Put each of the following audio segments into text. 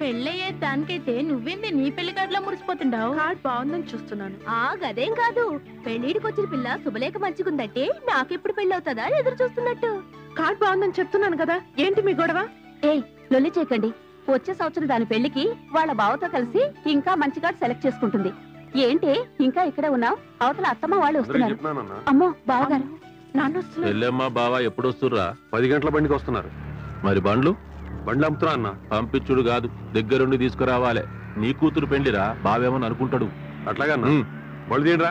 పెళ్ళయ్యే దానికైతే నువ్వేంది నీ పెళ్లి కార్డులో మురిసిపోతుండావు కార్డ్ బాగుందని చూస్తున్నాను ఆ గదేం కాదు పెళ్లిడికి వచ్చిన పిల్ల శుభలేఖ మంచిగుందంటే నాకెప్పుడు పెళ్ళవుతుందా అని ఎదురు చూస్తున్నట్టు కార్డ్ బాగుందని చెప్తున్నాను కదా ఏంటి మీ గొడవ ఏయ్ లొల్లి చేయకండి వచ్చే సంవత్సరం దాని పెళ్లికి వాళ్ళ బావతో కలిసి ఇంకా మంచి కార్డు సెలెక్ట్ చేసుకుంటుంది ఏంటి ఇంకా ఇక్కడే ఉన్నావు అవతల అత్తమ్మ వాళ్ళు వస్తున్నారు చెప్తున్నానన్నా అమ్మో బావగారు నాన్న వస్తున్నారు ఎల్లమ్మ బావ ఎప్పుడు వస్తుర్రా పది గంటల బండికి వస్తున్నారు మరి బండ్లు బండ్లు అమ్ముతున్నా అన్న పంపించుడు కాదు దగ్గరుండి తీసుకురావాలే నీ కూతురు పెళ్లిరా బావేమని అనుకుంటాడు అట్లాగా బళ్ళు తీయరా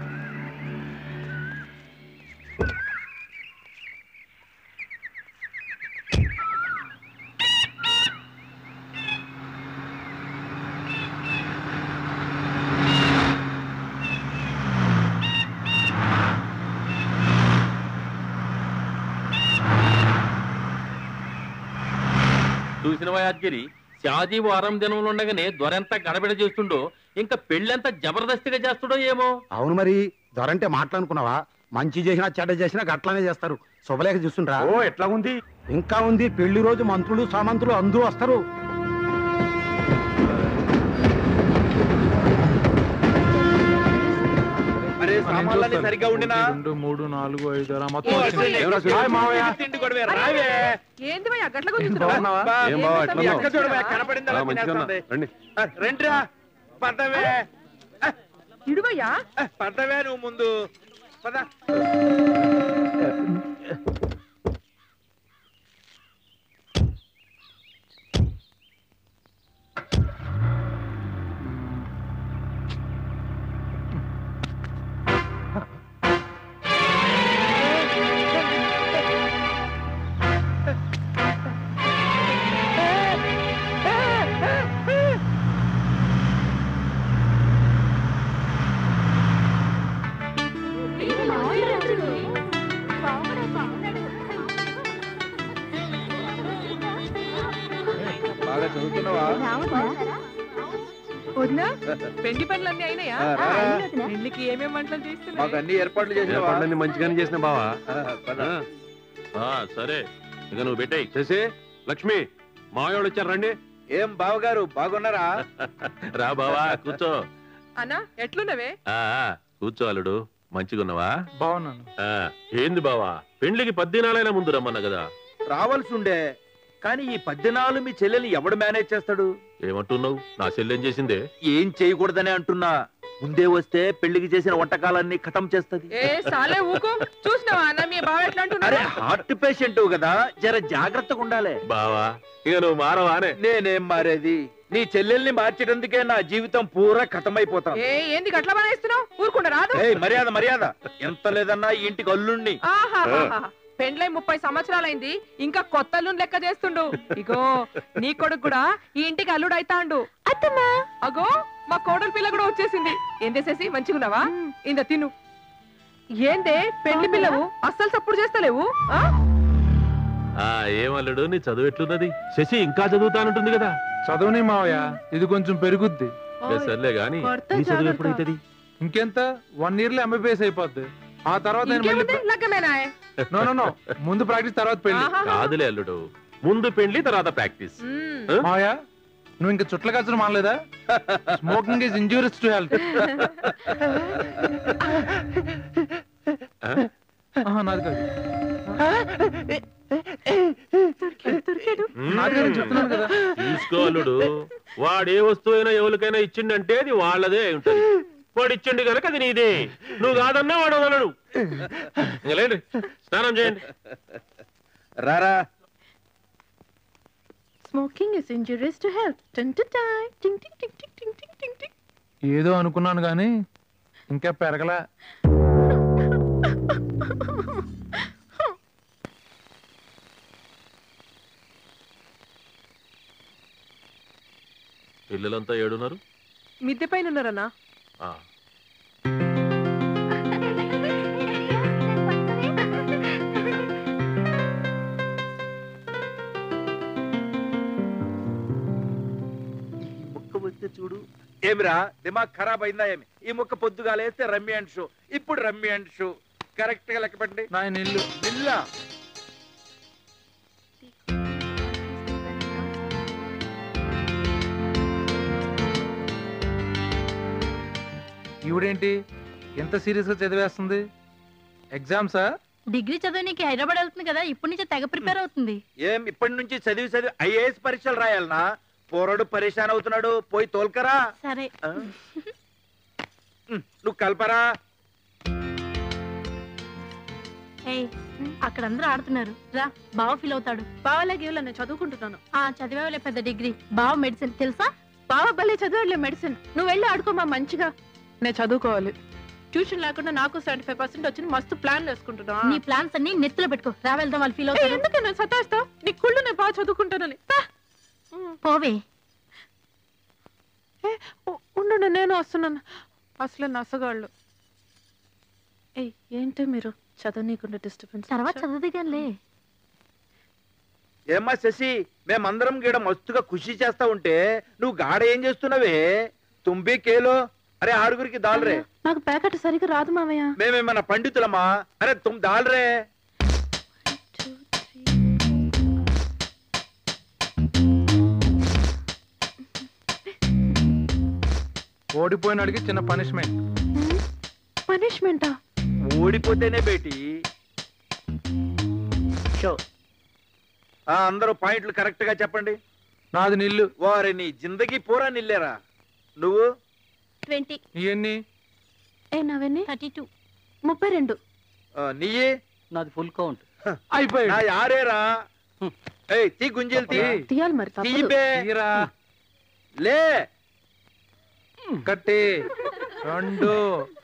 చూసిన యాదగిరి షాజీ వారం దినంలో ఉండగానే దొరెంత గడబిడ చేస్తుండో ఇంకా పెళ్ళెంత జబర్దస్తిగా చేస్తుండో ఏమో అవును మరి దొరంటే మాట్లాడుకున్నావా మంచి చేసినా చెడ్డ చేసినా గట్లానే చేస్తారు శుభలేఖ చూస్తుంటా ఓ ఎట్లా ఉంది ఇంకా ఉంది పెళ్లి రోజు మంత్రులు సామంతులు అందరూ వస్తారు అరే సామాన్లన్నీ సరిగ్గా ఉండినా రెండు మూడు నాలుగు ఐదు ఆరు ఓ, మొత్తం అసలు వచ్చింది. నీకు ఎవరా తిండి హాయ్ మావయ్య. తిండి గొడవే, రావే. ఏంది భయ్యా గట్ల గుంజుతున్నావు బాగున్నావా? బా, ఏం బావ, ఎట్లా మీ ఉన్నావు? అక్క చూడవే, కనపడిందా ఆ, మంచిగా ఉన్నా. తినేస్తుంది. రండి ఆ, రండిరా పదవే ఇడువయ్యా పదవే నువ్వు ముందు పద బాగా చదువుతున్నావా వదినా పెండి పనులు అన్ని అయినాయా ఆ, రా, రా. పెళ్లికి ఏమేం వంటలు మాకు చేస్తున్నాయి అన్ని ఏర్పాట్లు చేసినావా ఏర్పాట్లన్నీ మంచిగానే చేసిన బావా ఆ, పద. ఆ, సరే ఇక నువ్వు పెట్టాయి చేసి లక్ష్మి మాయోళ్ళు వచ్చారు రండి ఏం బావగారు బాగున్నారా రా బావా కూర్చో అన్నా ఎట్లున్నవే ఆ ఆ, కూర్చో అల్లుడు మంచిగున్నావా బాగున్నాను ఆ, ఏంది బావా పెండ్లికి పద్దెనాలైనా ముందు రమ్మన్నా కదా రావాల్సి ఉండే కానీ ఈ పద్దెనాలు మీ చెల్లెల్ని ఎవడు మేనేజ్ చేస్తాడు ఏమంటున్నావు నా చెల్లెం చేసిందే ఏం చేయకూడదని అంటున్నా ముందే వస్తే పెళ్లికి చేసిన వంటకాలన్నీ ఖతం చేస్తది ఏ సాలే ఊకో చూసినావా అన్న మీ బావ ఎట్లా అరే అంటున్నాడు హార్ట్ పేషెంట్ కదా జర జాగ్రత్తగా ఉండాలి బావా ఇక నువ్వు మారవానే నేనేం మారేది నీ చెల్లెల్ని మార్చేటందుకే నా జీవితం పూరా ఖతమైపోతాం ఏ ఏంది గట్ల బానేస్తున్నావు ఊరుకుండా రాదు ఏయ్ మర్యాద మర్యాద ఎంత లేదన్నా ఈ ఇంటికి అల్లుణ్ణి ఆహాహాహా. పెండ్లై ముప్పై సంవత్సరాలైంది ఇంకా కొత్త అల్లుని లెక్క చేస్తుండు ఇగో నీ కొడుకు కూడా ఈ ఇంటికి అల్లుడు అయితాండు అత్తమ్మా అగో మా కోడలి పిల్ల కూడా వచ్చేసింది ఏం చేసేసి మంచిగున్నావా ఇంద తిను ఏందే పెళ్లి పిల్లవు అస్సలు సప్పుడు చేస్తలేవు ఆ? ఆ ఏమల్లుడు నీ చదువు ఎట్లున్నది శశి ఇంకా చదువుతానంటుంది కదా చదవని మావయ్య ఇది కొంచెం పెరుగుద్ది లే, సర్లే గాని కొడతా నీ చదువు జాగ్రత్త. ఎప్పుడైతుంది ఇంకెంత వన్ ఇయర్ లో ఎంబీబీఎస్ అయిపోద్ది ఆ తర్వాత నేను మళ్ళీ ఇంకేముంది లగ్గమేనా నో నో నో ముందు ప్రాక్టీస్ తర్వాత పెళ్లి ఆహాహా. కాదులే అల్లుడు ముందు పెండ్లి తర్వాత ప్రాక్టీస్ మ్మ్. మావయ్య నువ్వు ఇంకా చుట్ల కచ్చడం మానలేదా smoking is injurious to health నాది కాదు నాది కాదు చెప్తున్నాను కదా తీసుకో అల్లుడు వాడు ఏ వస్తువు అయినా ఎవరికైనా ఇచ్చిండంటే అది వాళ్ళదే అయి ఉంటది వాడు ఇచ్చిండు కనుక అది నీదే నువ్వు కాదన్నా వాడు వదలడు ఇంక లేండి స్నానం చేయండి రారా smoking is injurious to health టన్ టు టై టింగ్ టింగ్ టింగ్ టింగ్ టింగ్ టింగ్ టింగ్ టింగ్ ఏదో అనుకున్నాను కానీ ఇంకా పెరగలా పిల్లలంతా ఏడున్నారు మిద్దె పైన ఉన్నారన్నా ఆ, ఈ ముక్క వస్తే చూడు ఏమిరా దిమాగ్ ఖరాబ్ అయిందా ఏమి ఈ ముక్క పొద్దుగా లేస్తే రమ్మి అండ్ షో ఇప్పుడు రమ్మి అండ్ షో కరెక్ట్ గా లెక్క పెట్టండి నా ఇల్లు ఇల్లా ఈవిడేంటి ఎంత సీరియస్ గా చదివేస్తుంది ఎగ్జామ్సా డిగ్రీ చదవనీకి హైదరాబాద్ వెళ్తుంది కదా ఇప్పటి నుంచే తెగ ప్రిపేర్ అవుతుంది ఏం ఇప్పటి నుంచి చదివి చదివి ఐఏఎస్ పరీక్షలు రాయాలనా పోరడు పరేషాన్ అవుతున్నాడు పోయి తోల్కరా సరే ఆ? ఉమ్, నువ్వు కల్పరా ఏయ్ అక్కడ అందరూ ఆడుతున్నారు రా బావ ఫీల్ అవుతాడు బావలాగే నేను చదువుకుంటున్నాను ఆ చదివేవాళ్ళే పెద్ద డిగ్రీ బావ మెడిసిన్ తెలుసా బావ భలే చదవట్లే మెడిసిన్ నువ్వు వెళ్ళి ఆడుకోమా మంచిగా నేను చదువుకోవాలి ట్యూషన్ లేకుండా నాకు సెవెంటీ ఫైవ్ పర్సెంట్ వచ్చింది మస్తు ప్లాన్ వేసుకుంటున్నా నీ ప్లాన్స్ అన్ని నెత్తిలో పెట్టుకో రా వెళ్దాం వాళ్ళు ఫీల్ ఏ, అవుతారు ఎందుకే నేను సతాయిస్తావు నీ కుళ్ళు నేను బాగా చదువుకుంటానని పా. ఉమ్. పోవే ఏ, ఉ- ఉండు నేను వస్తున్నాను అసలే నసగాళ్ళు ఏయ్ ఏంటి మీరు చదవనీయకుండా డిస్టర్బెన్స్ తర్వాత చదువుదిగానిలే ఏమ్మా శశి మేమందరం గీడ మస్తుగా ఖుషి చేస్తా ఉంటే నువ్వు గాడ ఏం చేస్తున్నావే తుంబి కేలో అరే ఆరుగురికి దాల్రే నాకు ప్యాకెట్ సరిగ్గా రాదు మామయ్య మేమేమన్నా పండితులమా అరే తుమ్ దాల్రే ఓడిపోయినాడికి చిన్న పనిష్మెంట్ పనిష్మెంటా ఓడిపోతేనే బేటి ఆ, అందరూ పాయింట్లు కరెక్ట్ గా చెప్పండి నాది నిల్లు వారి నీ జిందగీ పూరా నిల్లేరా నువ్వు ట్వంటీ ఇవన్నీ ఏ నవన్నీ థర్టీ టూ ముప్పై రెండు ఆ, నీయే నాది ఫుల్ కౌంట్ నా అయిపోయాడు యారేరా ఏయ్ తీ గుంజలు తీ ఏయ్. తీయాలి మరి తప్పదు తీయబే తీరా లే ఒకటి రెండు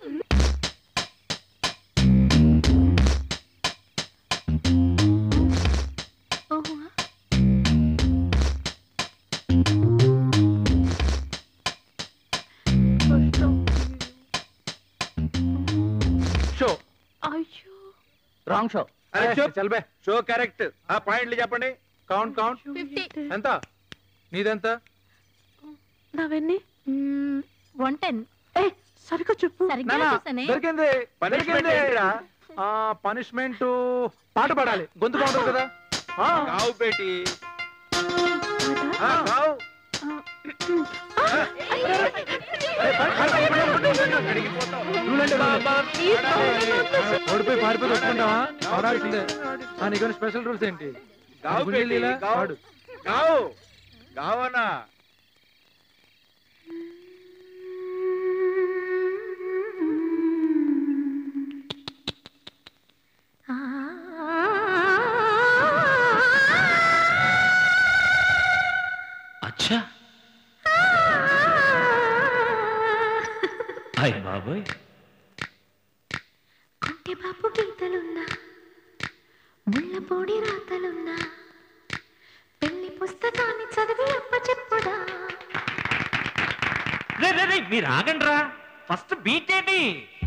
షో అయ్యో రాంగ్ షో అరే చూప్ చల్బే షో కరెక్ట్ ఆ పాయింట్లు చెప్పండి కౌంట్ కౌంట్ ఫిఫ్టీ ఎంత నీదెంత నవన్నీ వన్ టెన్ ఏ సరిగ్గా చెప్పు సరిగ్గా నానా, చూసానే దొరికింది పనిష్మెంట్ దొరికింది ఏంటిరా ఆ పనిష్మెంట్ పాట పాడాలి గొంతు బాగుంటుంది కదా ఆ, కావు బేటి ఆ, కావు నువ్వులంటే నువ్వులే. ఓడిపోయి పారిపోయి వస్తుంటావా ఆడాల్సిందే ఆ, నీకు స్పెషల్ రూల్స్ ఏంటి కావు గుండెలు బేటి ఇలా కావు పాడు. కావు కావనా అచ్చా హాయ్ బాబోయ్ కొంటె బాపు గీతలున్నా ముళ్ళపొడి రాతలున్నా పెళ్లి పుస్తకాన్ని చదివి అప్ప చెప్పుదా రే రే రే మీరు ఆగండి రా ఫస్ట్ బీట్ ఏంటి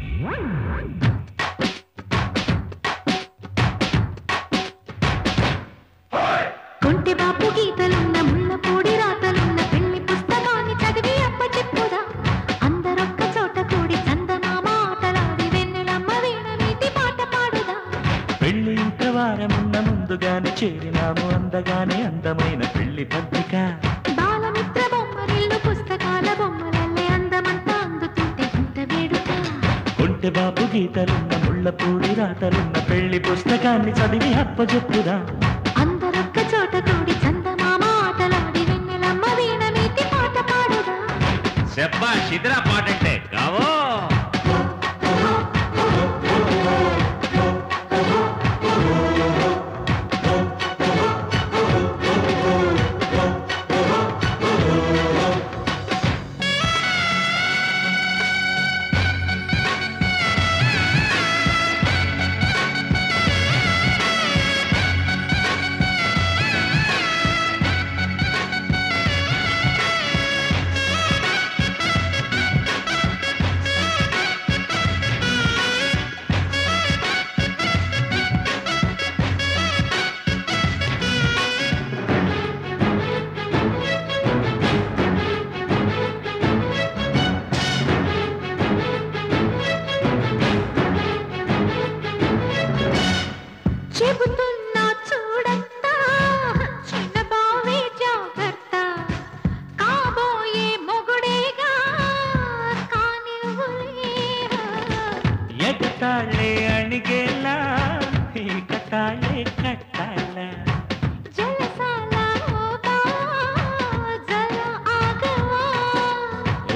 కొంటె బాపు గీతలున్న ముళ్ళపొడి రాతలున్న పెళ్లి పుస్తకాన్ని చదివి అప్ప చెప్పుదా అందరొక్క చోట కూడి చందమామ ఆటలాడి వెన్నెలమ్మ వీణ నీటి పాట పాడుదా పెళ్లి ఇంట వారమున్న ముందుగానే చేరినాము అందగానే అందమైన పెళ్లి పత్రిక బాలమిత్ర బొమ్మరిల్లు పుస్తకాల బొమ్మలల్లే అందమంతా అందుతుంటే ఇంత వేడుక ఒంటె బాపు గీతలున్న ముళ్ళపూడి రాతలున్న పెళ్లి పుస్తకాన్ని చదివి అప్పజెప్పుదా అందరొక్క చోట కూడి చందమామ ఆటలాడి వెన్నెలమ్మ వీణ నీతి పాట పాడుదా చెప్పా శిథిరా పాట అంటే కావో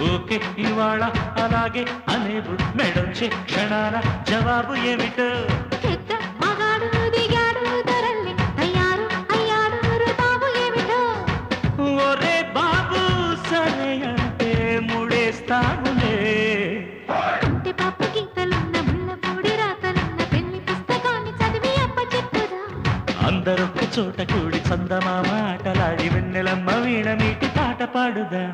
ఓకే ఇవాళ అలాగే అనేవు మెడొచ్చే క్షణాన జవాబు ఏమిటో పెద్ద మగాడు దిగాడు ధరల్ని తయారు అయ్యాడు బాబు ఏమిటో ఒరే బాబు సరే అంటే ముడేస్తాములే కుంటి పాపు గీతలున్న ముళ్ళపూడి రాతలున్న పెళ్లి పుస్తకాన్ని చదివి అప్ప చెప్పుదా అందరొక్క చోట కూడి చందమామ ఆటలాడి వెన్నెలమ్మ వీణ మీటి పాట పాడుదా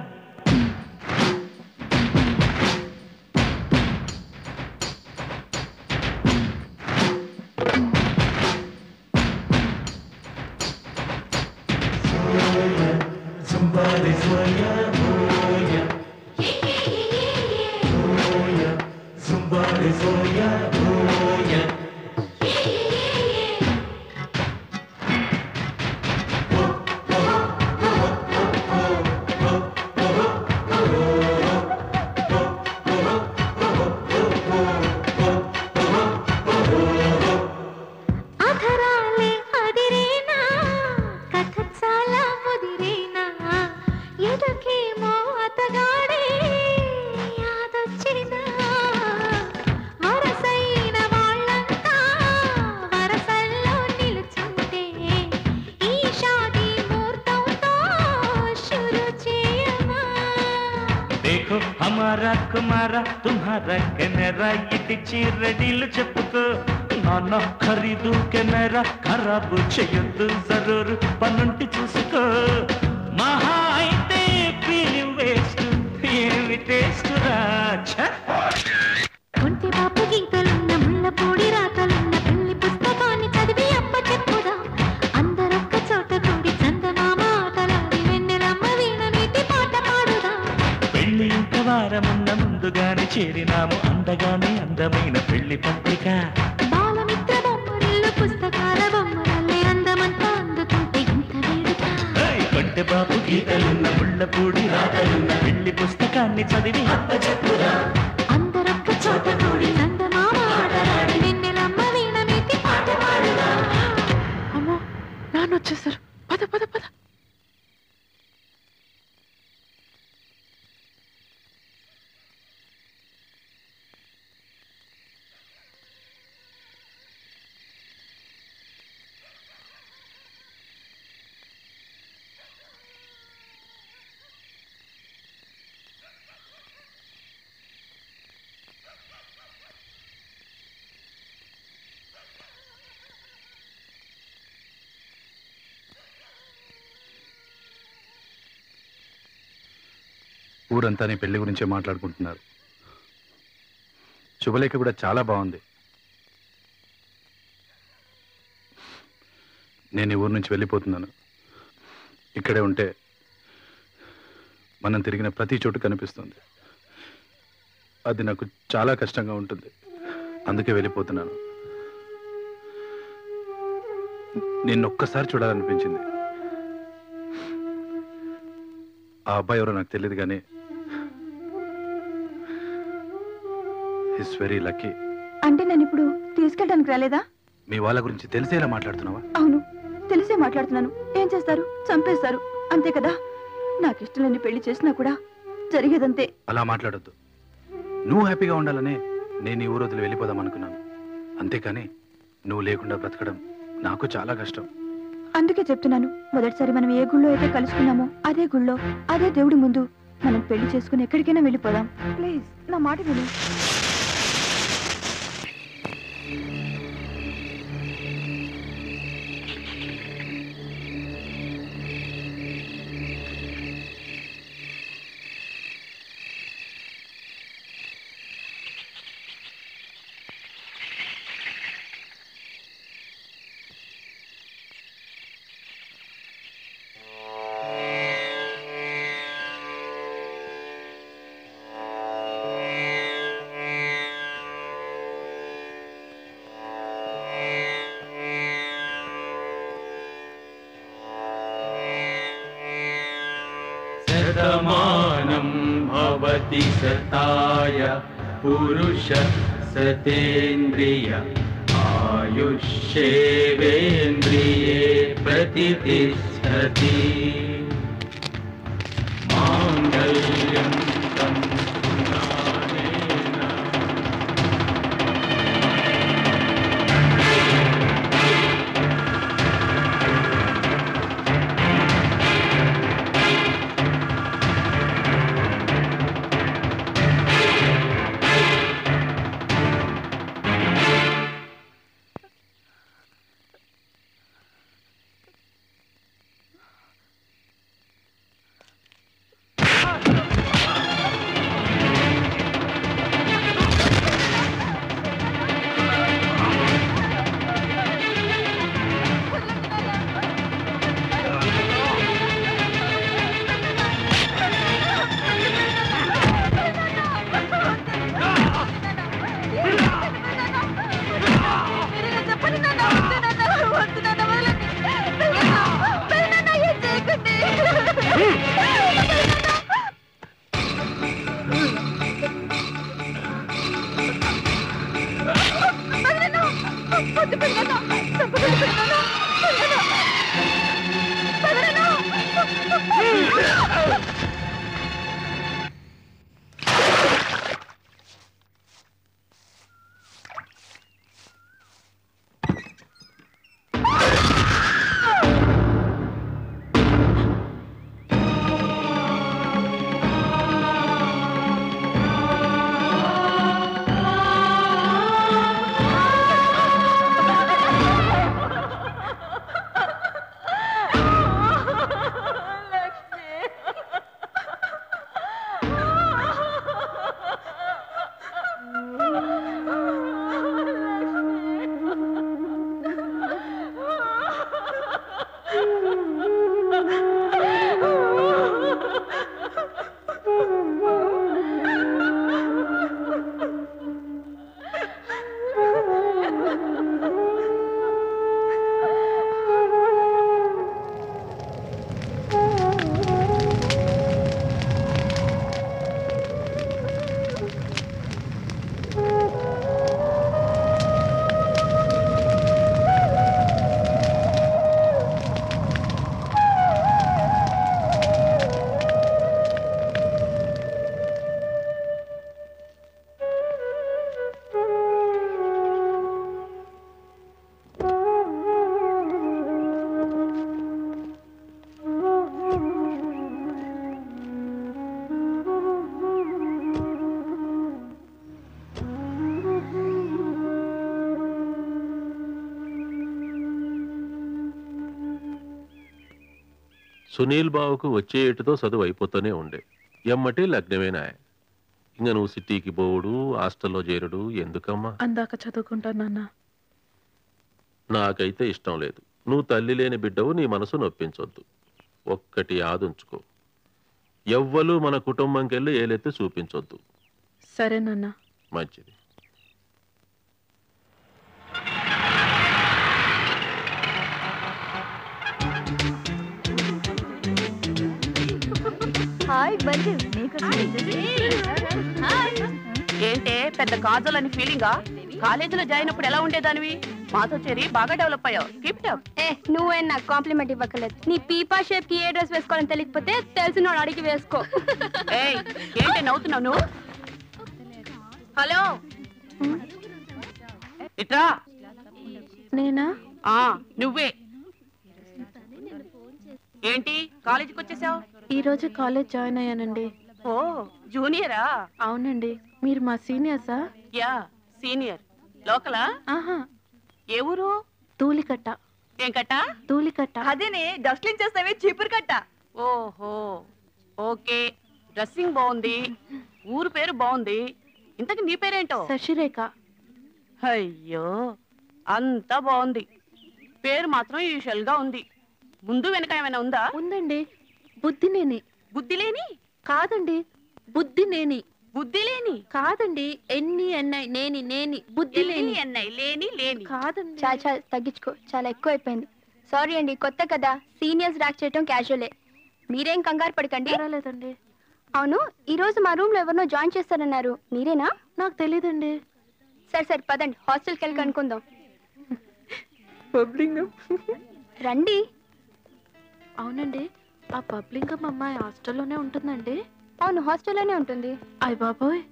అధరాలే అదిరేనా కథ చాలా ముదిరేనా ఎదుకేమో అతగాడే యాదొచ్చినా వరసైన వాళ్ళంతా వరసల్లో నిలుచుంటే ఈ షాదీ ముహూర్తంతో షురు చేయమా देखो हमारा कुमारा तुम्हारा కెమెరా ఇటు చీరడీలు చెప్పుకో నాన్న ఖరీదు కెమెరా ఖరాబు చెయ్యొద్దు జరూరు పనుంటి చూసుకో మహా అయితే ఫీలిం వేస్ట్ ఏమి టేస్ట్ రాచా ఒంటి బాపు గీతలున్న ముళ్ళపూడి రాతలున్న పెళ్లి పుస్తకాన్ని చదివి అప్ప చెప్పుదా అందరొక్క చోట కూడి చందమామ ఆటలాడి వెన్నెలమ్మ వీణ మీటి పాట పాడుదా పెళ్లి ఇంక వారమున్న ముందుగానే చేరినాము అందగానే అందమైన పెళ్లి పత్రిక బాలమిత్ర బొమ్మరిల్లు పుస్తకాల బొమ్మరల్లే అందమంతా అందుకుంటే ఇంత వేడుక ఏయ్, కొంటె బాబు గీతలున్న ముళ్ళపూడి రాతలున్న పెళ్లి పుస్తకాన్ని చదివి అప్పచెప్పురా అందరొక్క చోట కూడి చందమామ ఆటలాడి వెన్నెలమ్మ వీణ మీటి పాట పాడుదా అమ్మో నాన్న వచ్చేసారు పద పద పద ఊరంతా నీ పెళ్లి గురించే మాట్లాడుకుంటున్నారు శుభలేఖ కూడా చాలా బాగుంది నేను ఈ ఊరు నుంచి వెళ్ళిపోతున్నాను ఇక్కడే ఉంటే మనం తిరిగిన ప్రతి చోటు కనిపిస్తుంది అది నాకు చాలా కష్టంగా ఉంటుంది అందుకే వెళ్ళిపోతున్నాను నిన్ను ఒక్కసారి చూడాలనిపించింది ఆ అబ్బాయి ఎవరో నాకు తెలియదు కానీ హిస్ వెరీ లక్కీ అంటే నేను ఇప్పుడు తీసుకెళ్ళడానికి రాలేదా మీ వాళ్ళ గురించి తెలిసేలా మాట్లాడుతున్నావా అవును తెలిసే మాట్లాడుతున్నాను ఏం చేస్తారు చంపేస్తారు అంతే కదా నాకు ఇష్టం లేని పెళ్లి చేసినా కూడా జరిగేదంతే అలా మాట్లాడొద్దు నువ్వు హ్యాపీగా ఉండాలనే నేను ఈ ఊరు వదిలి వెళ్ళిపోదాం అనుకున్నాను అంతేకాని నువ్వు లేకుండా బ్రతకడం నాకు చాలా కష్టం అందుకే చెప్తున్నాను మొదటిసారి మనం ఏ గుళ్ళో అయితే కలుసుకున్నామో అదే గుళ్ళో అదే దేవుడి ముందు మనం పెళ్లి చేసుకుని ఎక్కడికైనా వెళ్ళిపోదాం ప్లీజ్ నా మాట విను शतमानं भवति शताय पुरुष सतेन्द्रिय आयुष्येवेन्द्रिये प्रतितिष्ठति माङ्गल्यं तं సునీల్ బాబుకు వచ్చే ఏటుతో చదువు అయిపోతూనే ఉండే ఎమ్మటి లగ్నమేనా ఇంక నువ్వు సిటీకి పోవుడు హాస్టల్లో చేరుడు ఎందుకమ్మా అందాక చదువుకుంటాను నాన్న నాకైతే ఇష్టం లేదు నువ్వు తల్లి లేని బిడ్డవు నీ మనసు నొప్పించొద్దు ఒక్కటి ఆదుంచుకో ఎవ్వలు మన కుటుంబంకెళ్ళి ఏలెత్తి చూపించొద్దు సరే నాన్న మంచిది హాయ్ బంజు ఏంటే పెద్ద కాజల్ అని ఫీలింగా కాలేజీలో జాయిన్ అప్పుడు ఎలా ఉండేదానివి మాతో చేరి బాగా డెవలప్ అయ్యావు కీప్ అప్ ఏ నువ్వే నాకు కాంప్లిమెంట్ ఇవ్వకలేదు నీ పీపా షేప్ కి ఏ డ్రెస్ వేసుకోవాలని తెలియకపోతే తెలిసిన వాడు అడిగి వేసుకో ఏయ్ ఏంటి నవ్వుతున్నావు నువ్వు హలో ఇట్రా నేనా ఆ నువ్వే ఏంటి కాలేజీకి వచ్చేసావు ఈ రోజు కాలేజ్ జాయిన్ అయ్యానండి ఓ జూనియరా అవునండి మీరు మా సీనియర్సా యా సీనియర్ లోకలా ఆహా ఏ ఊరు తూలికట్ట ఏం కట్ట తూలికట్ట అదేనే డస్ట్లింగ్ చేస్తావే చీపురు కట్ట ఓహో ఓకే డ్రెస్సింగ్ బాగుంది ఊరు పేరు బాగుంది ఇంతకు నీ పేరేంటో శశిరేఖ అయ్యో అంతా బాగుంది పేరు మాత్రం యూజువల్ గా ఉంది ముందు వెనక ఏమైనా ఉందా ఉందండి బుద్ధినేని బుద్ధి లేని కాదండి బుద్ధినేని బుద్ధి లేని కాదండి ఎన్ని ఎన్నై నేని నేని బుద్ధి లేని ఎన్నై లేని లేని కాదండి చాలా చాలా తగ్గించుకో చాలా ఎక్కువ అయిపోయింది సారీ అండి కొత్త కదా సీనియర్స్ ర్యాక్ చేయటం క్యాజువలే మీరేం కంగారు పడకండి పర్వాలేదండి అవును ఈ రోజు మా రూమ్ లో ఎవరినో జాయిన్ చేస్తారన్నారు మీరేనా నాకు తెలియదండి సరే సరే పదండి హాస్టల్కి వెళ్ళి కనుక్కుందాం పబ్లింగ్ రండి అవునండి ఆ పబ్లింగ్ అమ్మాయి హాస్టల్లోనే ఉంటుందండి అవును హాస్టల్లోనే ఉంటుంది అయ్ బాబోయ్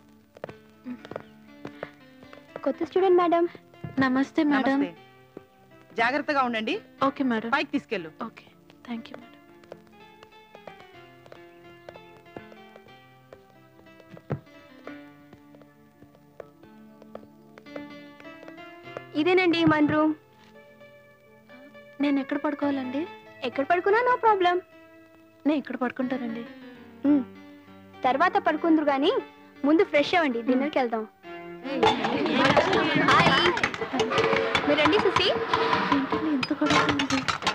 కొత్త స్టూడెంట్ మేడం నమస్తే మేడం జాగ్రత్తగా ఉండండి ఓకే మేడం పైకి తీసుకెళ్ళు ఓకే థ్యాంక్ యూ మేడం ఇదేనండి మన రూమ్ నేను ఎక్కడ పడుకోవాలండి ఎక్కడ పడుకున్నా నో ప్రాబ్లం నేను ఇక్కడ పడుకుంటానండి తర్వాత పడుకుందరు కానీ ముందు ఫ్రెష్ అవ్వండి డిన్నర్కి వెళ్దాం హాయ్ మీరు రండి సుసి ఏంటండి ఇంత గొడవ ఉంది?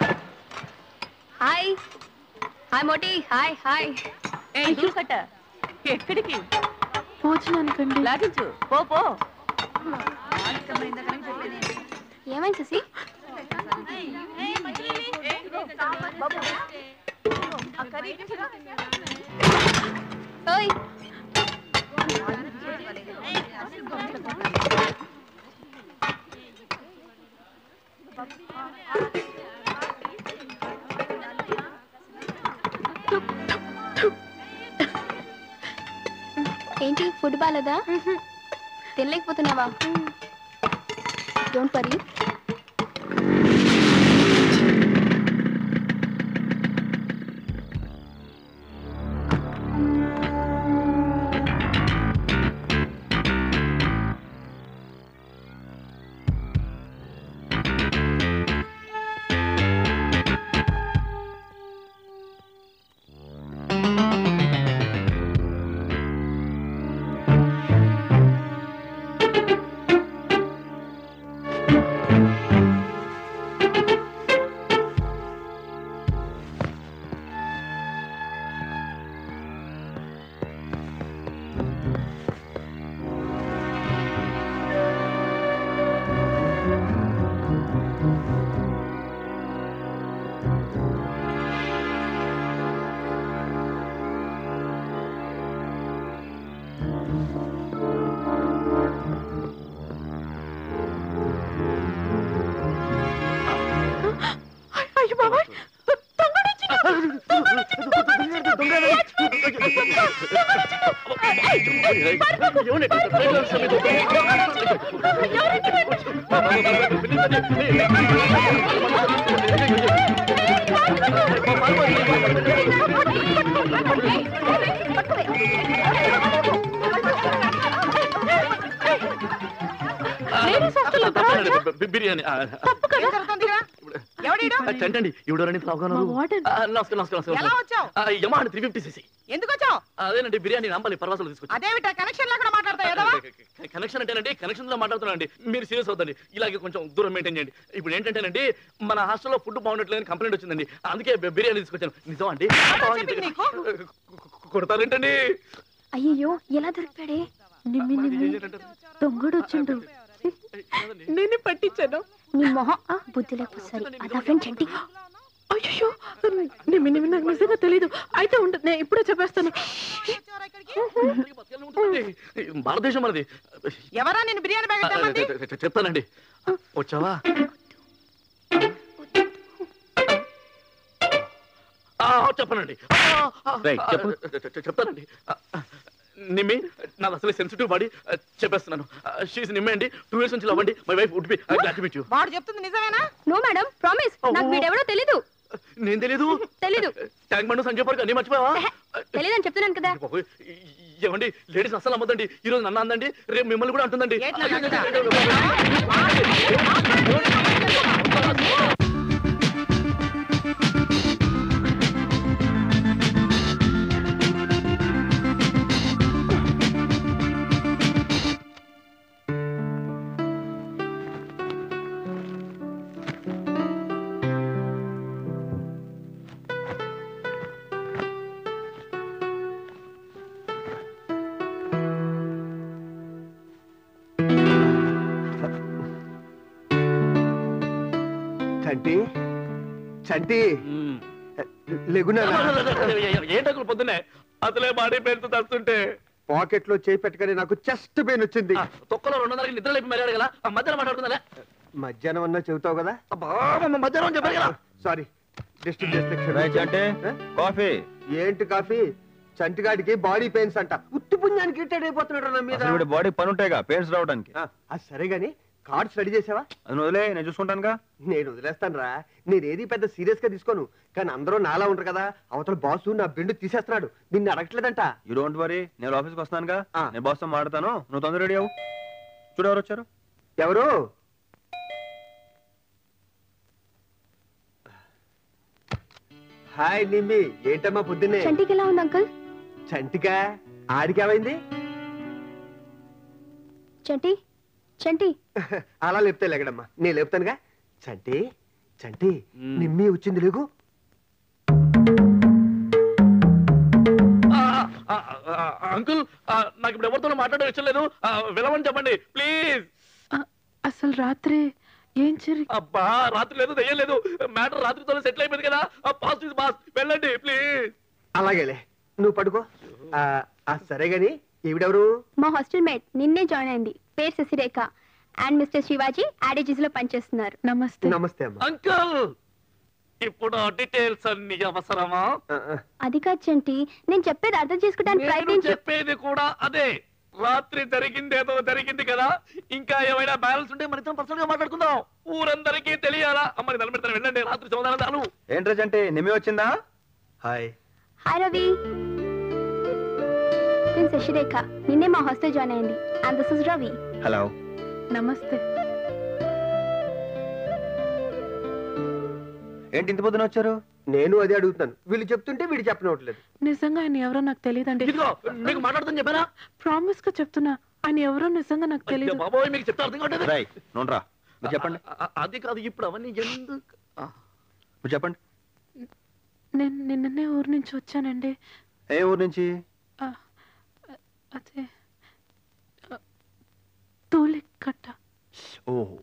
Hi hi Moti hi hi అయ్యో కట్ట ఎక్కడికి భోజనానికండి లాగించు పో పో ఏమైంది సుసి ఓయ్ ఏంటి ఫుడ్ బాగాలేదా తినలేకపోతున్నావా డోంట్ వరీ అయ్యో బాబాయ్ బిర్యానీ తప్పు కదా ఎవడీడు చంటండి ఎవడోరని అవగాహన మా వార్డెన్. నమస్కారం నమస్కారం ఎలా వచ్చావు యమా త్రీ ఫిఫ్టీ సీసీ ఎందుకు వచ్చావు అదేనండి బిర్యానీ నంబలి పర్వాసులు తీసుకొచ్చి అదేమిటా కనెక్షన్ లేకుండా మాట్లాడతావు ఏదవా కనెక్షన్ అంటేనండి కనెక్షన్ లో మాట్లాడుతున్నానండి మీరు సీరియస్ అవుతండి ఇలాగే కొంచెం దూరం మెయింటైన్ చేయండి ఇప్పుడు ఏంటంటేనండి మన హాస్టల్లో ఫుడ్ బాగుండట్లేదని కంప్లైంట్ వచ్చిందండి అందుకే బి- బిర్యానీ తీసుకొచ్చాను నిజం అండి చెప్పింది నీకు కొడతారేంటండి అయ్యో ఎలా దొరికాడే నిమ్మి నిమ్మి దొంగడు వచ్చిండు నేను పట్టించాను నీ మొహం ఆ, బుద్ధి లేకపోతే సరే అదా ఫ్రెండ్ చంటి అయ్యో నిమ్మి నిమ్మి నాకు నిజంగా తెలీదు అయితే ఉండదు నేను ఇప్పుడే చెప్పేస్తాను భారతదేశం మనది ఎవరా నేను బిర్యానీ బ్యాగ్ తెమ్మంది చెప్తానండి వచ్చావా ఆ, చెప్పనండి ఆ, ఆ, రేయ్, చెప్పు. చె- చెప్తానండి ఆ, నిమ్మి నాది అసలే సెన్సిటివ్ బాడీ చెప్పేస్తున్నాను షీస్ నిమ్మి అండి టూ ఇయర్స్ నుంచి లవ్వండి my wife would be glad meet you వాడు చెప్తుంది నిజమేనా నో మేడం ప్రామిస్ నాకు వీడెవడో తెలీదు నేను తెలీదు తెలీదు ట్యాంక్ బండు సంజయ్ పార్క్ అన్ని మర్చిపోయావా తెలీదని చెప్తున్నాను కదా బాబోయ్, ఏమండి లేడీస్ అసలు అమ్మదండి ఈ రోజు నన్ను అందండి రేపు మిమ్మల్ని కూడా అంటుందండి ఏంటి నాకు అంతా? చంటి చంటి మ్మ్. లెగునా ఏంటకులు పొద్దున్నే అసలే బాడీ పెయిన్స్ తస్తుంటే పాకెట్ లో చేయి పెట్టుకొని నాకు చెస్ట్ పెయిన్ వచ్చింది ఆ, తొక్కలో రెండు వందలకి నిద్ర లేపి మరి అడగల ఆ మధ్యలో మాట్లాడుతుందా మధ్యాహ్నం అన్నా చెబుతావు కదా మధ్యాహ్నం అని చెప్పారు కదా సారీ డిస్టర్బ్ చేస్తే కాఫీ ఏంటి కాఫీ చంటిగాడికి బాడీ పెయిన్స్ అంట ఉత్తి పుణ్యానికి ఇట్టాడు అయిపోతున్నాడు నా మీద బాడీ పని ఉంటాయిగా పెయిన్స్ రావడానికి ఆ, అది సరే గాని కార్డ్స్ రెడీ చేసావా అది వదిలే నేను చూసుకుంటానుగా నేను వదిలేస్తాను రా నేనేది పెద్ద సీరియస్ గా తీసుకోను కానీ అందరూ నాలా ఉంటారు కదా అవతల బాసు నా బెండు తీసేస్తున్నాడు నిన్ను అడగట్లేదంట యూ డోంట్ వరీ నేను ఆఫీస్కి వస్తానుగా ఆ. నేను బాస్తో మాడతాను నువ్వు తొందర రెడీ అవ్వు చూడు ఎవరు వచ్చారు ఎవరు హాయ్ నిమ్మి ఏంటమ్మా పొద్దున్నే చంటికి ఎలా ఉంది అంకుల్ చంటిగా ఆడికి ఏమైంది చంటి చంటి అలా లేపితే లేకడమ్మా నేను లేపుతానుగా చంటి చంటి నిమ్మి వచ్చింది లేగు అంకుల్ నాకు ఇప్పుడు ఎవరితో మాట్లాడే విషయం లేదు ఆ, వెళ్ళమని చెప్పండి ప్లీజ్ అసలు రాత్రి ఏం జరిగి అబ్బా రాత్రి లేదు దయ్యం లేదు మ్యాటర్ రాత్రితో సెటిల్ అయిపోయింది కదా పాస్ ఇస్ పాస్ వెళ్ళండి ప్లీజ్ అలాగేలే నువ్వు పడుకో ఆ, ఆ, సరే గాని ఈవిడెవరు మా హాస్టల్ మేట్ నిన్నే జాయిన్ అయింది పేరు శశిరేఖ అండ్ మిస్టర్ శివాజీ యాడేజెస్ లో పనిచేస్తున్నారు నమస్తే నమస్తే అమ్మా అంకుల్ ఇప్పుడు డీటెయిల్స్ అన్ని అవసరమా ఆ, ఆ, అది కాదు చంటి నేను చెప్పేది అర్థం చేసుకోవడానికి నేను ప్రయత్నించు చెప్పేది కూడా అదే రాత్రి జరిగింది ఏదో జరిగింది కదా ఇంకా ఏమైనా బ్యాలెన్స్ ఉంటే మన ఇద్దరం పర్సనల్ గా మాట్లాడుకుందాం ఊరందరికీ తెలియాలా అమ్మని నిలబెడతాను వెళ్ళండి రాత్రి సమాధానాలు ఏంట్రా అంటే నిమ్మి వచ్చిందా హాయ్ హాయ్ రవి నేను శశిరేఖ నిన్నే మా హాస్టల్ జాయిన్ అయింది and this is Ravi hello నమస్తే ఏంటి ఇంత పొద్దున వచ్చారు నేను అదే అడుగుతున్నాను వీళ్ళు చెప్తుంటే వీడు చెప్పనవట్లేదు నిజంగా ఆయన ఎవరో నాకు తెలియదండి ఇదిగో మీకు మాట్లాడుతుంది చెప్పానా ప్రామిస్ గా చెప్తున్నా ఆయన ఎవరో నిజంగా నాకు అయ్యో తెలియదు బాబోయ్ మీకు చెప్తే అర్థం కావట్లేదు రై నోన్రా మీరు చెప్పండి ఆ, ఆ, అది కాదు ఇప్పుడు అవన్నీ ఎందుకు ఆ, మీరు చెప్పండి నేను నిన్ననే ఊరు నుంచి వచ్చానండి ఏ ఊరు నుంచి ఆ, అదే ఆ, తూలికట్ట ఓహో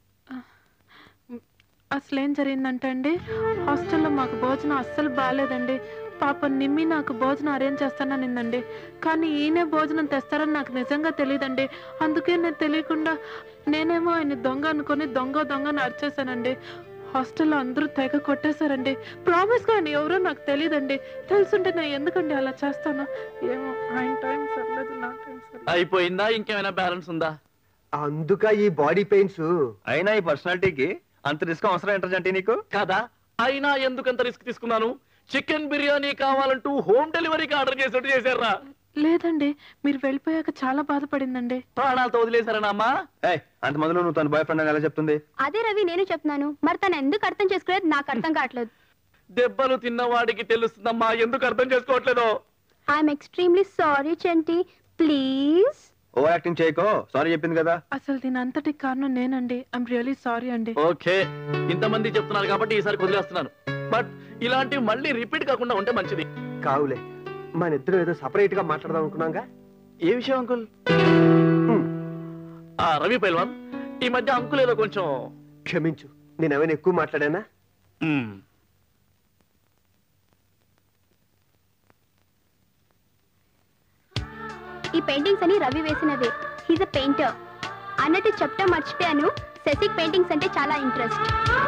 అసలు ఏం జరిగిందంటే అండి హాస్టల్లో మాకు భోజనం అస్సలు బాగాలేదండి పాప నిమ్మి నాకు భోజనం అరేంజ్ చేస్తాననిందండి కానీ ఈయనే భోజనం తెస్తారని నాకు నిజంగా తెలియదండి అందుకే నేను తెలియకుండా నేనేమో ఆయన దొంగ అనుకొని దొంగ దొంగ అని అరిచేశానండి హాస్టల్లో అందరూ తెగ కొట్టేశారండి ప్రామిస్గా ఆయన ఎవరో నాకు తెలియదండి తెలుసుంటే నేను ఎందుకండి అలా చేస్తాను ఏమో ఆయన టైం సర్లేదు నా టైం సర్లేదు అయిపోయిందా ఇంకేమైనా బ్యాలెన్స్ ఉందా అందుక ఈ బాడీ పెయిన్స్ అయినా ఈ పర్సనాలిటీకి అంత రిస్క్ అవసరం ఏంటంటే అంటే నీకు కాదా అయినా ఎందుకంత రిస్క్ తీసుకున్నాను చికెన్ బిర్యానీ కావాలంటూ హోమ్ డెలివరీకి ఆర్డర్ చేసినట్టు చేశారా లేదండి మీరు వెళ్ళిపోయాక చాలా బాధపడిందండి ప్రాణాలతో వదిలేశారనా అమ్మా ఏయ్ అంత మొదలు నువ్వు తన బాయ్ ఫ్రెండ్ అని ఎలా చెప్తుంది అదే రవి నేను చెప్తున్నాను మరి తను ఎందుకు అర్థం చేసుకునేది నాకు అర్థం కావట్లేదు దెబ్బలు తిన్నవాడికి తెలుస్తుందమ్మా ఎందుకు అర్థం చేసుకోవట్లేదో I'm extremely sorry Chanti please over acting చేయకో సారీ చెప్పింది కదా అసలు దీని అంతటి కారణం నేనండి ఐమ్ రియలీ సారీ అండి ఓకే ఇంతమంది చెప్తున్నారు కాబట్టి ఈసారి వదిలేస్తున్నాను బట్ ఇలాంటివి మళ్ళీ రిపీట్ కాకుండా ఉంటే మంచిది కావులే మన ఇద్దరం ఏదో సపరేట్ గా మాట్లాడదాం అనుకున్నాగా ఏ విషయం అంకుల్ ఆ రవి పైల్వాన్ ఈ మధ్య అంకుల్ ఏదో కొంచెం క్షమించు నేను ఏమైనా ఎక్కువ మాట్లాడానా మ్మ్. ఈ పెయింటింగ్స్ అని రవి వేసినవే హీజ్ అ పెయింటర్ అన్నట్టు చెప్పడం మర్చిపోయాను శశిక్ పెయింటింగ్స్ అంటే చాలా ఇంట్రెస్ట్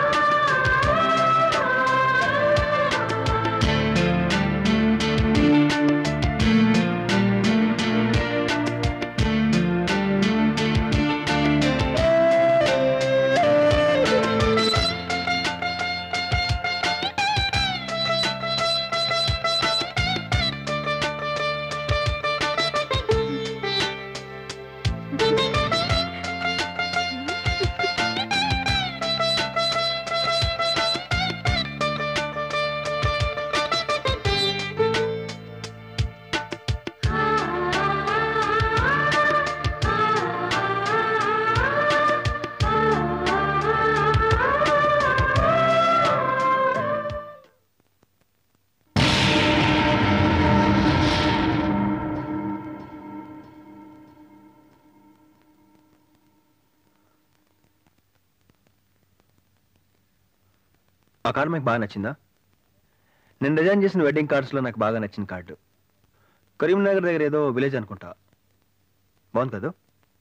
ఆ కార్డు మీకు బాగా నచ్చిందా నేను డిజైన్ చేసిన వెడ్డింగ్ కార్డ్స్ లో నాకు బాగా నచ్చిన కార్డు కరీంనగర్ దగ్గర ఏదో విలేజ్ అనుకుంటా బాగుంది కదా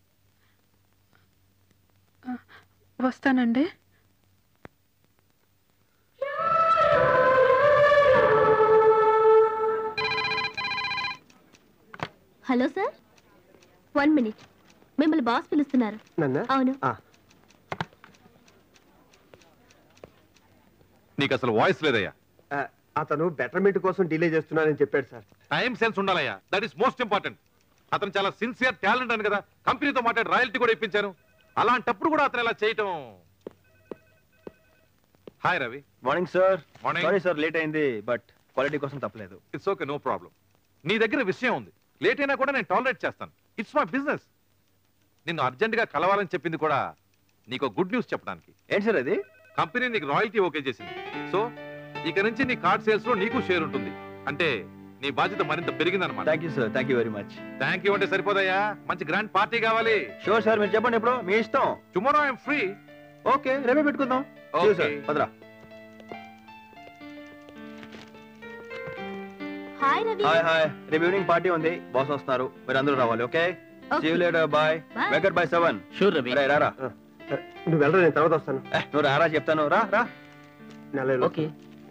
వస్తానండి హలో సార్ వన్ మినిట్ మిమ్మల్ని బాస్ పిలుస్తున్నారు నన్ను అవును నీకు అసలు వాయిస్ లేదయ్యా అతను బెటర్మెంట్ కోసం డిలే చేస్తున్నానని చెప్పాడు సార్ టైం సెన్స్ ఉండాలయ్యా దట్ ఈస్ మోస్ట్ ఇంపార్టెంట్ అతను చాలా సిన్సియర్ టాలెంట్ అని కదా కంపెనీతో మాట్లాడి రాయల్టీ కూడా ఇప్పించాను అలాంటప్పుడు కూడా అతను ఇలా చేయటం hi Ravi morning sir Morning. Sorry sir late అయింది బట్ క్వాలిటీ కోసం తప్పలేదు ఇట్స్ ఓకే నో ప్రాబ్లం నీ దగ్గర విషయం ఉంది లేట్ అయినా కూడా నేను టాలరేట్ చేస్తాను ఇట్స్ మై బిజినెస్ నిన్ను అర్జెంట్ గా కలవాలని చెప్పింది కూడా నీకు గుడ్ న్యూస్ చెప్పడానికి ఏంటి సార్ అది కంపెనీ నీకు రాయల్టీ ఓకే చేసింది సో ఇక నుంచి నీ కార్డ్ సేల్స్ లో నీకు షేర్ ఉంటుంది అంటే నీ బాధ్యత మరింత పెరిగిందన్నమాట thank you sir thank you very much thank you అంటే సరిపోదయ్యా మంచి గ్రాండ్ పార్టీ కావాలి షూర్ సార్ మీరు చెప్పండి ఎప్పుడు మీ ఇష్టం టుమారో ఐఎమ్ ఫ్రీ ఓకే రేపే పెట్టుకుందాం See you, sir. పదరా హాయ్ రవి హాయ్ హాయ్ రేపు ఈవినింగ్ పార్టీ ఉంది బాస్ వస్తున్నారు మీరు అందరూ రావాలి okay see you later bye Bye. వెకట్ బై సెవెన్ షూర్ రవి రే రారా నువ్వు వెళ్ళరా నేను తర్వాత వస్తాను ఏ, నువ్వు రారా చెప్తాను రా రా నెల ఓకే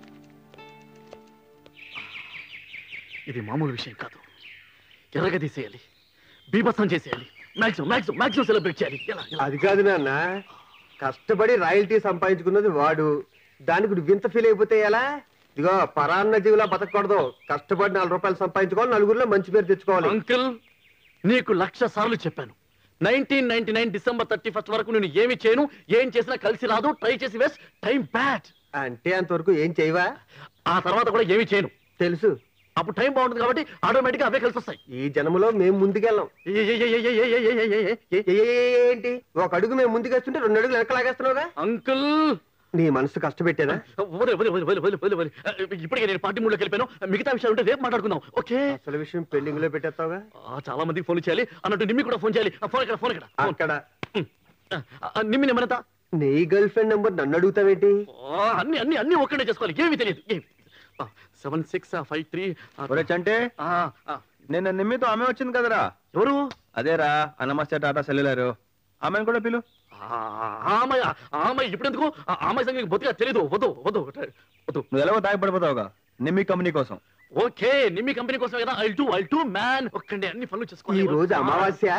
ఇది మామూలు విషయం కాదు ఎర్రగా తీసేయాలి బీభత్సం చేసేయాలి మాక్సిమం మాక్సిమం మాక్సిమం సెలబ్రేట్ చేయాలి ఎలా ఎలా? అది కాదు నాన్న కష్టపడి రాయల్టీ సంపాదించుకున్నది వాడు దానికి నువ్వు ఇంత ఫీల్ అయిపోతే ఎలా ఇదిగో పరాన్న జీవులా బతకూడదు కష్టపడి నాలుగు రూపాయలు సంపాదించుకోవాలి నలుగురిలో మంచి పేరు తెచ్చుకోవాలి అంకుల్ నీకు లక్ష సార్లు చెప్పాను nineteen ninety nine December thirty first వరకు నేను ఏమి చేయను ఏం చేసినా కలిసి రాదు ట్రై చేసి వేస్ట్ టైం బ్యాడ్ అంటే అంతవరకు ఏం చేయవా ఆ తర్వాత కూడా ఏమి చేయను తెలుసు అప్పుడు టైం బాగుంటుంది కాబట్టి ఆటోమేటిక్ అవే కలిసి వస్తాయి ఈ జన్మలో మేము ముందుకెళ్ళాం ఏ, ఏ, ఏ, ఏ, ఏ, ఏ, ఏ, ఏ, ఏ, ఏ, ఏ, ఏ, ఏ, ఏ, ఏంటి ఒక అడుగు మేము ముందుకేస్తుంటే రెండు అడుగులు వెనక లాగేస్తున్నావుగా అంకుల్ నీ మనసు కష్టపెట్టేదా వదిలే, వదిలే, వదిలే, వదిలే, వదిలే, వదిలే. ఇప్పటికే నేను పార్టీ మూడ్లోకి వెళ్ళిపోయాను మిగతా విషయాలు ఉంటే రేపు మాట్లాడుకుందాం ఓకే అసలు విషయం పెళ్లింగ్ లో పెట్టేస్తావుగా ఆ, చాలా మందికి ఫోన్ చేయాలి అన్నట్టు నిమ్మి కూడా ఫోన్ చేయాలి ఆ, ఫోన్ ఇక్కడ ఫోన్ ఇక్కడ ఫోన్. అక్కడ ఆ, ఆ, నిమ్మి నెమ్మనత నీ గర్ల్ ఫ్రెండ్ నెంబర్ నన్ను అడుగుతావేంటి అన్ని అన్ని అన్ని ఒక్కడే చేసుకోవాలి ఏమీ తెలియదు ఏమి సెవెన్ సిక్స్ ఫైవ్ త్రీ ఒరే చంటే నిన్న నిమ్మితో ఆమె వచ్చింది కదరా ఎవరు అదేరా ఆ నమస్తే టాటా సెల్యులారు ఆమెను కూడా పిలు ఆమె ఆమె ఇప్పుడెందుకు ఆ ఆమె సంగతి బొత్తిగా తెలియదు వద్దు వద్దు వద్దు నువ్వు ఎలాగో తాగిపడిపోతావుగా నిమ్మి కంపెనీ కోసం ఓకే నిమ్మి కంపెనీ కోసం కదా I too I too man ఒక్కండి అన్ని పనులు చేసుకోవాలి ఈ రోజు అమావాస్య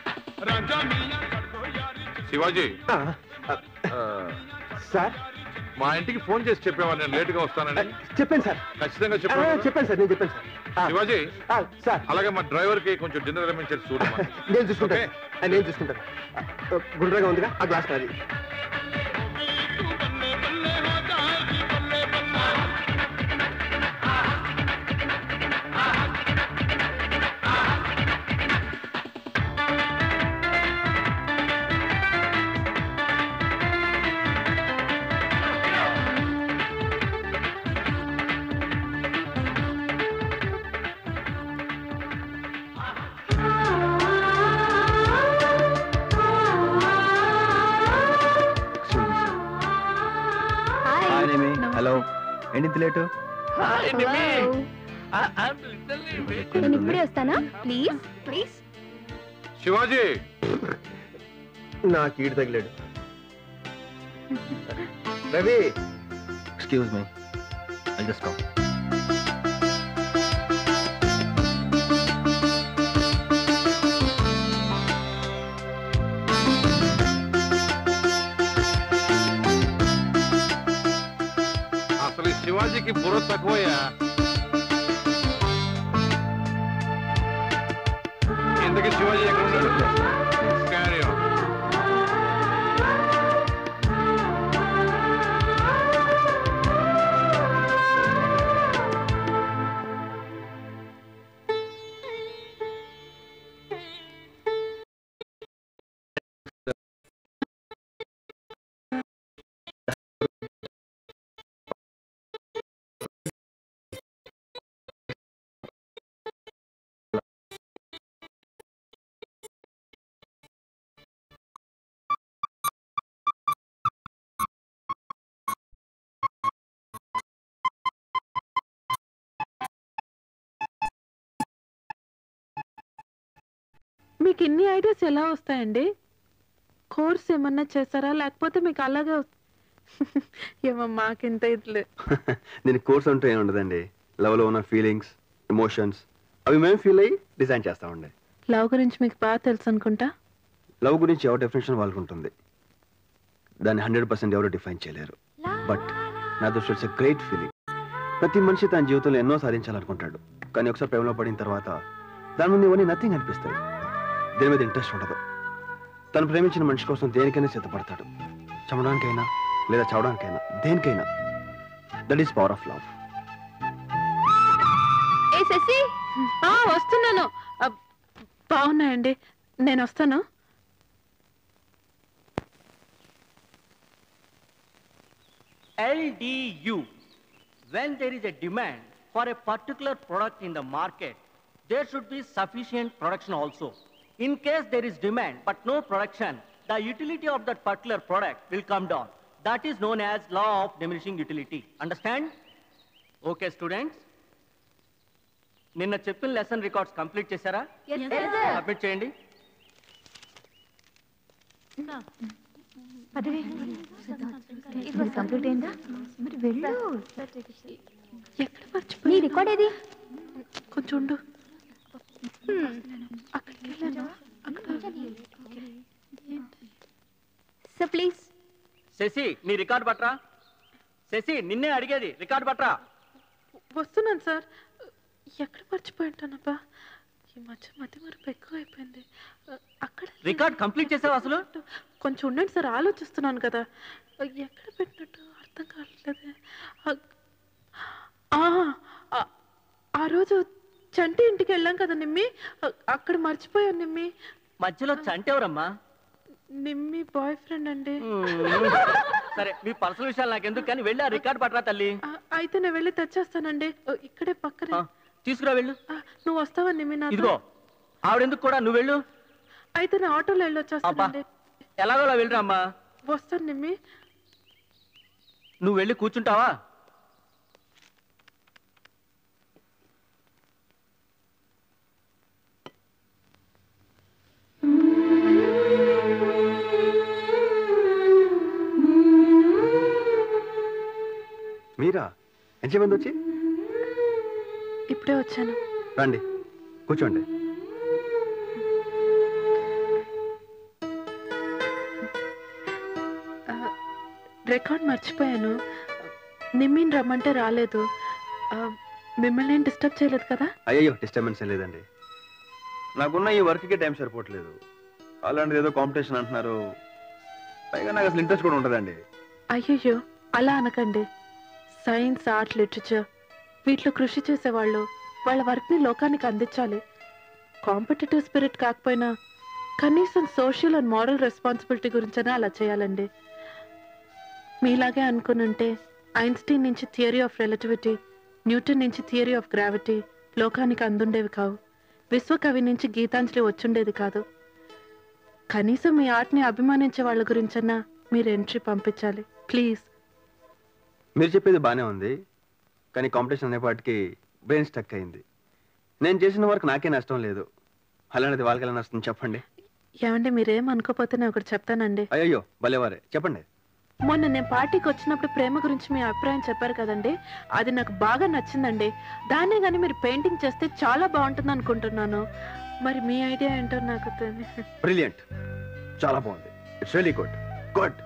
శివాజీ ఆ, ఆ, సార్ మా ఇంటికి ఫోన్ చేసి చెప్పేవాళ్ళు నేను లేట్ గా వస్తానని చెప్పాను సార్ ఖచ్చితంగా ఆ, చెప్పాను చెప్పాను సార్ నేను చెప్పాను సార్ ఆ, శివాజీ ఆ, సార్ అలాగే మా డ్రైవర్ కి కొంచెం డిన్నర్ అరేంజ్ చూడమ్మా నేను చూసుకుంటాను ఆ, నేను చూసుకుంటాను ఆ, గుండ్రగా ఉందిగా ఆ గ్లాస్ నాది హాయ్ నేమి హలో ఏంటి ఇంత లేటు నేను ఇప్పుడే వస్తానా ప్లీజ్ ప్లీజ్ శివాజీ నాకు ఈడు తగిలాడు Ravi excuse me I just come అసలు ఈ శివాజీకి బుర్ర తక్కువయ్యా ఇంతకీ శివాజీ ఎక్కడ ఉన్నాడు Carry on. మీకు ఇన్ని ఐడియాస్ ఎలా వస్తాయండి కోర్స్ ఏమన్నా చేస్తారా లేకపోతే మీకు అలాగే వస్- ఏమో మాకింత ఇదిలే దీని కోర్స్ అంటూ ఏమి ఉండదండి లవ్లో ఉన్న ఫీలింగ్స్ ఎమోషన్స్ అవి మేము ఫీల్ అయ్యి డిజైన్ చేస్తామండి లవ్ గురించి మీకు బాగా తెలుసు అనుకుంటా లవ్ గురించి ఎవరి డెఫినేషన్ వాళ్ళకు ఉంటుంది దాన్ని హండ్రెడ్ పర్సెంట్ ఎవరు డిఫైన్ చేయలేరు బట్ నా దృష్టి ఇట్స్ గ్రేట్ ఫీలింగ్ ప్రతి మనిషి తన జీవితంలో ఎన్నో సాధించాలనుకుంటాడు కానీ ఒకసారి ప్రేమలో పడిన తర్వాత దాని ముందు ఇవన్నీ నథింగ్ అనిపిస్తాయి దేని మీద ఇంట్రెస్ట్ ఉండదు తను ప్రేమించిన మనిషి కోసం దేనికైనా సిద్ధపడతాడు చమడానికైనా లేదా చవడానికైనా దేనికైనా that is power of love ఏ శశి ఆ, వస్తున్నాను ఆ, బాగున్నాయండి నేను వస్తాను LDU. When there is a demand for a particular product in the market, there should be sufficient production also. In case there is demand but no production, the utility of that particular product will come down. That is known as law of diminishing utility. Understand? Okay, students. నిన్న చెప్పిన lesson records complete చేశారా Yes, sir. Yes, sir. Submit చేయండి ఇది complete అయిందా మరి వెళ్ళు ఎక్కడ మర్చిపోయి నీ రికార్డ్ ఏది కొంచెం ఉండు సార్ ప్లీజ్ శశి నీ రికార్డ్ పట్రా శశి నిన్నే అడిగేది రికార్డ్ పట్రా వస్తున్నాను సార్ ఎక్కడ మర్చిపోయి ఉంటానబ్బా ఈ మధ్య మధ్య మరపు ఎక్కువ అయిపోయింది అక్కడ రికార్డ్ కంప్లీట్ చేసావు అసలు కొంచెం ఉండండి సార్ ఆలోచిస్తున్నాను కదా ఎక్కడ పెట్టినట్టు అర్థం కావట్లేదే ఆ, ఆ, ఆ రోజు చంటి ఇంటికి వెళ్ళాం కదా నిమ్మి అ- అక్కడ మర్చిపోయాను నిమ్మి మధ్యలో చంటి ఎవరమ్మా నిమ్మి బాయ్ ఫ్రెండ్ అండి సరే మీ పర్సనల్ విషయాలు నాకు ఎందుకు కానీ వెళ్ళి ఆ రికార్డ్ పట్రా తల్లి ఆ, అయితే నేను వెళ్ళి తెచ్చేస్తానండి ఓ, ఇక్కడే పక్కనే తీసుకురా వెళ్ళు ఆ, నువ్వు వస్తావా నిమ్మి నాతో ఇదిగో ఆవిడెందుకు కూడా నువ్వు వెళ్ళు అయితే నేను ఆటోలో వెళ్ళి వచ్చేస్తానండి ఎలాగోలా వెళ్ళరా అమ్మా వస్తాను నిమ్మి నువ్వు వెళ్ళి కూర్చుంటావా మీరా ఎంతసేపు వచ్చి ఇప్పుడే వచ్చాను రండి కూర్చోండి ఆ, రికార్డ్ మర్చిపోయాను నిమ్మిని రమ్మంటే రాలేదు ఆ, మిమ్మల్ని ఏం డిస్టర్బ్ చేయలేదు కదా అయ్యో డిస్టర్బెన్స్ ఏం లేదండి నాకున్న ఈ వర్క్కి టైం సరిపోవట్లేదు అలాంటిది ఏదో కాంపిటీషన్ అంటున్నారు పైగా నాకు అసలు ఇంట్రెస్ట్ కూడా ఉంటుందండి అయ్యయ్యో అలా అనకండి సైన్స్ ఆర్ట్ లిటరేచర్ వీటిలో కృషి చేసేవాళ్ళు వాళ్ళ వర్క్ని లోకానికి అందించాలి కాంపిటేటివ్ స్పిరిట్ కాకపోయినా కనీసం సోషల్ అండ్ మారల్ రెస్పాన్సిబిలిటీ గురించైనా అలా చేయాలండి మీలాగే అనుకునుంటే ఐన్స్టీన్ నుంచి థియరీ ఆఫ్ రిలేటివిటీ న్యూటన్ నుంచి థియరీ ఆఫ్ గ్రావిటీ లోకానికి అందుండేవి కావు విశ్వకవి నుంచి గీతాంజలి వచ్చుండేది కాదు కనీసం మీ ఆర్ట్ని అభిమానించే వాళ్ళ గురించన్నా మీరు ఎంట్రీ పంపించాలి ప్లీజ్ మీరు చెప్పేది బాగానే ఉంది కానీ కాంపిటీషన్ అనేపాటికి బ్రెయిన్ స్టక్ అయింది నేను చేసిన వర్క్ నాకే నష్టం లేదు అలాంటిది వాళ్ళకి ఎలా నష్టం చెప్పండి ఏమంటే మీరేం అనుకోపోతే నేను ఒకటి చెప్తానండి అయ్యో భలేవారే చెప్పండి మొన్న నేను పార్టీకి వచ్చినప్పుడు ప్రేమ గురించి మీ అభిప్రాయం చెప్పారు కదండి అది నాకు బాగా నచ్చిందండి దాన్నే కానీ మీరు పెయింటింగ్ చేస్తే చాలా బాగుంటుంది అనుకుంటున్నాను మరి మీ ఐడియా ఏంటో నాకు తెలియదు బ్రిలియంట్ చాలా బాగుంది ఇట్స్ రియలీ గుడ్ గుడ్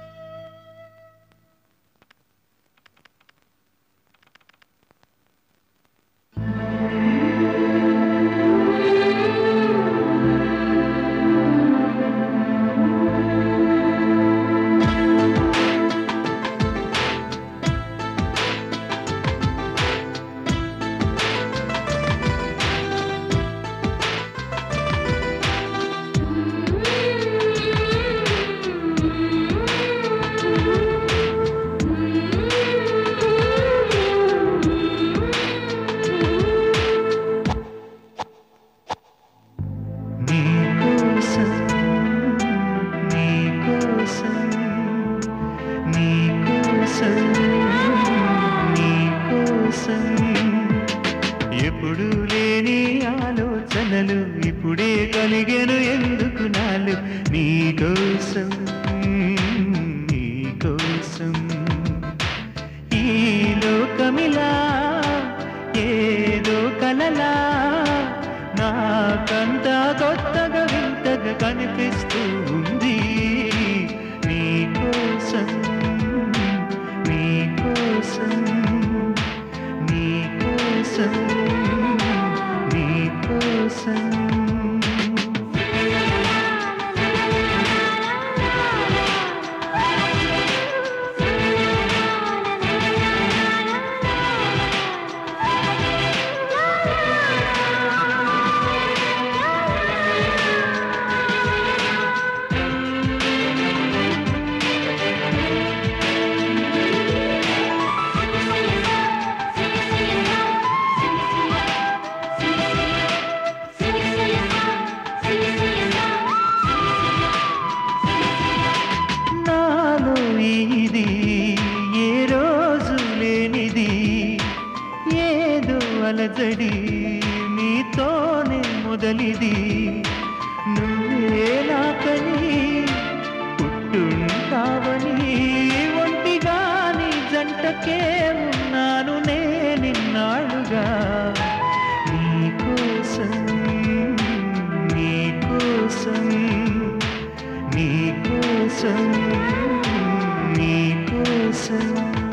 నీకోసం నీకోసం నీకోసం నీకోసం ఎప్పుడు లేని ఆలోచనలు ఇప్పుడే కలిగెను ఎందుకు నాలు నీకోసం నీకోసం ఈ లోకమిలా ఏదో కలలా నాకంతా కొత్తగా వింతగా కనిపిస్తూ ఉంది నీకోసం నీకోసం నీకోసం నీకోసం నాలో ఇది ఏ రోజు లేనిది ఏదో అలజడి నీతోనే మొదలిది నువ్వే నాకని పుట్టుంటావని ఒంటిగాని జంటకే ఉన్నాను నేనిన్నాళ్ళుగా నీకోసం నీకోసం నీకోసం నీకోసం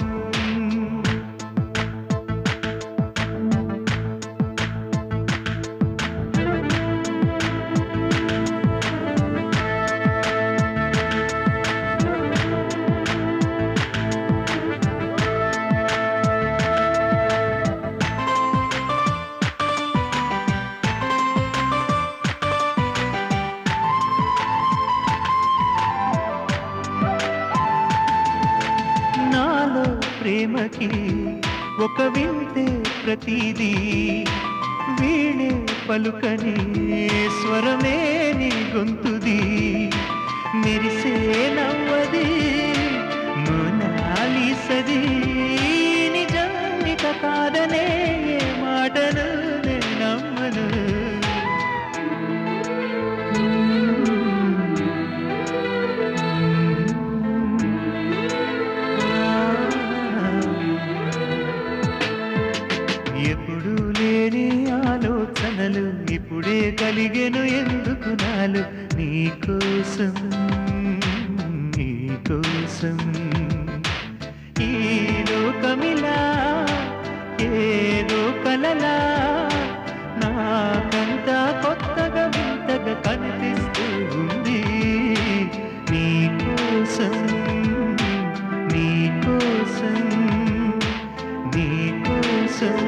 నాలో ప్రేమకి ఒక వింతే ప్రతిదీ వీణే పలుకని స్వరమే నీ గొంతుది మెరిసే నవ్వది మోనాలిసది నిజం ఇక కాదనే ఏ మాటను నే నమ్మను ఎప్పుడు లేని ఆలోచనలు ఇప్పుడే కలిగెను ఎందుకు నాలు నీకోసం నీకోసం లోకమిలా ఏదో కలలా నాకంతా కొత్తగా వింతగా కనిపిస్తూ ఉంది నీకోసం నీకోసం నీకోసం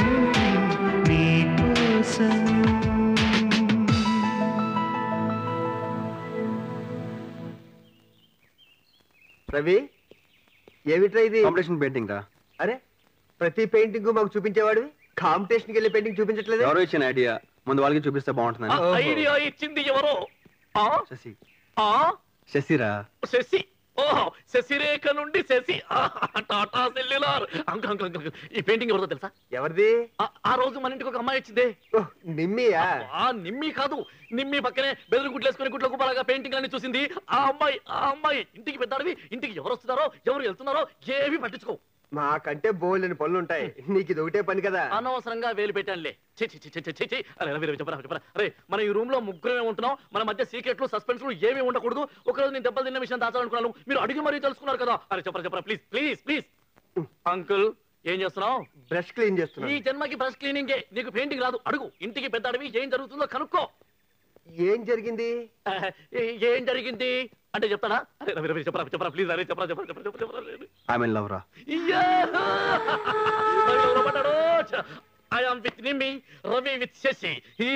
నీకోసం రవి ఏమిట్రా ఇది కాంపిటీషన్ పెయింటింగ్ రా అరే ప్రతి పెయింటింగ్ మాకు చూపించేవాడివి కాంపిటీషన్కి వెళ్ళి పెయింటింగ్ చూపించట్లేదు ఎవరో ఇచ్చిన ఐడియా ముందు వాళ్ళకి చూపిస్తే బాగుంటుందని ఐడియా ఇచ్చింది ఎవరో ఆ? శశి ఆ? శశిరా శశి ఓహో శశిరేఖ నుండి శశి ఆ, Tata cellular uncle uncle uncle ఈ పెయింటింగ్ ఎవరిదో తెలుసా ఎవరిది ఆ- ఆ రోజు మన ఇంటికి ఒక అమ్మాయి వచ్చిందే నిమ్మియా ఆ నిమ్మి కాదు నిమ్మి పక్కనే బెదురు గుట్లేసుకుని గుట్ల కుప్పలాగా పెయింటింగ్ అన్ని చూసింది ఆ అమ్మాయి ఆ అమ్మాయి ఇంటికి పెద్దాడివి ఇంటికి ఎవరు వస్తున్నారో ఎవరు వెళ్తున్నారో ఏవి పట్టించుకో మాకంటే బోల్డెని పనులు ఉంటాయి నీకు ఇది ఒకటే పని కదా అనవసరంగా వేలు పెట్టానులే చి చి చి చి చి, చి చి అరే రవి రవి చెప్పరా చెప్పరా అరే మన ఈ రూమ్ లో ముగ్గురమే ఉంటున్నాం మన మధ్య సీక్రెట్లు సస్పెన్స్లు ఏమీ ఉండకూడదు ఒకరోజు నేను దెబ్బలు తిన్న విషయం దాచాలనుకున్నాను మీరు అడిగి మరీ తెలుసుకున్నారు కదా అరే చెప్పరా చెప్పరా ప్లీజ్ ప్లీజ్ ప్లీజ్ అంకుల్ ఏం చేస్తున్నావు బ్రష్ క్లీన్ ఈ చేస్తున్నా జన్మకి బ్రష్ క్లీనింగే నీకు పెయింటింగ్ రాదు అడుగు ఇంటికి పెద్ద అడవి ఏం జరుగుతుందో కనుక్కో ఏం జరిగింది ఏ- ఏం జరిగింది అంటే చెప్తాడా అరే రవి రవి చెప్పరా చెప్పరా ప్లీజ్ అరే చెప్పరా చెప్పరా చెప్పరా చెప్పరా చెప్పరా ఐ మీన్ లవ్ రా I am with Nimmi Ravi with Shashi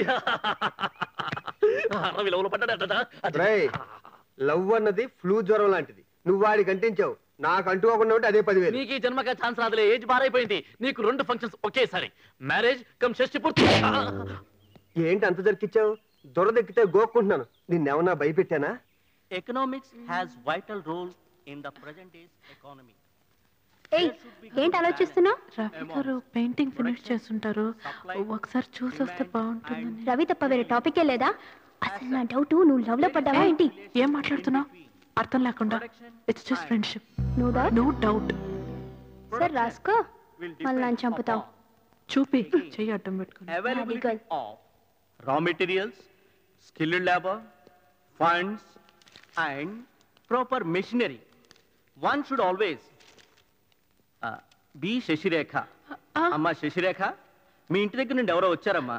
Ravi లవ్లో పడ్డాడట రేయ్, లవ్ అన్నది ఫ్లూ జ్వరం లాంటిది నువ్వు వాడికి అంటించావు నాకు అంటుకోకుండా ఉంటే అదే పదివేలు నీకు ఈ జన్మగా ఛాన్స్ రాదులే ఏజ్ బారైపోయింది నీకు రెండు ఫంక్షన్స్ ఒకేసారి మ్యారేజ్ కమ్ షష్టి పూర్తి ఏంటి అంత జరికిచ్చావు దొరదెక్కితే గోక్కుంటున్నాను నిన్నేమన్నా భయపెట్టానా Economics has vital role in the present day's economy. ఏయ్ ఏంటి ఆలోచిస్తున్నావు రవి గారు పెయింటింగ్ ఫినిష్ చేస్తుంటారు ఒకసారి చూసి వస్తే బాగుంటుందని రవి తప్ప వేరే టాపికే లేదా అసలు నా డౌట్ నువ్వు లవ్ లో పడ్డావా ఏంటి ఏం మాట్లాడుతున్నావు అర్థం లేకుండా it's just friendship no doubt no doubt sir రాసుకో మళ్ళీ నన్ను చంపుతావు చూపి చెయ్యి అడ్డం పెట్టుకుని Availability of raw materials, skilled labor, funds, and proper machinery. One should always uh, be Sasirekha అమ్మా శశిరేఖ మీ ఇంటి దగ్గర నుండి ఎవరో వచ్చారమ్మా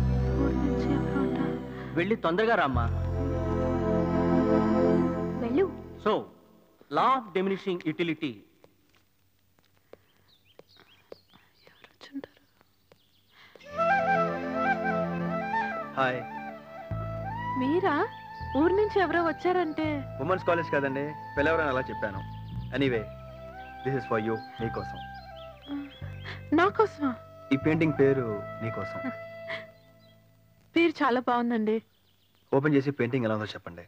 వెళ్ళి తొందరగా రామ్మా వెళ్ళు so law of diminishing utility hi Meera ఊరు నుంచి ఎవరో వచ్చారంటే ఉమెన్స్ కాలేజ్ కదండి పిల్లవరని అలా చెప్పాను anyway this is for you నీకోసం నా కోసమా ఈ పెయింటింగ్ పేరు నీకోసం పేరు చాలా బాగుందండి ఓపెన్ చేసి పెయింటింగ్ ఎలా ఉందో చెప్పండి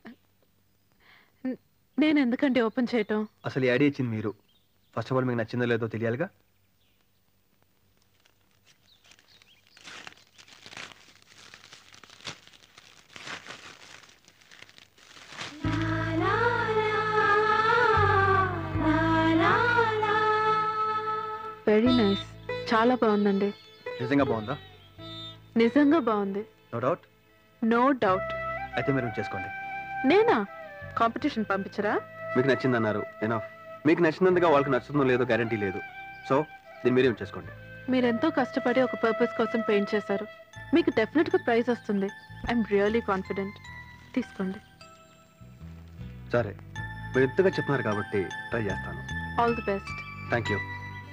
నేను ఎందుకండి ఓపెన్ చేయటం అసలు ఈ ఐడియా ఇచ్చింది మీరు ఫస్ట్ ఆఫ్ ఆల్ మీకు నచ్చిందో లేదో తెలియాలిగా వెరీ నైస్ చాలా బాగుందండి నిజంగా బాగుందా నిజంగా బాగుంది నో డౌట్ నో డౌట్ అయితే మీరు చేసుకోండి నేనా కాంపిటీషన్ పంపించరా మీకు నచ్చిందన్నారు ఎనఫ్ మీకు నచ్చినందుగా వాళ్ళకి నచ్చుతుందో లేదో గ్యారంటీ లేదు సో దీన్ని మీరే చేసుకోండి మీరెంతో కష్టపడి ఒక పర్పస్ కోసం పెయింట్ చేశారు మీకు డెఫినెట్ గా ప్రైజ్ వస్తుంది ఐఎమ్ రియలీ కాన్ఫిడెంట్ తీసుకోండి సరే మీరు ఎంతగా చెప్తున్నారు కాబట్టి ట్రై చేస్తాను all the best thank you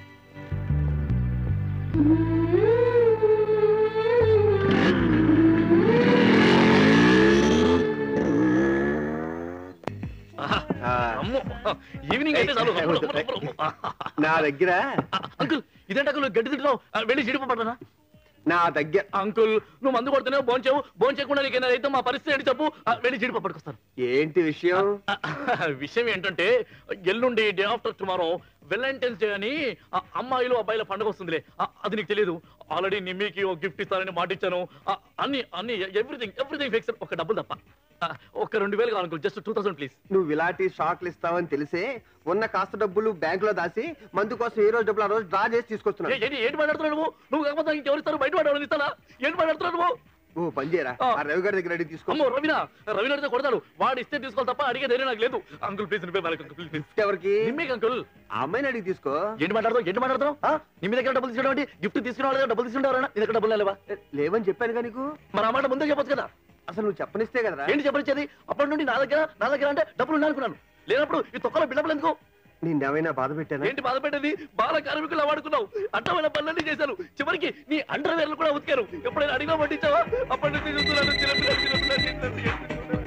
అమ్మో ఈవినింగ్ అయితే చాలు రమ్ము, రమ్ము, రమ్ము, రమ్ము. నా దగ్గర అంకుల్ ఇదేంటి అంకుల్ గడ్డి తింటున్నావు ఆ, వెళ్ళి జీడిపడ్డా నా దగ్గర అంకుల్ నువ్వు మందు కొడుతున్నావు భోంచేవు భోంచేయకుండా నీకేనా అయితే మా పరిస్థితి ఏంటి చెప్పు ఆ, వెళ్ళి జీడిపప్పు పట్టుకొస్తాను ఏంటి విషయం విషయం ఏంటంటే ఎల్లుండి day after tomorrow valentine's day అని ఆ అమ్మాయిలు అబ్బాయిల పండుగ వస్తుందిలే ఆ, అది నీకు తెలియదు ఆల్రెడీ నిమ్మీకి ఒక గిఫ్ట్ ఇస్తానని మాట ఇచ్చాను ఆ, అన్ని అన్ని ఎవ్రీథింగ్ ఎవ్రీథింగ్ ఫిక్స్ ఒక డబ్బులు తప్ప ఆ, ఒక రెండు వేలు కావాలి జస్ట్ టూ థౌసండ్ ప్లీజ్ నువ్వు ఇలాంటి షాక్లు ఇస్తావని తెలిసే ఉన్న కాస్త డబ్బులు బ్యాంకులో దాసి మందు కోసం ఏ రోజు డబ్బులు ఆ రోజు డ్రా చేసి తీసుకొస్తున్నాను ఏంటి ఏంటి మాట్లాడుతున్నావు నువ్వు నువ్వు కాకపోతే ఇంకెవరు ఇస్తారు బయట వాడు ఇస్తానా ఏంటి మాట్లాడుతున్నావు నువ్వు ఓ పని చేయరా ఆ రవి గారి దగ్గర అడిగి తీసుకో అమ్మో రవినా రవి అడిగితే కొడతాడు వాడు ఇస్తే తీసుకోవాలి తప్ప అడిగే ధైర్యం నాకు లేదు అంకుల్ ప్లీజ్ అంకుల్ ప్లీజ్ ఎవరికి నిమ్మేకి అంకుల్ ఆ అమ్మాయిని అడిగి తీసుకో ఏంటి మాట్లాడతావు ఏంటి మాట్లాడతావు ఆ? నీ మీద దగ్గర డబ్బులు తీసుకోవడం ఏంటి గిఫ్ట్ తీసుకున్న వాళ్ళ దగ్గర డబ్బులు తీసుకుంటారా నీ దగ్గర డబ్బులు లేవా లేవని చెప్పాను కానీ నీకు మరి ఆ మాట ముందే చెప్పొచ్చు కదా అసలు నువ్వు చెప్పనిస్తే కదరా ఏంటి చెప్పనిచ్చేది అప్పటి నుండి నా దగ్గర నా దగ్గర అంటే డబ్బులు ఉన్నాయి అనుకున్నాను లేనప్పుడు ఈ తొక్కలో బిడ్డలు ఎందుకు నిన్నేమైనా బాధ పెట్టానా ఏంటి బాధ పెట్టేది బాల కార్మికులు వాడుకున్నావు అడ్డమైన పనులన్నీ చేశాను చివరికి నీ అండర్ వేర్లు కూడా ఉతికారు ఎప్పుడైనా అడిగా పట్టించావా అప్పటి నుంచి చూస్తున్నాను చిన్నపిల్లలు, చిన్నపిల్లలు, చిన్నపిల్లలు.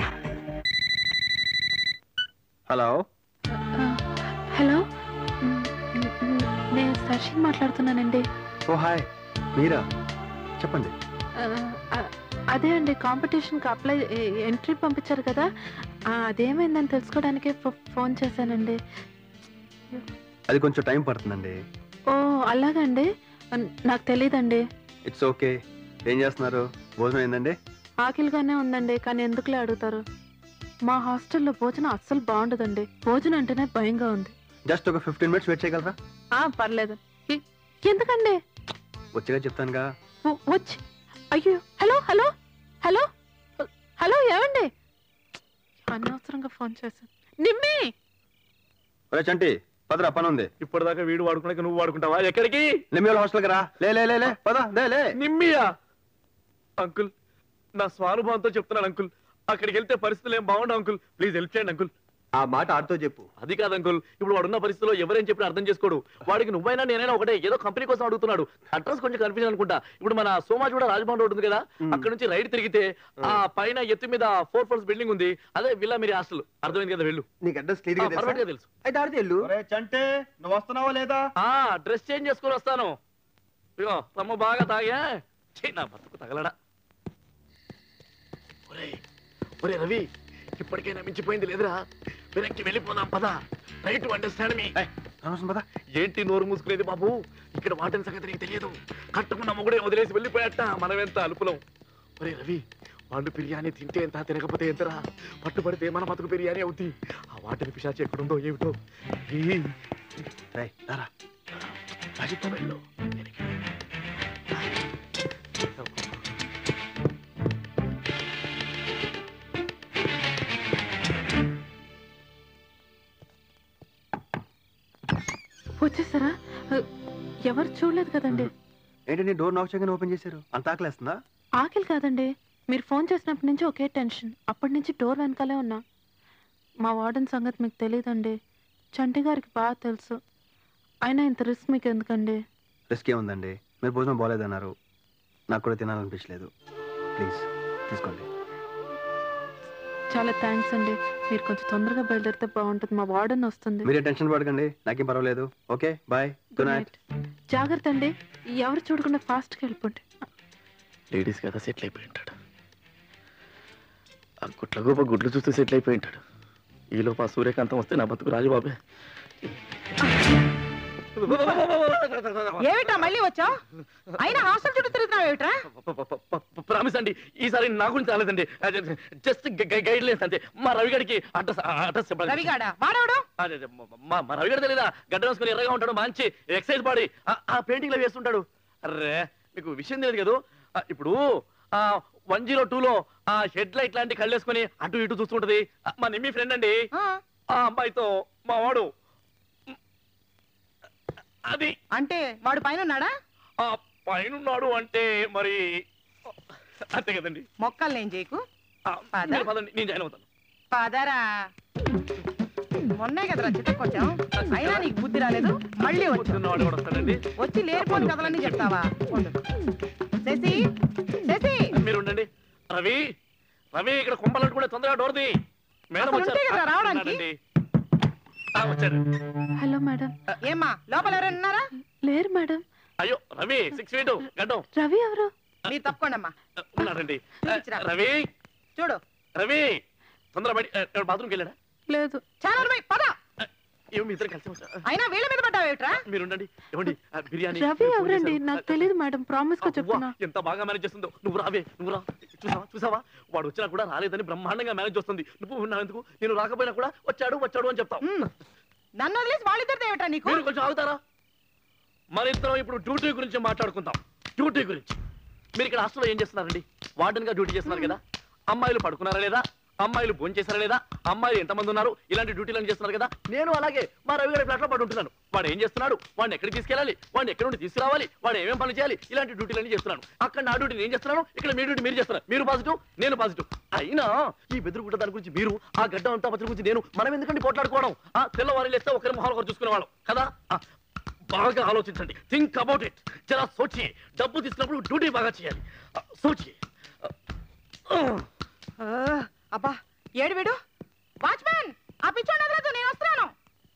హలో హలో మ్, మ్, మ్, నేను సర్షిన్ మాట్లాడుతున్నానండి ఓ హాయ్ మీరా చెప్పండి ఆ, ఆ, అదే అండి కాంపిటీషన్కి అప్లై ఎ- ఎంట్రీ పంపించారు కదా ఆ, అదేమైందని తెలుసుకోవడానికే ఫో- ఫోన్ చేశానండి అది కొంచెం టైం పడుతుందండి ఓ అలాగండి అన్- నాకు తెలియదండి ఇట్స్ ఓకే ఏం చేస్తున్నారు భోజనం ఏందండి ఆకలిగానే ఉందండి కానీ ఎందుకులే అడుగుతారు మా హాస్టల్లో భోజనం అస్సలు బాగుండదండి భోజనం అంటేనే భయంగా ఉంది జస్ట్ ఒక ఫిఫ్టీన్ మినిట్స్ వెయిట్ చేయగలరా ఆ పర్లేదు ఎ- ఎందుకండి వచ్చేగా చెప్తానుగా వ- వచ్చి అయ్యో హలో హలో హలో హలో ఏమండి అనవసరంగా ఫోన్ చేశాను నిమ్మి ఒరే చంటి పదరా పని ఉంది ఇప్పటిదాకా వీడు వాడుకున్నాక నువ్వు వాడుకుంటావా ఎక్కడికి నిమ్మల హాస్టల్కి రా లే లే లే లే పద లే లే నిమ్మియా అంకుల్ నా స్వానుభవంతో చెప్తున్నాను అంకుల్ అక్కడికి వెళ్తే పరిస్థితులు ఏం బాగుండవు అంకుల్ ప్లీజ్ హెల్ప్ చేయండి అంకుల్ ఆ మాట ఆడితో చెప్పు అది కాదు అంకుల్ ఇప్పుడు వాడున్న పరిస్థితిలో ఎవరేం చెప్పినా అర్థం చేసుకోడు వాడికి నువ్వైనా నేనైనా ఒకటే ఏదో కంపెనీ కోసం అడుగుతున్నాడు అడ్రస్ కొంచెం కన్ఫ్యూజన్ అనుకుంటా ఇప్పుడు మన సోమాజ్ కూడా రాజభవన్ రోడ్ ఉంది కదా అక్కడ నుంచి రైట్ తిరిగితే ఆ పైన ఎత్తు మీద ఫోర్ ఫ్లోర్స్ బిల్డింగ్ ఉంది అదే విల్లా మీరు హాస్టల్ అర్థమైంది కదా వెళ్ళు నీకు అడ్రస్ క్లియర్ గా పర్ఫెక్ట్ గా తెలుసు అయితే ఆడితే వెళ్ళు చంటే నువ్వు వస్తున్నావా లేదా ఆ డ్రెస్ చేంజ్ చేసుకొని వస్తాను ఇగో రమ్మ బాగా తాగా ఛీ, నా బతుకు తగలడా ఒరే ఒరే రవి ఇప్పటికైనా మించిపోయింది లేదురా వెనక్కి వెళ్ళిపోదాం పద రైట్ అండర్స్టాండ్ మీ ఏంటి నోరు మూసుకునేది బాబు ఇక్కడ వాటిని సంగతి నీకు తెలియదు కట్టుకున్న మొగుడే వదిలేసి వెళ్ళిపోయట మనమెంత అలుపులం ఒరే రవి వాళ్ళు బిర్యానీ తింటే ఎంత తినకపోతే ఎంతరా పట్టుబడితే మన బతుకు బిర్యానీ అవుద్ది ఆ వాటిని పిశాచి ఎక్కడుందో ఏమిటో ఈ రాజుతో వెళ్ళు వచ్చేసారా ఆ, ఎవరు చూడలేదు కదండి ఏంటండి డోర్ నాక్ చేయగానే ఓపెన్ చేశారు అంత ఆకలేస్తుందా ఆకలి కాదండి మీరు ఫోన్ చేసినప్పటి నుంచి ఒకే టెన్షన్ అప్పటి నుంచి డోర్ వెనకాలే ఉన్నా మా వార్డెన్ సంగతి మీకు తెలియదండి చంటి గారికి బాగా తెలుసు అయినా ఇంత రిస్క్ మీకు ఎందుకండి రిస్క్ ఏముందండి మీరు భోజనం బాగాలేదన్నారు నాకు కూడా తినాలనిపించలేదు ప్లీజ్ తీసుకోండి చాలా థ్యాంక్స్ అండి మీరు కొంచెం తొందరగా బయలుదేరితే బాగుంటుంది మా వార్డెన్ వస్తుంది మీరే టెన్షన్ పడకండి నాకేం పర్వాలేదు ఓకే బాయ్ గుడ్ నైట్ జాగ్రత్త అండి ఎవరు చూడకుండా ఫాస్ట్గా వెళ్ళిపోండి లేడీస్ కదా సెటిల్ అయిపోయి ఉంటాడు ఆ గుట్ల గోప గుడ్లు చూస్తే సెటిల్ అయిపోయి ఉంటాడు ఈలోపు ఆ సూర్యకాంతం వస్తే నా బతుకు రాజుబాబే ఏమిటా మళ్ళీ వచ్చా అయినా హాస్టల్ చుట్టూ తిరుగుతున్నావు ఏమిట్రా ప్రామిస్ అండి ఈసారి నా గురించి రాలేదండి జస్ట్ గైడ్ లైన్స్ అంతే మా రవి గారికి అడ్రస్ అడ్రస్ చెప్పండి రవిగాడా వాడవడు అదే, అదే, మా మా రవి గారు తెలీదా గడ్డ వేసుకుని ఎర్రగా ఉంటాడు మంచి ఎక్సైజ్ బాడీ ఆ పెయింటింగ్ లో వేస్తుంటాడు అర్రే మీకు విషయం తెలియదు కదా ఆ, ఇప్పుడు ఆ వన్ జీరో టూ లో ఆ హెడ్ లైట్ లాంటి కళ్ళు వేసుకొని అటు ఇటు చూస్తుంటది ఆ, మా నిమ్మి ఫ్రెండ్ అండి ఆ అమ్మాయితో మా వాడు అది అంటే వాడు పైన ఉన్నాడా ఆ పైనున్నాడు అంటే మరి అంతే కదండి మొక్కలు నేను చేయకు పద. మీరు పదండి నేను జాయిన్ అవుతాను పదరా మొన్నే కదరా చిత్తకొచ్చాం అయినా నీకు బుద్ధి రాలేదు మళ్ళీ వచ్చావు వాడు కూడా వస్తాడండి వచ్చి లేనిపోని కథలన్నీ చెప్తావా ఉండు. శశి శశి మీరు ఉండండి రవి రవి ఇక్కడ కుంపలంటుకుంటే తొందరగా డోర్ది మేడం అసలు వచ్చారు ఉంటే కదరా రావడానికి? ఉన్నాడండి. ఆ, వచ్చారు హలో మేడం ఏమ్మా లోపల ఎవరైనా ఉన్నారా లేరు మేడం అయ్యో రవి సిక్స్ ఫీట్ గడ్డం రవి ఎవరు మీరు తప్పకుండా అమ్మా ఉన్నాడండి చూపించురా. రవి చూడు రవి తొందర బయట బాత్రూమ్కి వెళ్ళాడా లేదు చాలా పోయి పద ఏమో మీ ఇద్దరు కలిసి వచ్చా అయినా వీళ్ళ మీద పడ్డావు ఏమిట్రా మీరు ఉండండి ఏమండి ఆ, బిర్యానీ రవి మీరు ఫోన్ ఎవరండి చేశారు. నాకు తెలియదు మేడం ప్రామిస్ గా అవ్వా, చెప్తున్నా ఎంత బాగా మేనేజ్ చేస్తుందో నువ్వు రావే నువ్వు రా చూసావా చూసావా వాడు వచ్చినా కూడా రాలేదని బ్రహ్మాండంగా మేనేజ్ చేస్తుంది నువ్వు ఉన్నావు ఎందుకు నేను రాకపోయినా కూడా వచ్చాడు వచ్చాడు అని చెప్తావు నన్ను వదిలేసి వాళ్ళిద్దరితో ఏమిట్రా నీకు మీరు కొంచెం ఆగుతారా మరిద్దరం ఇప్పుడు డ్యూటీ గురించి మాట్లాడుకుందాం డ్యూటీ గురించి మీరు ఇక్కడ హాస్టల్లో ఏం చేస్తున్నారండి వార్డెన్ గా డ్యూటీ చేస్తున్నారు కదా అమ్మాయిలు పడుకున్నారా లేదా అమ్మాయిలు భోజనం చేశారా లేదా అమ్మాయిలు ఎంతమంది ఉన్నారు ఇలాంటి డ్యూటీలు చేస్తున్నారు కదా నేను అలాగే మా రవి గారి ఫ్లాట్ లో పడి ఉంటున్నాను వాడు ఏం చేస్తున్నాడు వాడిని ఎక్కడికి తీసుకెళ్ళాలి వాడిని ఎక్కడి నుండి తీసుకురావాలి వాడు ఏమేం పనులు చేయాలి ఇలాంటి డ్యూటీలన్నీ చేస్తున్నాను అక్కడ నా డ్యూటీ నేను చేస్తున్నాను ఇక్కడ మీ డ్యూటీ మీరు చేస్తున్నారు మీరు పాజిటివ్ నేను పాజిటివ్ అయినా ఈ బెదురుగుడ్డ దాని గురించి మీరు ఆ గడ్డ అంతా పత్రి గురించి నేను మనం ఎందుకంటే పోట్లాడుకోవడం ఆ తెల్లవారి లేస్తే ఒకరి మొహాలు ఒకరు చూసుకునేవాళ్ళం కదా ఆ, బాగా ఆలోచించండి థింక్ అబౌట్ ఇట్ జరా సోచి డబ్బు తీసుకున్నప్పుడు డ్యూటీ బాగా చేయాలి ఆ, సోచి ఆ, అబ్బా ఏడు వీడు వాచ్మ్యాన్ ఆ పిచ్చోడు వదలొద్దు, నేను వస్తున్నాను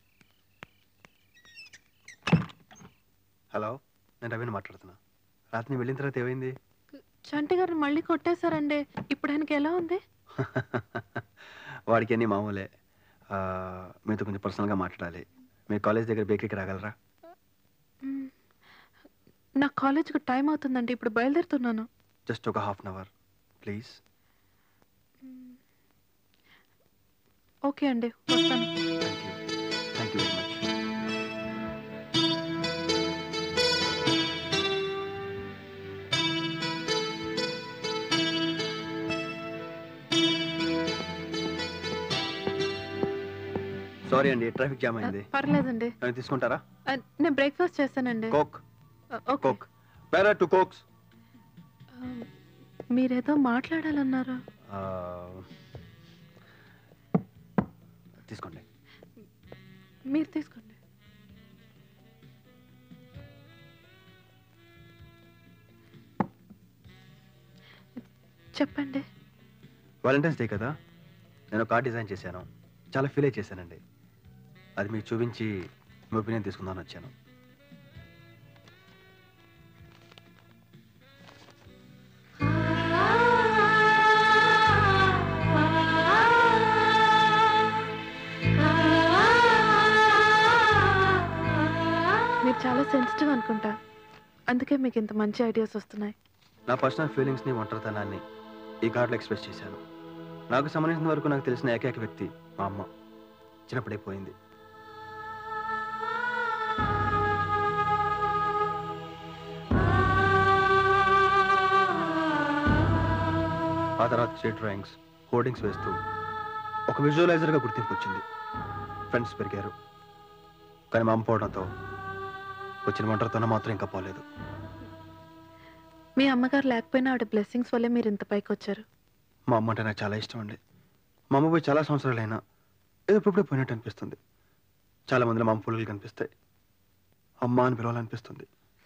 హలో నేను రవిని మాట్లాడుతున్నా రాత్రి నేను వెళ్ళిన తర్వాత ఏమైంది చంటి గారిని మళ్ళీ కొట్టేశారండి ఇప్పుడు ఆయనకి ఎలా ఉంది వాడికి అన్ని మామూలే ఆ, మీతో కొంచెం పర్సనల్గా మాట్లాడాలి మీరు కాలేజ్ దగ్గర బేకరీకి రాగలరా మ్, నా కాలేజ్కి టైం అవుతుందండి ఇప్పుడు బయలుదేరుతున్నాను జస్ట్ ఒక half an hour please okay అండి వస్తాను thank you very much sorry అండి ట్రాఫిక్ జామ్ అయింది పర్లేదండి ఏమైనా తీసుకుంటారా ఆ, నేను బ్రేక్ఫాస్ట్ చేస్తానండి కోక్ ఆ, ఓకే కోక్ పేరా టు కోక్స్ ఆ, మీరేదో మాట్లాడాలన్నారు తీసుకోండి మీరు తీసుకోండి చెప్పండి వాలంటైన్స్ డే కదా నేను కార్డ్ డిజైన్ చేశాను చాలా ఫీల్ అయి చేశానండి అది మీకు చూపించి మీ ఒపీనియన్ తీసుకుందామని వచ్చాను మీరు చాలా సెన్సిటివ్ అనుకుంటా అందుకే మీకు ఇంత మంచి ఐడియాస్ వస్తున్నాయి నా పర్సనల్ ఫీలింగ్స్ని ఒంటరితనాన్ని ఈ కార్డులో ఎక్స్ప్రెస్ చేశాను నాకు సంబంధించిన వరకు నాకు తెలిసిన ఏకైక వ్యక్తి మా అమ్మ చిన్నప్పుడే పోయింది ఆ తర్వాత స్ట్రీట్ డ్రాయింగ్స్ హోర్డింగ్స్ వేస్తూ ఒక విజువలైజర్గా గుర్తింపు వచ్చింది ఫ్రెండ్స్ పెరిగారు కానీ మా అమ్మ పోవడంతో వచ్చిన ఒంటరితనం మాత్రం ఇంకా పోలేదు మీ అమ్మగారు లేకపోయినా ఆవిడ బ్లెస్సింగ్స్ వల్లే మీరు ఇంత పైకి వచ్చారు మా అమ్మ అంటే నాకు చాలా ఇష్టం అండి మా అమ్మ పోయి చాలా సంవత్సరాలైనా ఏదో ఇప్పుడే పోయినట్టు అనిపిస్తుంది చాలా మందిలో మా అమ్మ పుల్లలు కనిపిస్తాయి అమ్మ అని పిలవాలనిపిస్తుంది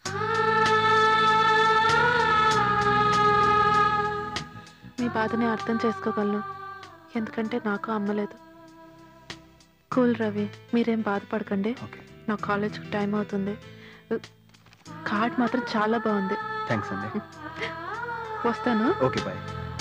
మీ బాధని అర్థం చేసుకోగలను ఎందుకంటే నాకు అమ్మలేదు కూల్ రవి మీరేం బాధపడకండి నా కాలేజ్కి టైం అవుతుంది కార్డ్ మాత్రం చాలా బాగుంది థ్యాంక్స్ అండి వస్తాను ఓకే బాయ్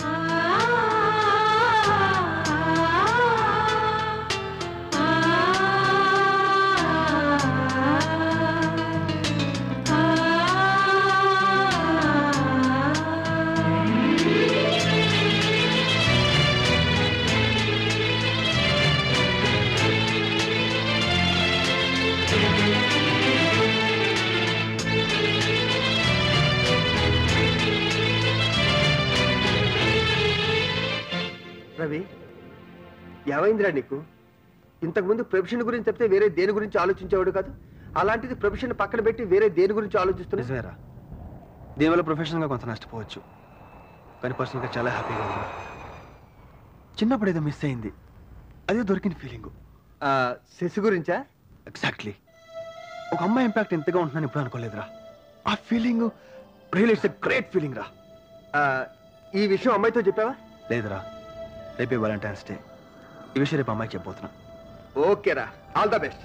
రవి ఏమైందిరా నీకు ఇంతకుముందు ప్రొఫెషన్ గురించి చెప్తే వేరే దేని గురించి ఆలోచించేవాడు కాదు అలాంటిది ప్రొఫెషన్ పక్కన పెట్టి వేరే దేని గురించి ఆలోచిస్తున్నా నిజమేరా దీనివల్ల ప్రొఫెషనల్గా కొంత నష్టపోవచ్చు కానీ పర్సనల్గా చాలా హ్యాపీగా ఉన్నా చిన్నప్పుడు ఏదో మిస్ అయింది అదే దొరికిన ఫీలింగ్ శశి గురించా ఎగ్జాక్ట్లీ ఒక అమ్మాయి ఇంపాక్ట్ ఎంతగా ఉంటుందని ఎప్పుడు అనుకోలేదురా ఆ feeling real it's a great feeling రా ఈ విషయం అమ్మాయితో చెప్పావా లేదురా రేపే వాలంటైన్స్ డే ఈ విషయం రేపు అమ్మాయికి చెప్పబోతున్నా ఓకేరా ఆల్ ద బెస్ట్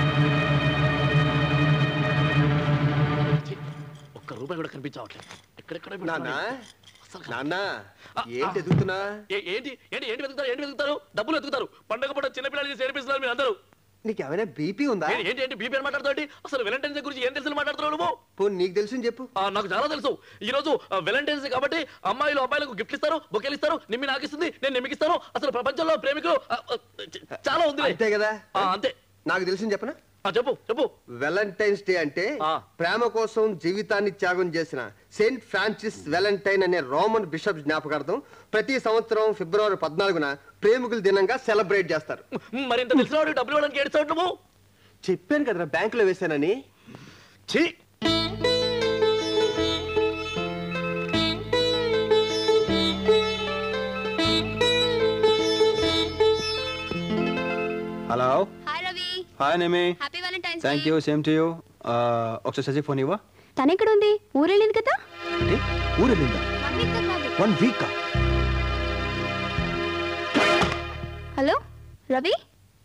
ఒక్క రూపాయి కూడా కనిపించవట్లేదు ఇక్కడెక్కడ నాన్న నాన్న ఏంటి ఎదుగుతున్నా ఏ- ఏంటి ఏంటి ఏంటి వెతుకుతారు ఏంటి వెతుకుతారు డబ్బులు వెతుకుతారు పండగ పూట చిన్నపిల్లలకి చేర్పిస్తున్నారు మీరు అందరూ నీకు ఏమైనా బీపీ ఉందా ఏంటి ఏంటి ఏంటి బీపీ అని మాట్లాడుతావు అసలు వెలంటైన్స్ డే గురించి ఏం తెలుసు మాట్లాడుతున్నావు నువ్వు పోనీ నీకు తెలుసు చెప్పు ఆ, నాకు చాలా తెలుసు ఈ రోజు వెలంటైన్స్ డే కాబట్టి అమ్మాయిలు అబ్బాయిలకు గిఫ్ట్ ఇస్తారు బొకేలు ఇస్తారు నిమ్మి నాకు ఇస్తుంది నేను నిమ్మికి ఇస్తాను అసలు ప్రపంచంలో ప్రేమికులు ఆ, ఆ, చ- చాలా ఉంది అంతే కదా అంతే నాకు తెలిసింది చెప్పనా చెప్పు చెప్పు వెలంటైన్స్ డే అంటే ప్రేమ కోసం జీవితాన్ని త్యాగం చేసిన సెయింట్ ఫ్రాన్సిస్ వెలంటైన్ అనే రోమన్ బిషప్ జ్ఞాపకార్థం ప్రతి సంవత్సరం ఫిబ్రవరి పద్నాలుగున ప్రేమికుల దినంగా సెలబ్రేట్ చేస్తారు మరి ఇంత తెలిసిన వాడు డబ్బులు ఇవ్వడానికి ఏడుస్తావు నువ్వు చెప్పాను కదరా బ్యాంకులో వేశానని ఛీ హలో హాయ్ రవి హాయ్ నేమి happy valentines thank you same to you ఒకసారి సజీ ఫోన్ ఇవ్వ తనెక్కడ ఉంది ఊరెళ్ళింది కదా ఏంటి ఊరు వెళ్ళిందా వన్ వీక్ కాదు వన్ వీక్ హలో రవి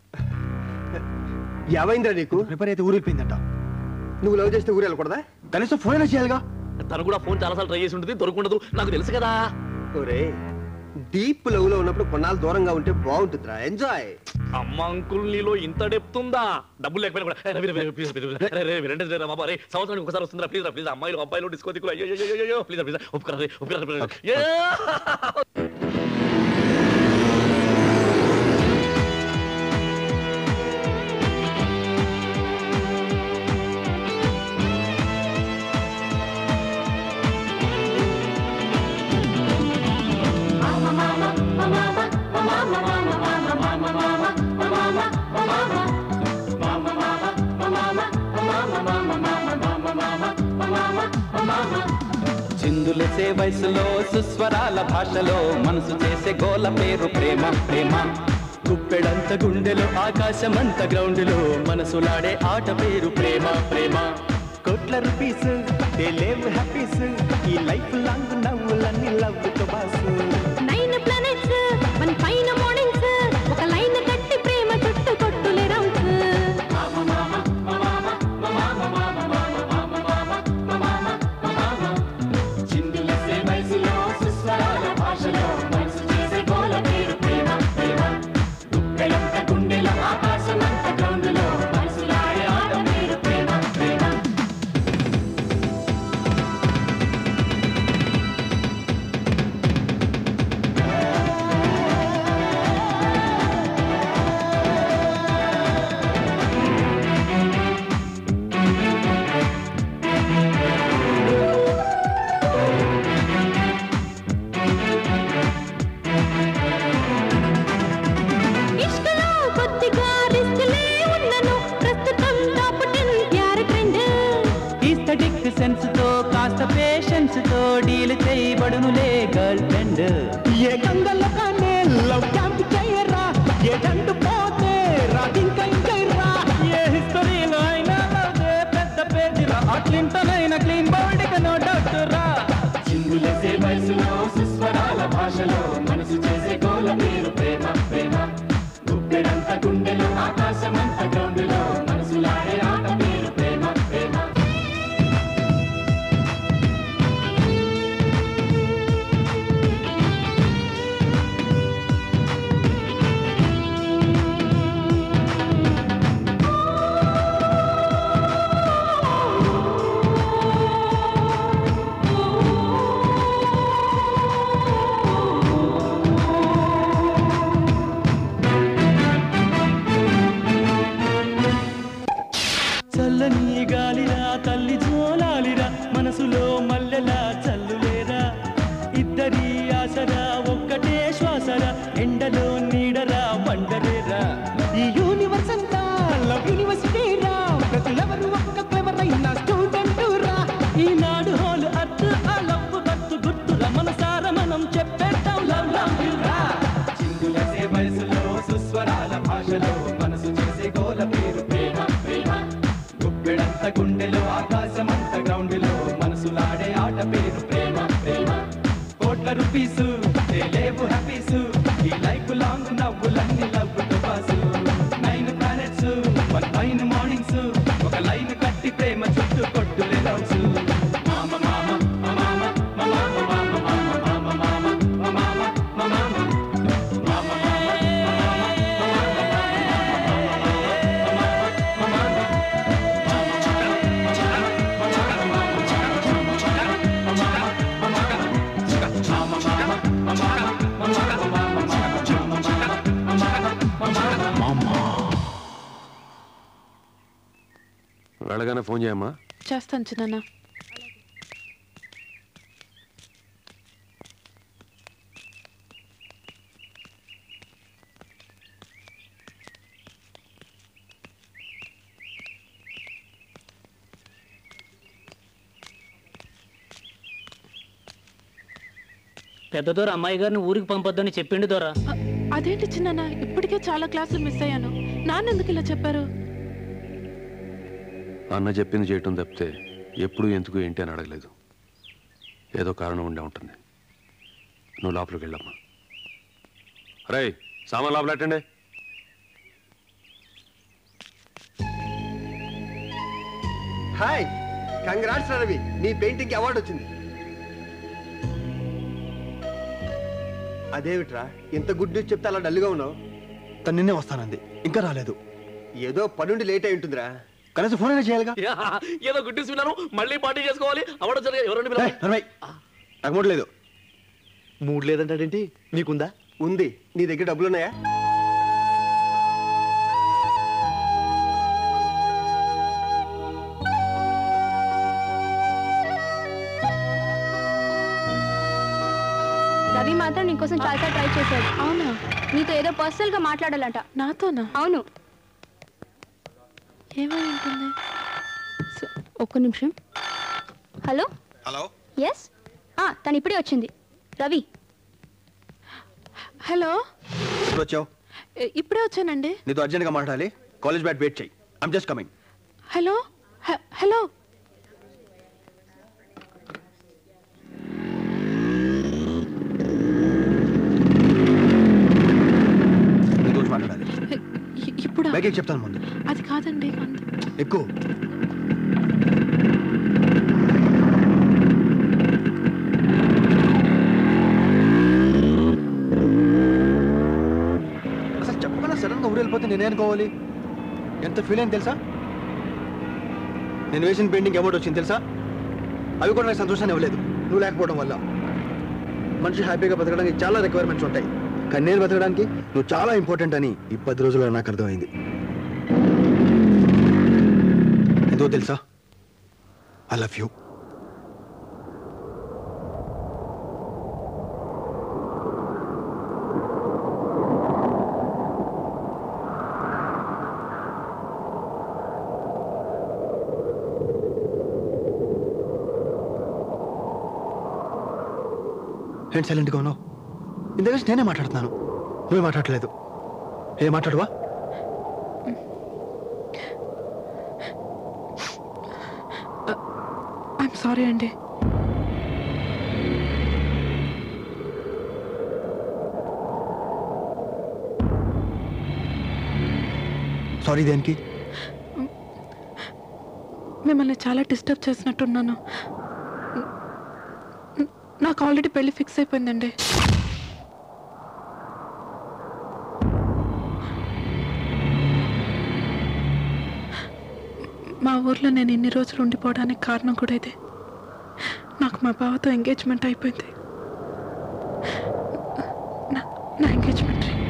ఏమైందిరా నీకు ప్రిపేర్ అయితే ఊరు వెళ్ళిపోయిందంట నువ్వు లవ్ చేస్తే ఊరు వెళ్ళకూడదా కనీసం ఫోన్ అయినా చేయాలిగా తను కూడా ఫోన్ చాలా సార్లు ట్రై చేసి ఉంటుంది దొరకుండదు నాకు తెలుసు కదా ఒరే డీప్ లవ్ లో ఉన్నప్పుడు కొన్నాళ్ళు దూరంగా ఉంటే బాగుంటుందిరా ఎంజాయ్ అమ్మ అంకుల్ నీలో ఇంత డెప్తుందా డబ్బులు లేకపోయినా కూడా ఏ, Ravi, Ravi, please, please, please. రే, రే, రెండే రే, రా బాబా, రే, సంవత్సరానికి ఒకసారి వస్తుందిరా ప్లీజ్ రా ప్లీజ్ అమ్మాయిలు అబ్బాయిలు డిస్కో దిక్కులు అయ్యో అయ్యో, అయ్యో, అయ్యో, ప్లీజ్ రా, ప్లీజ్ రా, ఒప్పుకోరా రే, ఒప్పుకోరా రే, ప్లీజ్ రా. ఏ! చిందులేసే వయసులో సుస్వరాల భాషలో మనసు చేసే గోల పేరు ప్రేమ ప్రేమ గుప్పెడంత గుండెలో ఆకాశమంత గ్రౌండ్లో మనసులాడే ఆట పేరు ప్రేమ ప్రేమ కోట్ల రూపీస్ లేవు హ్యాపీస్ ఈ లైఫ్ లాంగ్ నవ్వులన్నీ లవ్ తో బాసు నైన్ ప్లానెట్స్ మన పైన మార్నింగ్స్ ఒక లైన్ కట్టి ప్రేమ చుట్టూ కొట్టులే రౌండ్స్ చిందులేసే వయసులో సుస్వరాల భాషలో మనసు చేసే గోల పేరు ప్రేమ ప్రేమ గుప్పెడంత గుండెలో ఆకాశమంత గ్రౌండ్లో మనసులాడే ఆట పేరు ప్రేమ ప్రేమ ఇష్కలో కొద్దిగా రిస్క్లే ఉన్నను ప్రస్తుతం టాప్ టెన్ ప్యార ట్రెండ్ ఈస్థెటిక్ సెన్స్ తో కాస్త పేషెన్స్ తో డీల్ చేయబడునులే గర్ల్ ఫ్రెండ్ ఏ గంగలో కానీ లవ్ క్యాంప్ చేయరా ఏ దండు పోతే రాకింక ఇంకైరా ఏ హిస్టరీలో అయినా లవ్ పెద్ద పేజీ రా అట్లింటన్ అయినా క్లీన్ బౌల్డ్ నో డౌట్ రా చిందులేసే వయసులో సుస్వరాల భాషలో మనసు చేసే గోల మీరు ప్రేమ ప్రేమ గుప్పెడంత గుండెలో ఆకాశమంత గ్రౌండ్లో మనసులాడే ఆట మీరు ప్రేమ ప్రేమ చల్లని గాలిరా తల్లి జోలాలిరా మనసులో మల్లెలా చల్లులేరా ఇద్దరి ఆసరా ఒక్కటే శ్వాసరా ఎండలో నీడరా వండరేరా ఈ యూనివర్స్ అంతా లవ్ యూనివర్సిటీ రా ప్రతి లవర్ ఒక్క క్లెవర్ అయిన స్టూడెంట్ రా ఈనాడు హోల్ అర్త్ ఆ లవ్ బత్తు గుర్తురా మనసార మనం చెప్పేద్దాం లవ్ లవ్ యు రా చిందులసే వయసులో సుస్వరాల భాషలో మనసు చేసే గోల పేరు ప్రేమ ప్రేమ గుప్పెడంత గుండెలో ఆకాశమంత గ్రౌండ్లో మనసులాడే ఆట పేరు ప్రేమ ప్రేమ కోట్ల రూపీసు లేవు హ్యాపీసు ఈ లైఫ్ లాంగ్ నవ్వులన్నీ లవ్ తో పాసు నైన్ ప్లానెట్స్ వన్ పైన మార్నింగ్స్ ఒక లైన్ కట్టి ప్రేమ చుట్టూ కొట్టులే లవ్స్ మామ మామ మామ వెళ్ళగానే ఫోన్ చేయమ్మా చేస్తాను చిన్న పెద్ద దొర అమ్మాయి గారిని ఊరికి పంపొద్దని చెప్పిండు దొరా అదేంటి చిన్న ఇప్పటికే చాలా క్లాసులు మిస్ అయ్యాను నాన్న ఎందుకు ఇలా చెప్పారు అన్న చెప్పింది చేయటం తప్పితే ఎప్పుడు ఎందుకు ఏంటి అని అడగలేదు ఏదో కారణం ఉండే ఉంటుంది నువ్వు లోపలికి వెళ్ళమ్మా రే సామాన్ లోపలెట్టండి హాయ్ కంగ్రాట్స్ రవి నీ పెయింటింగ్ అవార్డు వచ్చింది అదేమిట్రా ఇంత గుడ్ న్యూస్ చెప్తే అలా డల్గా ఉన్నావు తను నిన్నే వస్తానంది ఇంకా రాలేదు ఏదో పనుండి లేట్ అయి ఉంటుందిరా కనీసం ఫోన్ అయినా చేయాలిగా యా, ఏదో గుడ్డిస్ విన్నాను మళ్ళీ పార్టీ చేసుకోవాలి అవడం జరిగే ఎవరండి ఏయ్, నడవయ్. నాకు మూడు లేదు మూడు లేదంటాడేంటి నీకుందా ఉంది నీ దగ్గర డబ్బులున్నాయా రవి మాత్రం నీకోసం చాలా ట్రై చేశాడు అవునా నీతో ఏదో పర్సనల్ గా మాట్లాడాలంట నాతోనా అవును ఏమై ఉంటుంది ఒక్క నిమిషం హలో హలో ఎస్ తను ఇప్పుడే వచ్చింది రవి హలో ఇప్పుడు వచ్చావు ఇ- ఇప్పుడే వచ్చానండి నీతో అర్జెంట్గా మాట్లాడాలి కాలేజ్ బ్యాట్ వెయిట్ చేయి ఐమ్ జస్ట్ కమింగ్ హలో హ- హలో నీతో వచ్చి మాట్లాడాలి ఇ- ఇప్పుడా బ్యాగ్ చెప్తాను ముందు అది కాదండి అంత ఎక్కువ అసలు చెప్పకుండా సడన్ గా ఊరు వెళ్ళిపోతే నేనే అనుకోవాలి ఎంత ఫీల్ అయింది తెలుసా నేను వేసిన పెయింటింగ్ అవార్డు వచ్చింది తెలుసా అవి కూడా నాకు సంతోషాన్ని ఇవ్వలేదు నువ్వు లేకపోవడం వల్ల మనిషి హ్యాపీగా బతకడానికి చాలా రిక్వైర్మెంట్స్ ఉంటాయి కానీ నేను బతకడానికి నువ్వు చాలా ఇంపార్టెంట్ అని ఈ పది రోజుల్లో నాకు అర్థమైంది ఎంతో తెలుసా ఐ లవ్ యూ ఏంటి సైలెంట్గా ఉన్నావు ఇంత కలిసి నేనే మాట్లాడుతున్నాను నువ్వే మాట్లాడలేదు ఏ మాట్లాడవా ఐఎమ్ సారీ అండి సారీ దేనికి మిమ్మల్ని చాలా డిస్టర్బ్ చేసినట్టున్నాను న- నాకు ఆల్రెడీ పెళ్లి ఫిక్స్ అయిపోయిందండి మా ఊర్లో నేను ఇన్ని రోజులు ఉండిపోవడానికి కారణం కూడా ఇదే నాకు మా బావతో ఎంగేజ్మెంట్ అయిపోయింది నా- నా ఎంగేజ్మెంట్ రింగ్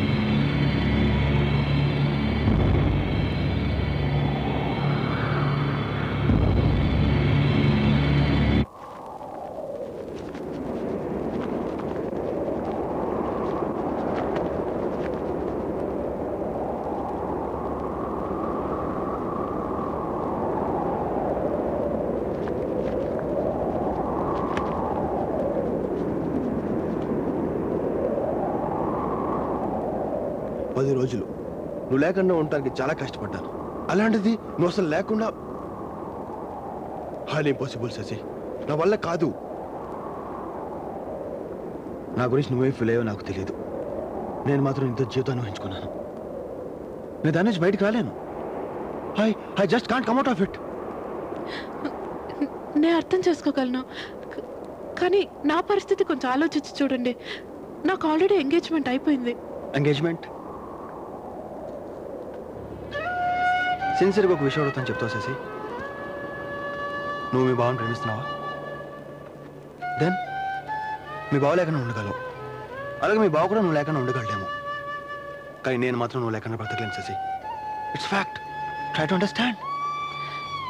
పది రోజులు నువ్వు లేకుండా ఉండటానికి చాలా కష్టపడ్డాను అలాంటిది నువ్వు అసలు లేకుండా హాల్ ఇంపాసిబుల్ శశి నా వల్ల కాదు నా గురించి నువ్వే ఫీల్ అయ్యో నాకు తెలియదు నేను మాత్రం ఇంత జీవితాన్ని వహించుకున్నాను నేను దాని నుంచి బయటకు రాలేను I I just can't come out of it నేను అర్థం చేసుకోగలను క- కానీ నా పరిస్థితి కొంచెం ఆలోచించి చూడండి నాకు ఆల్రెడీ ఎంగేజ్మెంట్ అయిపోయింది ఎంగేజ్మెంట్ సిన్సియర్గా ఒక విషయం అడుగుతాను చెప్తావు శశి నువ్వు మీ బావని ప్రేమిస్తున్నావా దెన్ మీ బావ లేకుండా ఉండగలవు అలాగే మీ బావ కూడా నువ్వు లేకుండా ఉండగలడేమో కానీ నేను మాత్రం నువ్వు లేకుండా బ్రతకలేను Shashi it's fact try to understand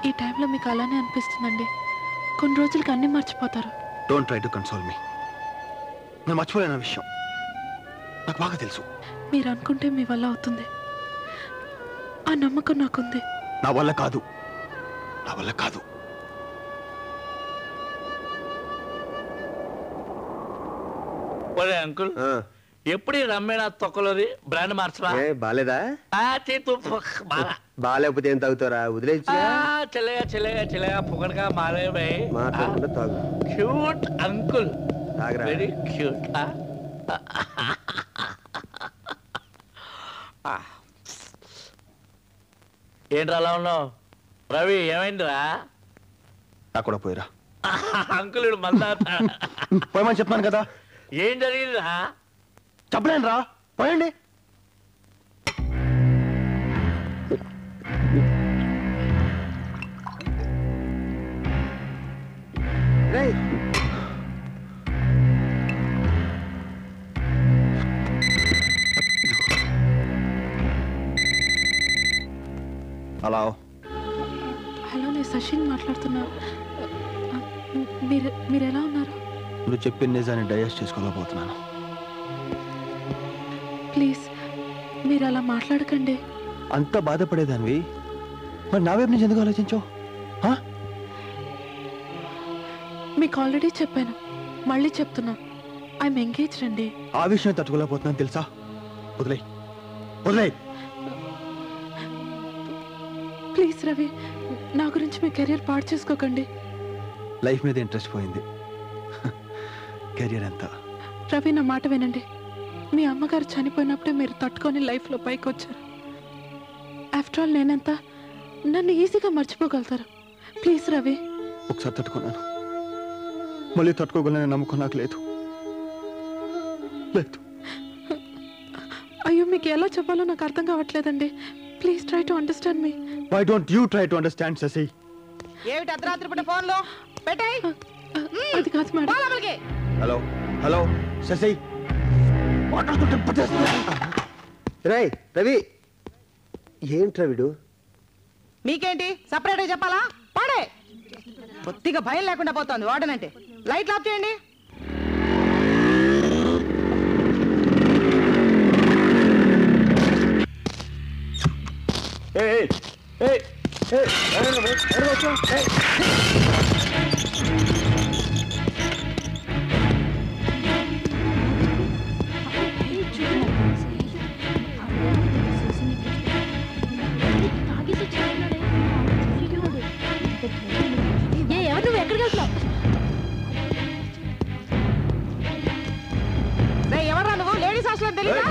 ఈ టైంలో మీకు అలానే అనిపిస్తుందండి కొన్ని రోజులకి అన్నీ మర్చిపోతారు don't try to console me నేను మర్చిపోలేని విషయం నాకు బాగా తెలుసు మీరు అనుకుంటే మీ వల్ల అవుతుంది ఆ నమ్మకం నాకుంది నా వల్ల కాదు నా వల్ల కాదు ఒరే అంకుల్ ఎప్పుడు ఈ రమ్మేణ తొక్కలోది బ్రాండ్ మార్చరా ఏ బాలేదా ఆ, చేతు ఫక్, మారా. బాగాలేకపోతే ఏం తాగుతారా వదిలేచ్చు ఆ, చెల్లగా చెల్లగా చెల్లగా పొగడగా మారే మాట్లాడకుండా తాగు క్యూట్ అంకుల్ తాగరా వెరీ క్యూట్ ఏంట్రా అలా ఉన్నావు రవి ఏమైందిరా నాకు కూడా పోయిరా అంకుల్ ఇడు మందా పోయమని చెప్తున్నాను కదా ఏం జరిగిందిరా చెప్పలేను రా పోయండి రేయ్ అలా హలో నేను శశిని మాట్లాడుతున్నా ఆ, మీరు మీరు ఎలా ఉన్నారు నువ్వు చెప్పిన నిజాన్ని డైజెస్ట్ చేసుకోలేకపోతున్నాను ప్లీజ్ మీరు అలా మాట్లాడకండి అంత బాధపడేదానివి మరి నా వైపు నుంచి ఎందుకు ఆలోచించావు మీకు ఆల్రెడీ చెప్పాను మళ్ళీ చెప్తున్నా ఐఎమ్ ఎంగేజ్డ్ అండి ఆ విషయం తట్టుకోలేకపోతున్నాను తెలుసా వదిలే వదిలే ప్లీజ్ రవి నా గురించి మీ కెరీర్ పాడు చేసుకోకండి లైఫ్ మీద ఇంట్రెస్ట్ పోయింది కెరియర్ ఎంత రవి నా మాట వినండి మీ అమ్మగారు చనిపోయినప్పుడే మీరు తట్టుకొని లైఫ్లో పైకి వచ్చారు ఆఫ్టర్ ఆల్ నేనెంత నన్ను ఈజీగా మర్చిపోగలుగుతారు ప్లీజ్ రవి ఒకసారి తట్టుకున్నాను మళ్ళీ తట్టుకోగలనే నమ్మకం నాకు లేదు లేదు అయ్యో మీకు ఎలా చెప్పాలో నాకు అర్థం కావట్లేదండి please try to understand me why don't you try to understand Shashi ఏమిటి అర్ధరాత్రి పూట ఫోన్లో పెట్టాయి అది కాదు మేడం హలో హలో శశి మాట్లాడుతుంటే పట్టేస్తున్నా. రేయ్ రవి ఏంట్రా వీడు మీకేంటి సపరేట్గా చెప్పాలా పాడే కొద్దిగా భయం లేకుండా పోతోంది వాడనంటే లైట్లు ఆఫ్ చేయండి ఏయ్, ఏయ్, ఏయ్, ఎవరు నువ్వు? ఎవరు వచ్చావు? ఏయ్. ఏ ఎవరు నువ్వు ఎక్కడికి వెళ్తున్నావు రేయ్, ఎవర్రా నువ్వు లేడీస్ హాస్టల్ తెలీదా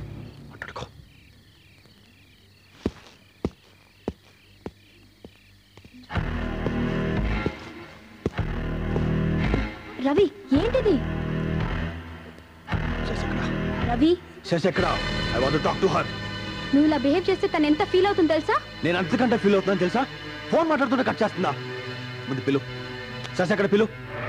రవి ఏంటిది రవి శశి ఎక్కడ I want talk to her నువ్వు ఇలా బిహేవ్ చేస్తే తను ఎంత ఫీల్ అవుతుందో తెలుసా నేను అంతకంటే ఫీల్ అవుతున్నాను తెలుసా ఫోన్ మాట్లాడుతుంటే కట్ చేస్తుందా ముందు పిలు శశి ఎక్కడ పిలు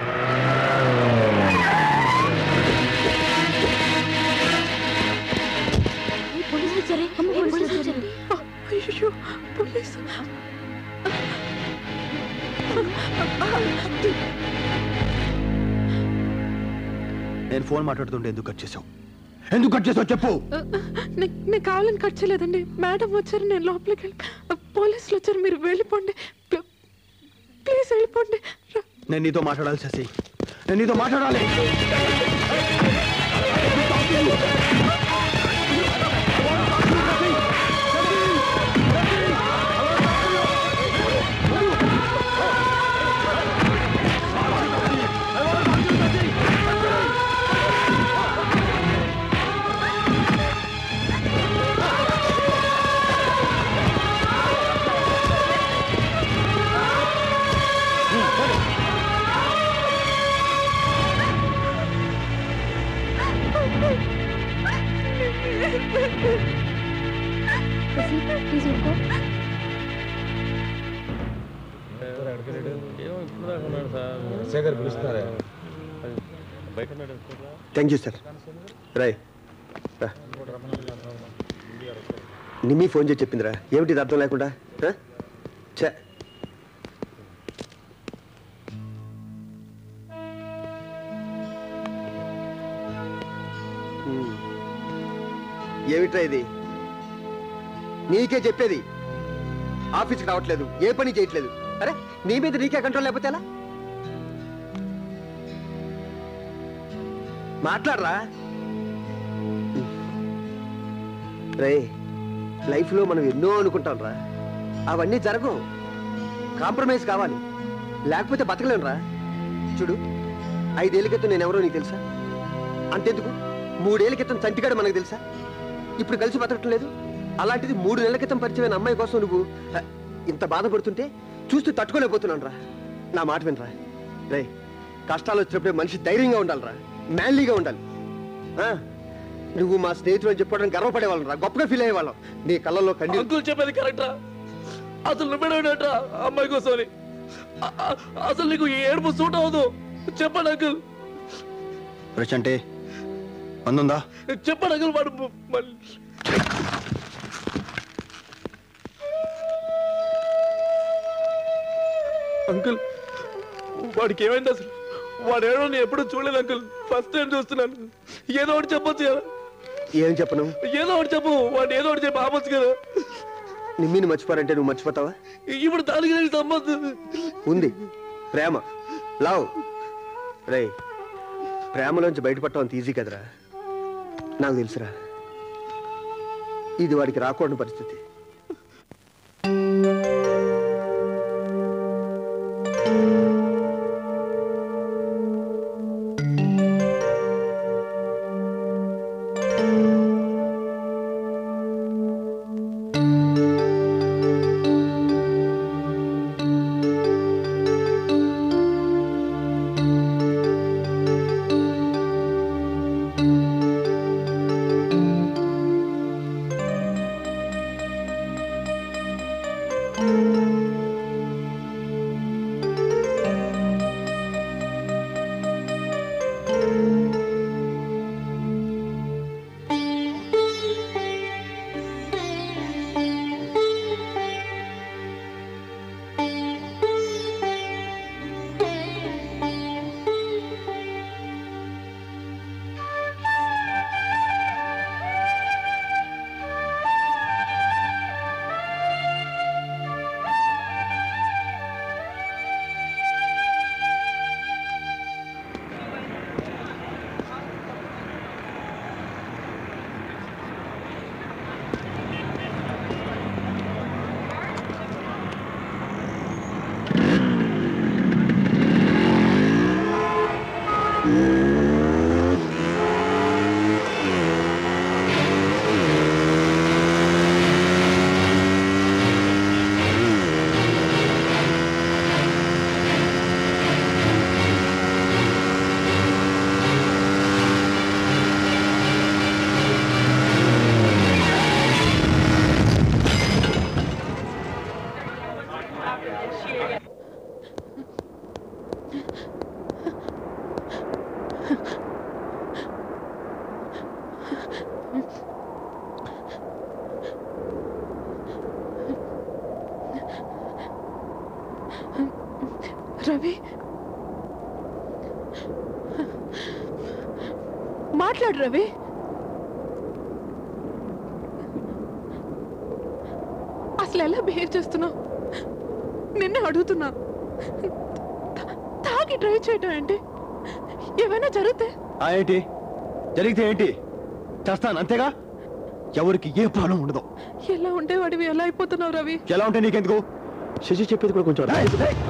పోలీసులు వచ్చారే అమ్మ పోలీసులు వచ్చారు అయ్యో పోలీసు నేను ఫోన్ మాట్లాడుతుంటే ఎందుకు కట్ చేసావు ఎందుకు కట్ చేసావు చెప్పు నే- నేను కావాలని కట్ చేయలేదండి మేడం వచ్చారు నేను లోపలికి వెళ్ళి పోలీసులు వచ్చారు మీరు వెళ్ళిపోండి ప్ల- ప్లీజ్ వెళ్ళిపోండి ర- నేను నీతో మాట్లాడాలి శశి నేను నీతో మాట్లాడాలి ప్లీజ్ ఊరుకో శేఖర్ పిలుస్తున్నారా థ్యాంక్ యూ సార్ రాయ్ రా. నిమ్మి ఫోన్ చేసి చెప్పిందిరా ఏమిటి ఇది అర్థం లేకుండా ఆ? ఛే ఏమిట్రా ఇది నీకే చెప్పేది ఆఫీస్కి రావట్లేదు ఏ పని చేయట్లేదు అరే నీ మీద నీకే కంట్రోల్ లేకపోతే ఎలా మాట్లాడరా రే లైఫ్లో మనం ఎన్నో అనుకుంటాం రా అవన్నీ జరగవు కాంప్రమైజ్ కావాలి లేకపోతే బతకలేనురా చూడు ఐదేళ్ల క్రితం నేను ఎవరో నీకు తెలుసా అంతెందుకు మూడేళ్ల క్రితం చంటిగాడు మనకు తెలుసా ఇప్పుడు కలిసి బతకటం లేదు అలాంటిది మూడు నెలల క్రితం పరిచయమైన అమ్మాయి కోసం నువ్వు హ, ఇంత బాధపడుతుంటే చూస్తూ తట్టుకోలేకపోతున్నాను రా నా మాట వినరా రే కష్టాలు వచ్చినప్పుడే మనిషి ధైర్యంగా ఉండాలిరా మ్యాన్లీగా ఉండాలి ఆ, నువ్వు మా స్నేహితుడు అని చెప్పుకోవడానికి గర్వపడేవాళ్ళం రా గొప్పగా ఫీల్ అయ్యేవాళ్ళం నీ కళ్ళల్లో కండి అంకుల్ చెప్పేది కరెక్టా అసలు నువ్వేడేట అమ్మాయి కోసమని అ- అ- అసలు నీకు ఈ ఏడుపు సూట్ అవ్వదు చెప్పండి అంకుల్ ప్రచంటే మందుందా చెప్పండి అంకుల్ వాడు మ- మళ్ళీ అంకుల్ వాడికి ఏమైంది అసలు వాడు ఏడో నేను ఎప్పుడు చూడలేదు అంకుల్ ఫస్ట్ టైం చూస్తున్నాను ఏదో ఒకటి చెప్పొచ్చు కదా ఏం చెప్పను ఏదో ఒకటి చెప్పు వాడు ఏదో ఒకటి చెప్పి ఆపొచ్చు కదా నిమ్మిని మర్చిపోరంటే నువ్వు మర్చిపోతావా ఇప్పుడు దానికి నేను సంబంధం ఉంది ప్రేమ లవ్ రే ప్రేమలోంచి బయటపడటం అంత ఈజీ కదరా నాకు తెలుసురా ఇది వాడికి రాకూడని పరిస్థితి రవి మాట్లాడు రవి అసలు ఎలా బిహేవ్ చేస్తున్నావు నిన్నే అడుగుతున్నా తా- తాగి డ్రైవ్ చేయడం ఏంటి ఏమైనా జరిగితే ఆ ఏంటి జరిగితే ఏంటి చేస్తాను అంతేగా ఎవరికి ఏ ప్రాబ్లం ఉండదు ఎలా ఉండేవాడివి ఎలా అయిపోతున్నావు రవి ఎలా ఉంటే నీకెందుకు శశి చెప్పేది కూడా కొంచెం రా.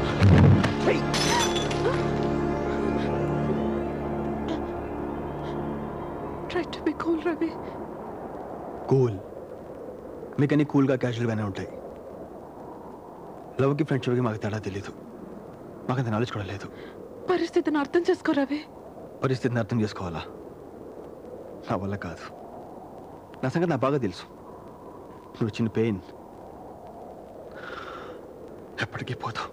Try to be cool Ravi cool మీకన్నీ కూల్గా క్యాజువల్గానే ఉంటాయి లవ్కి ఫ్రెండ్షిప్కి మాకు తేడా తెలియదు మాకు అంత నాలెడ్జ్ కూడా లేదు పరిస్థితిని అర్థం చేసుకో రవి పరిస్థితిని అర్థం చేసుకోవాలా నా వల్ల కాదు నా సంగతి నాకు బాగా తెలుసు నువ్వు చిన్న పెయిన్ ఎప్పటికీ పోతావు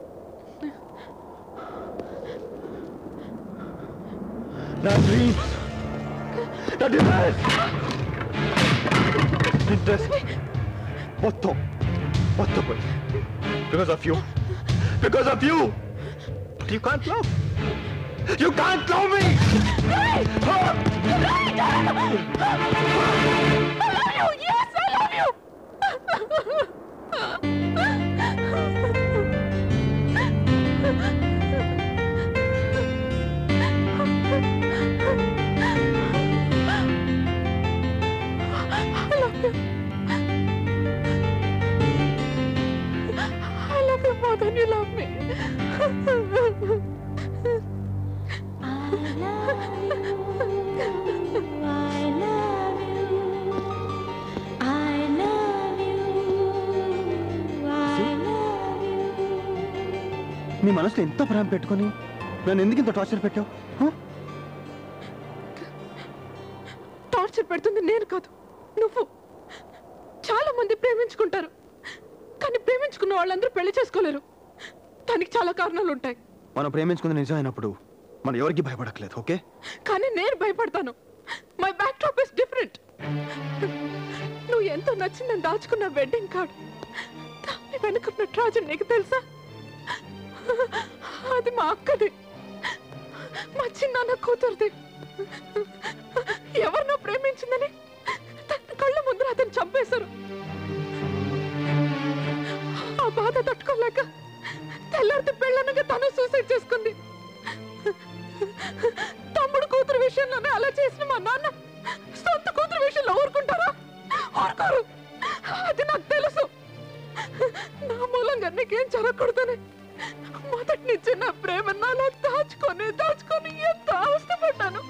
నా డ్రీమ్స్ నా డిజైర్స్ ఇంట్రెస్ట్ మొత్తం మొత్తం పోయి because of you because of you you can't love You can't love me! I love you more than you love me. నీ మనసులో ఎంత ప్రేమ పెట్టుకొని నన్ను ఎందుకు ఇంత టార్చర్ పెట్టావు హ? టార్చర్ పెడుతుంది నేను కాదు నువ్వు చాలా మంది ప్రేమించుకుంటారు కానీ ప్రేమించుకున్న వాళ్ళందరూ పెళ్లి చేసుకోలేరు దానికి చాలా కారణాలు ఉంటాయి మనం ప్రేమించుకుంది నిజమైనప్పుడు మనం ఎవరికి భయపడట్లేదు ఓకే కానీ నేను భయపడతాను my backdrop is different నువ్వు ఎంతో నచ్చిందని దాచుకున్న వెడ్డింగ్ కార్డ్ దాని వెనుకున్న ట్రాజెడీ నీకు తెలుసా అది మా అక్కది మా చిన్నాన్న కూతురుది ఎవరినో ప్రేమించిందని తన కళ్ళ ముందర అతను చంపేశారు ఆ బాధ తట్టుకోలేక తెల్లారితే పెళ్ళనగా తను సూసైడ్ చేసుకుంది తమ్ముడు కూతురు విషయంలోనే అలా చేసిన మా నాన్న సొంత కూతురు విషయంలో ఊరుకుంటారా ఊరుకోరు అది నాకు తెలుసు నా మూలంగా నీకేం జరగకూడదని మొదటి నుంచి నా ప్రేమ నాలో దాచుకొని దాచుకొని ఎంత అవస్థపడ్డాను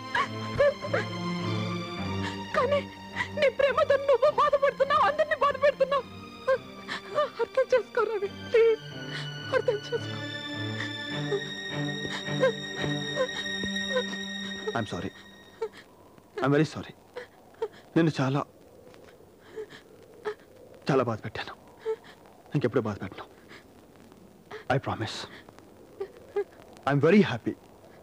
కానీ నీ ప్రేమతో నువ్వు బాధపడుతున్నావు అందరినీ బాధ పెడుతున్నావు అర్థం చేసుకో రవి ప్లీజ్ అర్థం చేసుకో I'm sorry I'm very sorry నేను చాలా చాలా బాధ పెట్టాను ఇంకెప్పుడు బాధ పెట్టను I promise I'm very happy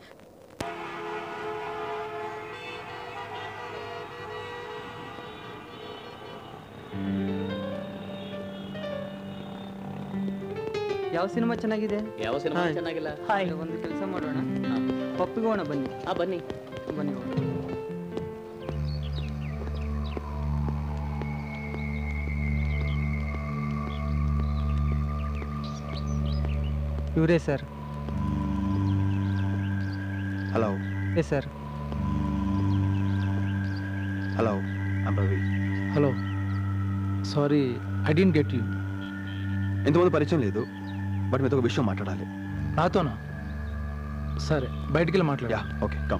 ಯಾವ ಸಿನಿಮಾ ಚೆನ್ನಾಗಿದೆ ಯಾವ ಸಿನಿಮಾ ಚೆನ್ನಾಗಿಲ್ಲ ಹಾಯ್ ಒಂದು ಕೆಲಸ ಮಾಡೋಣ ಪಪ್ಪಿಗೋಣ ಬನ್ನಿ ಹಾ ಬನ್ನಿ ಬನ್ನಿ ಇವರೇ sir hello yes sir hello I'm Ravi hello sorry I didn't get you ఇంతకుముందు పరిచయం లేదు బట్ మీతో ఒక విషయం మాట్లాడాలి నాతోనా సరే బయటికి వెళ్ళి మాట్లాడు యా ఓకే కమ్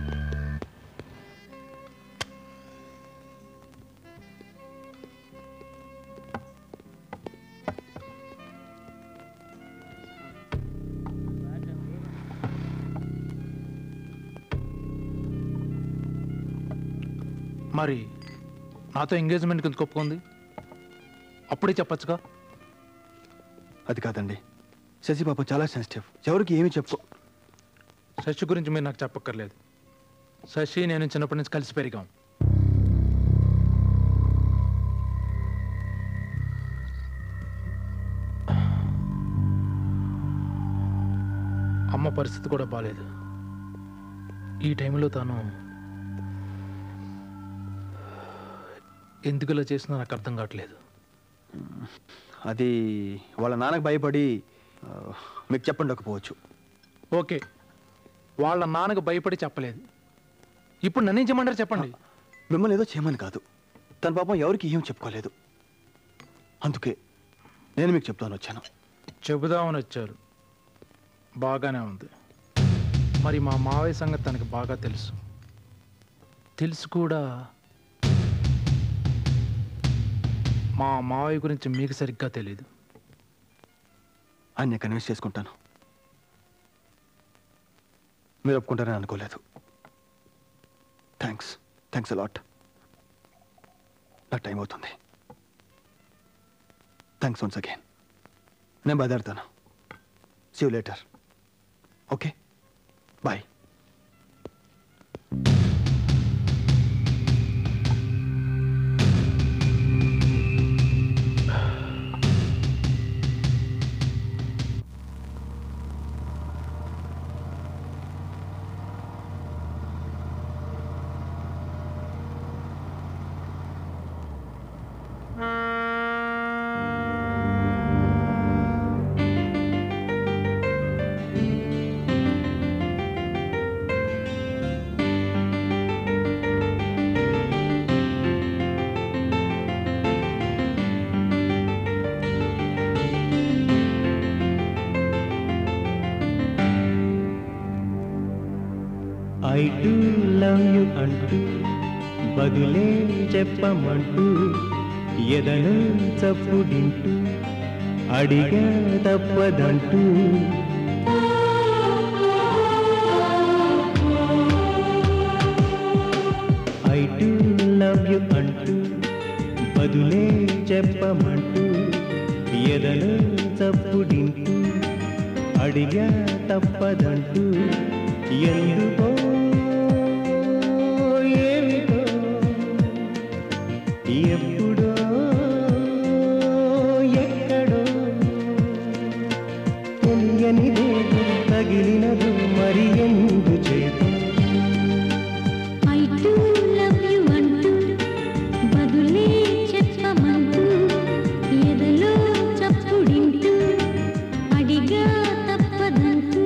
మరి నాతో ఎంగేజ్మెంట్ కింద ఒప్పుకుంది అప్పుడే చెప్పొచ్చుగా అది కాదండి శశి పాప చాలా సెన్సిటివ్ ఎవరికి ఏమి చెప్పు శశి గురించి మీరు నాకు చెప్పక్కర్లేదు శశి నేను చిన్నప్పటి నుంచి కలిసి పెరిగాం అమ్మ పరిస్థితి కూడా బాగాలేదు ఈ టైంలో తాను ఎందుకు ఇలా చేసినా నాకు అర్థం కావట్లేదు అది వాళ్ళ నాన్నకు భయపడి ఆ, మీకు చెప్పండకపోవచ్చు ఓకే వాళ్ళ నాన్నకు భయపడి చెప్పలేదు ఇప్పుడు నన్నేం చేయమంటారు చెప్పండి మిమ్మల్ని ఏదో చేయమని కాదు తన పాపం ఎవరికి ఏం చెప్పుకోలేదు అందుకే నేను మీకు చెప్తాను వచ్చాను చెబుదామని వచ్చారు బాగానే ఉంది మరి మా మావయ్య సంగతి తనకి బాగా తెలుసు తెలుసు కూడా మా మావయ్య గురించి మీకు సరిగ్గా తెలియదు ఆయన కన్విన్స్ చేసుకుంటాను మీరు ఒప్పుకుంటారని అనుకోలేదు థ్యాంక్స్ థ్యాంక్స్ అలాట్ నాకు టైం అవుతుంది థ్యాంక్స్ వన్స్ అగైన్ నేను బయలుదేరుతాను see later okay bye I do love you అంటూ బదులే చెప్పమంటూ ఎదను చప్పుడింటూ అడిగా తప్పదంటూ ఐ డు లవ్ యు అంటూ బదులే చెప్పమంటూ ఎదను చప్పుడింటూ అడిగా తప్పదంటూ ఎందుకో ఏమిటో ఎప్పుడో ఎక్కడో తెలియనిదేదో తగిలినదో మరి ఎందు చేతో ఐ డు లవ్ యు అంటూ బదులే చెప్పమంటూ ఎదలో చప్పుడింటూ అడిగా తప్పదంటూ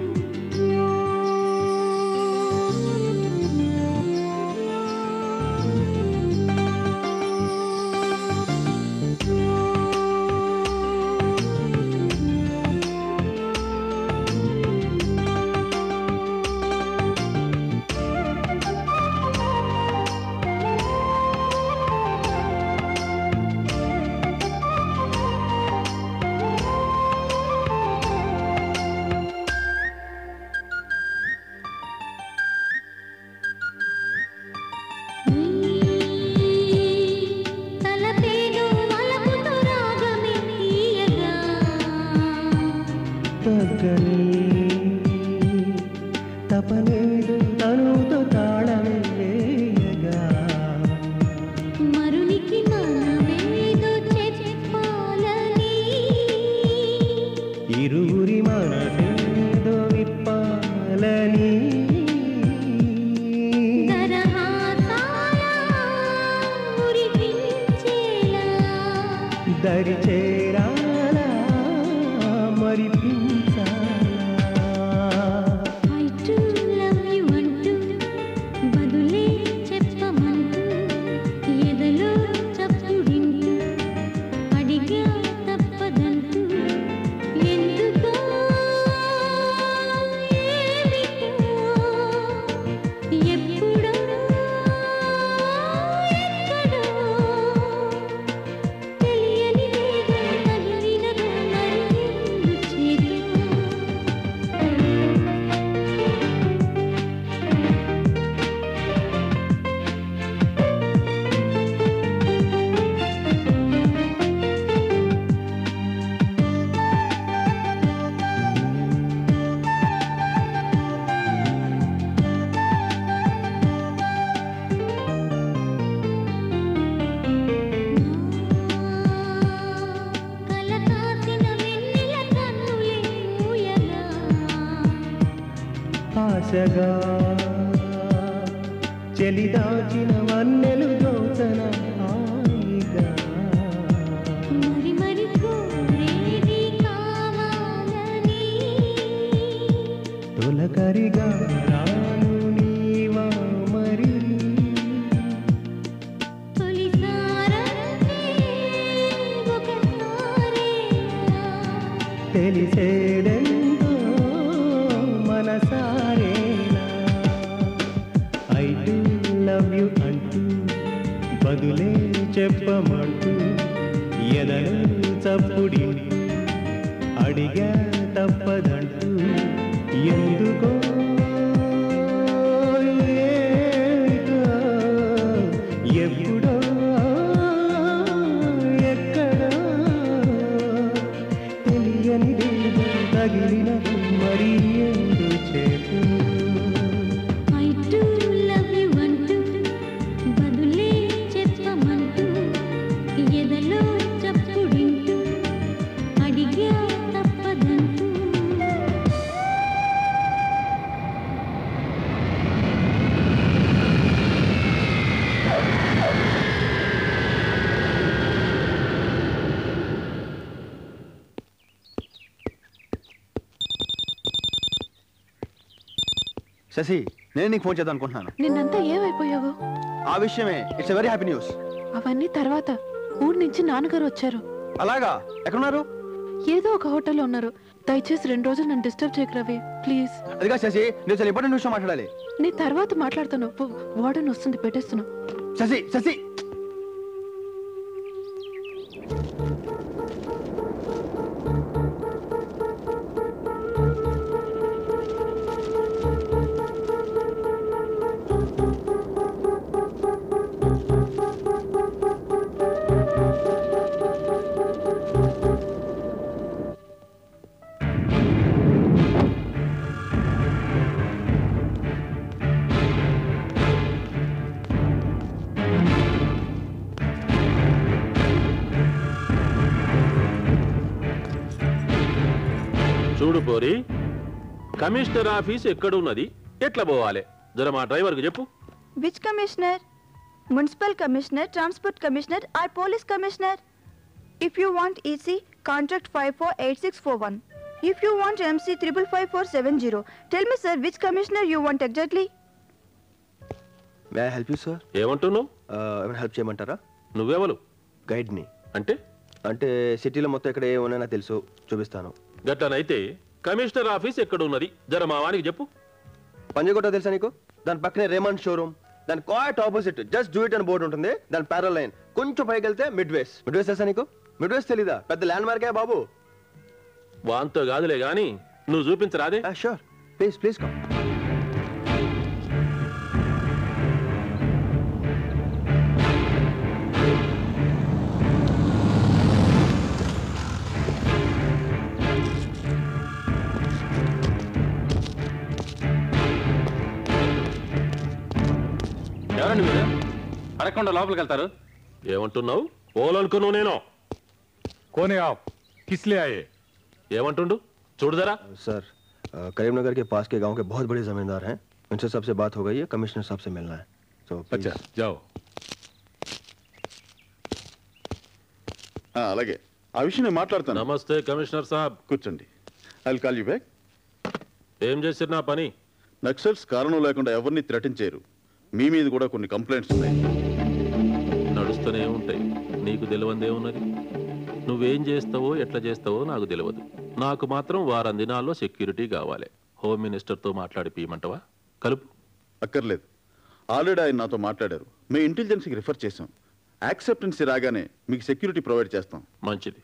తలపేను వలపుతో రాగమే తీయగా తగ్గని తపలేదు తనుతో తాళమే వేయగా మరునికి మనమేదో చెప్పాలని ఇరువురి మనసేదో విప్పాలని దరహాసాల మురిపించేలా దరి చేరాలా మరిపించాలా ఐ డు లవ్ యు అంటూ బదులే చెప్పమంటూ ఎదలో చప్పుడింటూ అడిగా తప్పదంటూ ఎందుకో ఏమిటో ఎప్పుడో ఎక్కడో తెలియనిదేదో తగిలినదో మరి ఎందు కలకాసిన వెన్నెల కన్నులే ఊయగా ఆశగా చెలి దాచిన వన్నెలు దోచన హాయిగా మరి మరి కోరేది కావాలని తొలకరిగా రాను నీవా మరి తొలిసారంటే ఒకసారే తెలిసేదెంతో మనసారేనా ఐ డు లవ్ యు అంటూ బదులే చెప్పమంటూ ఎదను చప్పుడి అడిగా తప్పదంటూ ఎందుకో ఏమిటో, ఎప్పుడో ఎక్కడో తెలియనిదేదో తగిలినది మరి ఎందు చేతు ఐ డు లవ్ యు అంటూ బదులే చెప్పమంటూ ఎదలో చప్పుడింటూ అడిగా తప్పదంటూ శశి నేను నీకు ఫోన్ చేద్దాం అనుకుంటున్నాను నిన్నంతా ఏమైపోయావు ఆ విషయమే ఇట్స్ వెరీ హ్యాపీ న్యూస్ అవన్నీ తర్వాత ఊరి నుంచి నాన్నగారు వచ్చారు అలాగా ఎక్కడున్నారు ఏదో ఒక హోటల్లో ఉన్నారు దయచేసి రెండు రోజులు నన్ను డిస్టర్బ్ చేయకు రవి ప్లీజ్ అదిగా శశి నేను చాలా ఇంపార్టెంట్ విషయం మాట్లాడాలి నీ తర్వాత మాట్లాడుతాను వార్డెన్ వస్తుంది పెట్టేస్తున్నా శశి శశి చూడు పోరి కమిషనర్ ఆఫీస్ ఎక్కడున్నది ఎట్లా పోవాలి జర మా డ్రైవర్కి చెప్పు Which commissioner? Municipal commissioner, transport commissioner, or police commissioner? If you want EC, contact 548641. If you want MC 555470, tell me sir which commissioner you want exactly? May I help you sir ఏమంటున్నావు ఏమైనా help చేయమంటారా నువ్వెవరు గైడ్ని అంటే అంటే సిటీలో మొత్తం ఎక్కడ ఏమున్నా నాకు తెలుసు చూపిస్తాను గట్లనైతే కమిషనర్ ఆఫీస్ ఎక్కడున్నది జర మా వానికి చెప్పు పంజగుట్ట తెలుసా నీకు దాని పక్కనే రేమండ్ షోరూమ్ దాని quite opposite just do it అని బోర్డు ఉంటుంది దాని ప్యారల్ లైన్ కొంచెం పైకి వెళ్తే మిడ్ వేస్ మిడ్ వేస్ తెలుసా నీకు మిడ్ వేస్ తెలీదా పెద్ద ల్యాండ్ మార్కే బాబు వాంతో కాదులే గాని నువ్వు చూపించరాదే షూర్ ప్లీజ్ ప్లీజ్ కమ్ ఎవరండి మీరు అడగకుండా లోపలికి వెళ్తారు ఏమంటున్నావు పోలనుకున్నావు నేను కోనే ఆప్ కిస్లే ఆయే ఏమంటుండు చూడదరా सर अ, करीमनगर के पास के गांव के बहुत बड़े जमींदार हैं उनसे सबसे बात हो गई है कमिश्नर साहब से मिलना है तो अच्छा जाओ ఆ, అలాగే ఆ విషయం నేను మాట్లాడతాను నమస్తే కమిషనర్ సాబ్ కూర్చోండి ఐ కాల్ యూ బ్యాక్ ఏం చేసిరు నా పని నక్సల్స్ కారణం లేకుండా ఎవరిని థ్రెటన్ చేయరు మీ మీద కూడా కొన్ని కంప్లైంట్స్ ఉన్నాయి నడుస్తూనే ఉంటాయి నీకు తెలియందే ఉన్నది నువ్వేం చేస్తావో ఎట్లా చేస్తావో నాకు తెలియదు నాకు మాత్రం వారం దినాల్లో సెక్యూరిటీ కావాలి హోమ్ మినిస్టర్తో మాట్లాడి పీయమంటవా కలుపు అక్కర్లేదు ఆల్రెడీ ఆయన నాతో మాట్లాడారు మీ ఇంటెలిజెన్స్కి రిఫర్ చేశాం యాక్సెప్టెన్సీ రాగానే మీకు సెక్యూరిటీ ప్రొవైడ్ చేస్తాం మంచిది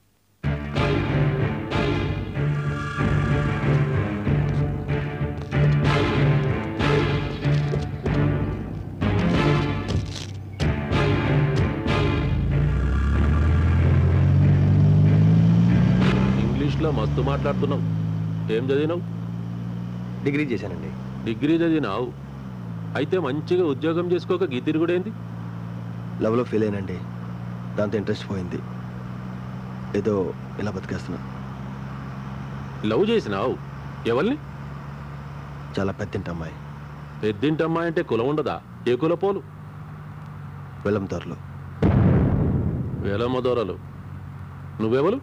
ఇంగ్లీష్లో మస్తు మాట్లాడుతున్నావు ఏం చదివినావు డిగ్రీ చేశానండి డిగ్రీ చదివినావు అయితే మంచిగా ఉద్యోగం చేసుకోక గీ కూడా ఏంది లవ్లో ఫెయిల్ అయినండి దాంతో ఇంట్రెస్ట్ పోయింది ఏదో ఇలా బతికేస్తున్నా లవ్ చేసినావు ఎవరిని చాలా పెద్దింటి అమ్మాయి పెద్దింటమ్మాయి అంటే కులం ఉండదా ఏ కులపోలు వెలందారులు వేలమ్మ దొరలు నువ్వెవరు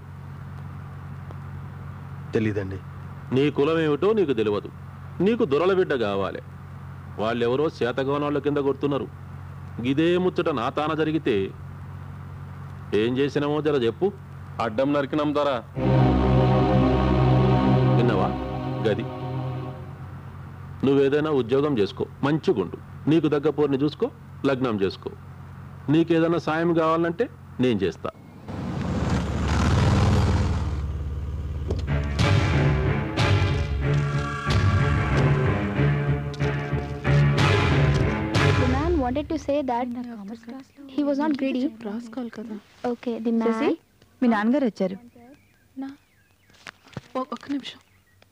తెలీదండి నీ కులం ఏమిటో నీకు తెలియదు నీకు దొరల బిడ్డ కావాలి వాళ్ళెవరో శాతగవనాళ్ళ కింద కొడుతున్నారు గిదే ముచ్చట నా తాన జరిగితే ఏం చేసినామో జర చెప్పు అడ్డం నరికినాం దొర విన్నావా గది నువ్వేదైనా ఉద్యోగం చేసుకో మంచిగుండు నీకు దగ్గ పోరిని చూసుకో లగ్నం చేసుకో నీకేదైనా సాయం కావాలంటే నేను చేస్తా The man wanted to say that he was not greedy. రాసుకోవాలి కదా Okay, the శశి man. మీ నాన్నగారు వచ్చారు ఒ- ఒక్క నిమిషం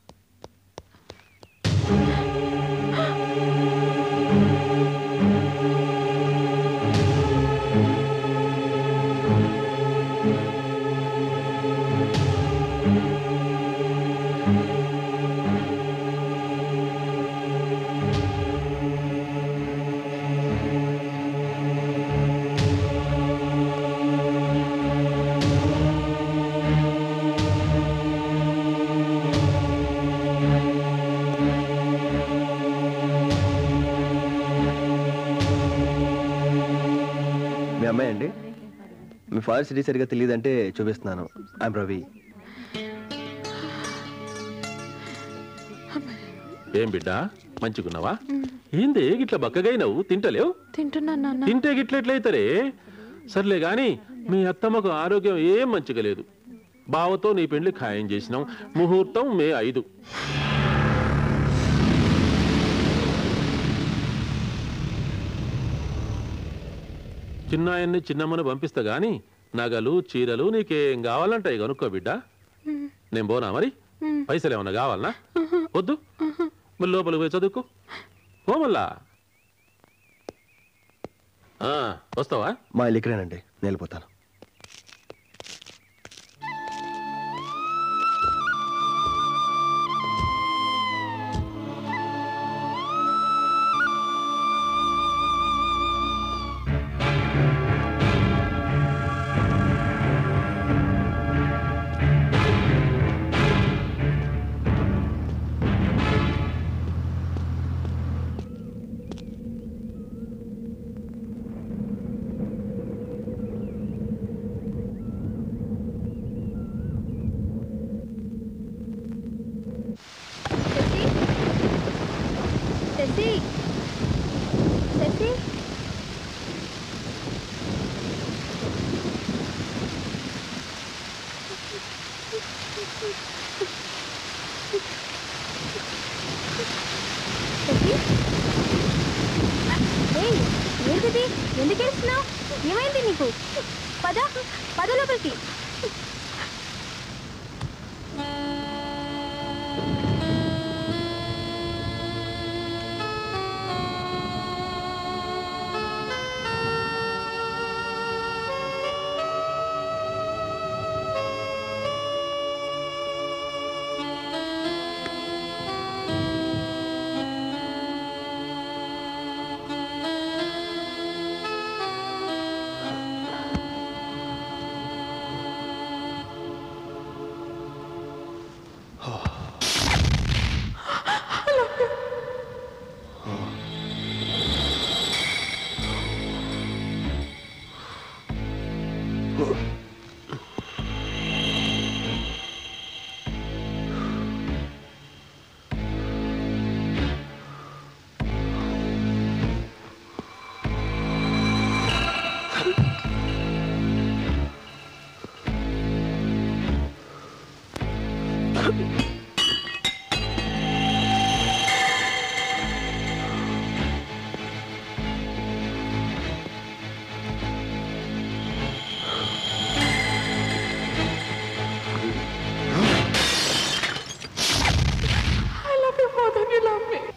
మీ అమ్మాయి అండి మీ ఫాదర్ సిటీ సరిగా తెలియదంటే చూపిస్తున్నాను ఐఎమ్ రవి ఏం బిడ్డ మంచిగున్నావా ఏంది గిట్ల బక్కగైనవు తింటలేవు తింటున్నాను నాన్న తింటే గిట్ల ఎట్లయితరే సర్లే గాని మీ అత్తమ్మకు ఆరోగ్యం ఏం మంచిగా లేదు బావతో నీ పెళ్లి ఖాయం చేసినాం ముహూర్తం మే ఐదు చిన్నాయన్ని చిన్నమ్మను పంపిస్తా గాని నగలు చీరలు నీకేం కావాలంటాయి కనుక్కో బిడ్డ నేను పోనా మరి పైసలు ఏమన్నా కావాలనా వద్దు మరి లోపలికి పోయి చదువుకో పో మళ్ళా ఆ, వస్తావా మా ఇల్లు ఇక్కడేనండి నేను వెళ్ళిపోతాను శశి శశి శశి ఏయ్, ఏంటిది ఎందుకు ఏడుస్తున్నావు ఏమైంది నీకు పద పద లోపలికి I love you more than you love me.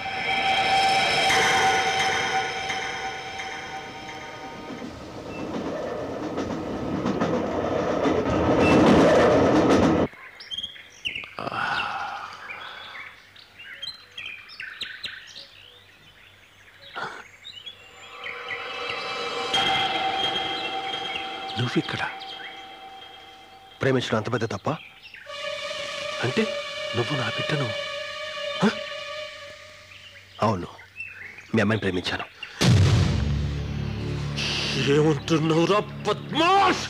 నువ్వు ఇక్కడ ప్రేమించడం అంత పెద్ద తప్ప అంటే నువ్వు నా బిడ్డను హ? అవును మీ అమ్మాయిని ప్రేమించాను ఏమంటున్నావురా పద్మాష్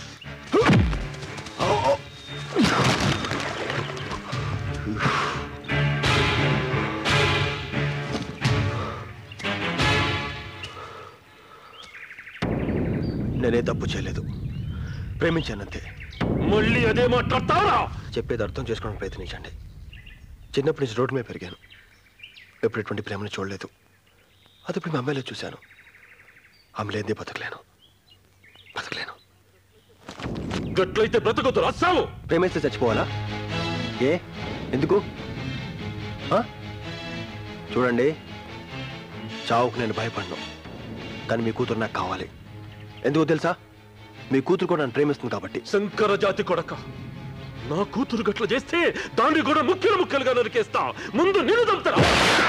నేనే తప్పు చేయలేదు ప్రేమించానంతే మళ్ళీ అదే మాట్లాడతావరా చెప్పేది అర్థం చేసుకోవడానికి ప్రయత్నించండి చిన్నప్పటి నుంచి రోడ్డు మీద పెరిగాను ఎప్పుడు ఎటువంటి ప్రేమను చూడలేదు అది ఇప్పుడు మా అమ్మాయిలో చూశాను ఆమె లేదే బతకలేను బతకలేను గట్లయితే బ్రతకొద్దు రస్సావు ప్రేమిస్తే చచ్చిపోవాలా ఏ ఎందుకు ఆ? చూడండి చావుకు నేను భయపడను కానీ మీ కూతురు నాకు కావాలి ఎందుకో తెలుసా మీ కూతురు కూడా నన్ను ప్రేమిస్తుంది కాబట్టి శంకర జాతి కొడక నా కూతురు గట్ల చేస్తే దాన్ని కూడా ముక్కలు ముక్కలుగా నరికేస్తా ముందు నేను చంపుతారా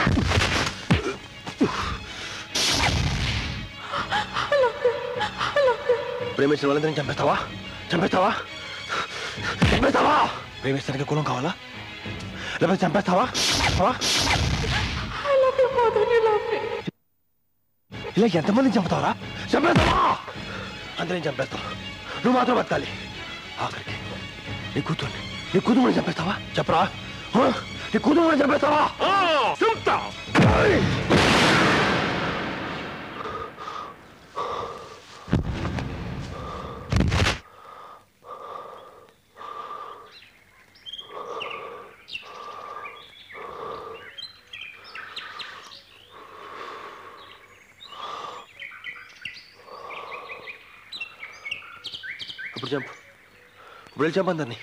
ప్రేమించిన వాళ్ళందరినీ చంపేస్తావా చంపేస్తావా చంపేస్తావా ప్రేమిస్తానికి కులం కావాలా లేకపోతే చంపేస్తావా ఆ? I love you more than you love me. ఇలా ఎంతమందిని చంపుతావరా చంపేస్తావా అందరిని చంపేస్తావు నువ్వు మాత్రం బతకాలి ఆఖరికి నీ కూతుర్ని నీ కూతురుని చంపేస్తావా చెప్పరా ఆ? నీ కూతురుని చంపేస్తావా ఇప్పుడు చంపు ఇప్పుడు వెళ్ళి చంపు అందరినీ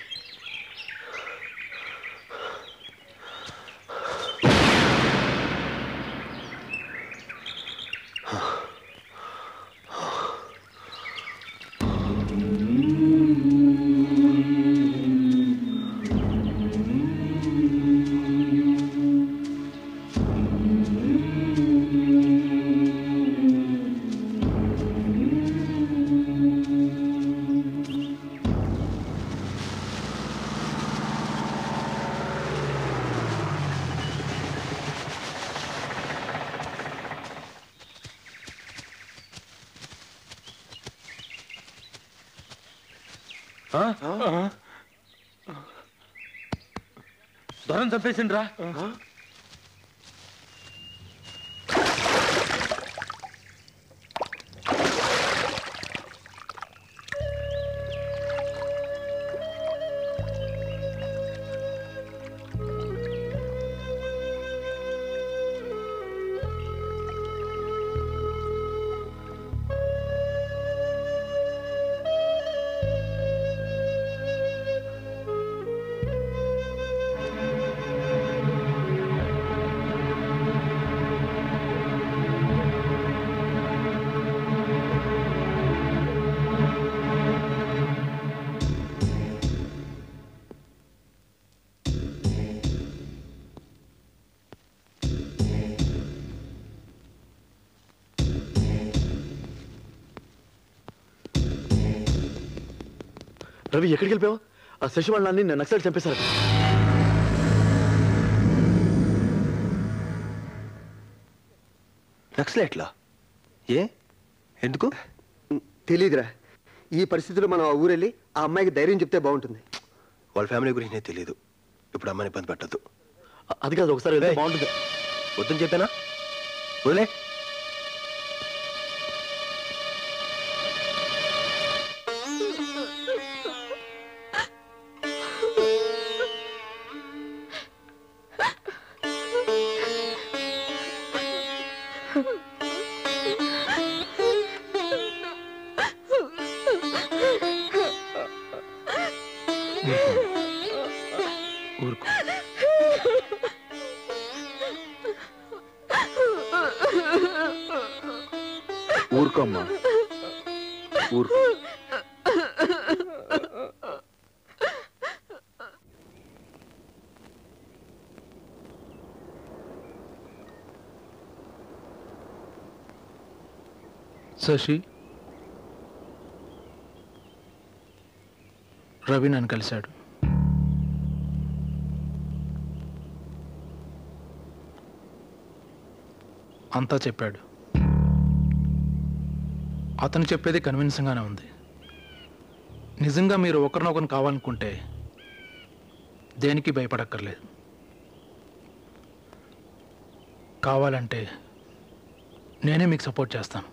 దొరం చంపేసిండ్రా రవి ఎక్కడికి వెళ్ళిపోయావు ఆ శశి వాళ్ళని నేను నక్సలైట్ చంపేశారు నక్సలైట్లా ఏ ఎందుకు తెలీదురా ఈ పరిస్థితిలో మనం ఆ ఊరెళ్ళి ఆ అమ్మాయికి ధైర్యం చెప్తే బాగుంటుంది వాళ్ళ ఫ్యామిలీ గురించి నాకు తెలియదు ఇప్పుడు అమ్మాయిని ఇబ్బంది పెట్టద్దు అది కాదు ఒకసారి వెళ్తే బాగుంటుంది వద్దని చెప్పానా వదిలే ఊరుకో ఊరుకో అమ్మా ఊరుకో శశి రవి నన్ను కలిశాడు అంతా చెప్పాడు అతను చెప్పేది కన్విన్సింగ్గానే ఉంది నిజంగా మీరు ఒకరినొకరు కావాలనుకుంటే దేనికి భయపడక్కర్లేదు కావాలంటే నేనే మీకు సపోర్ట్ చేస్తాను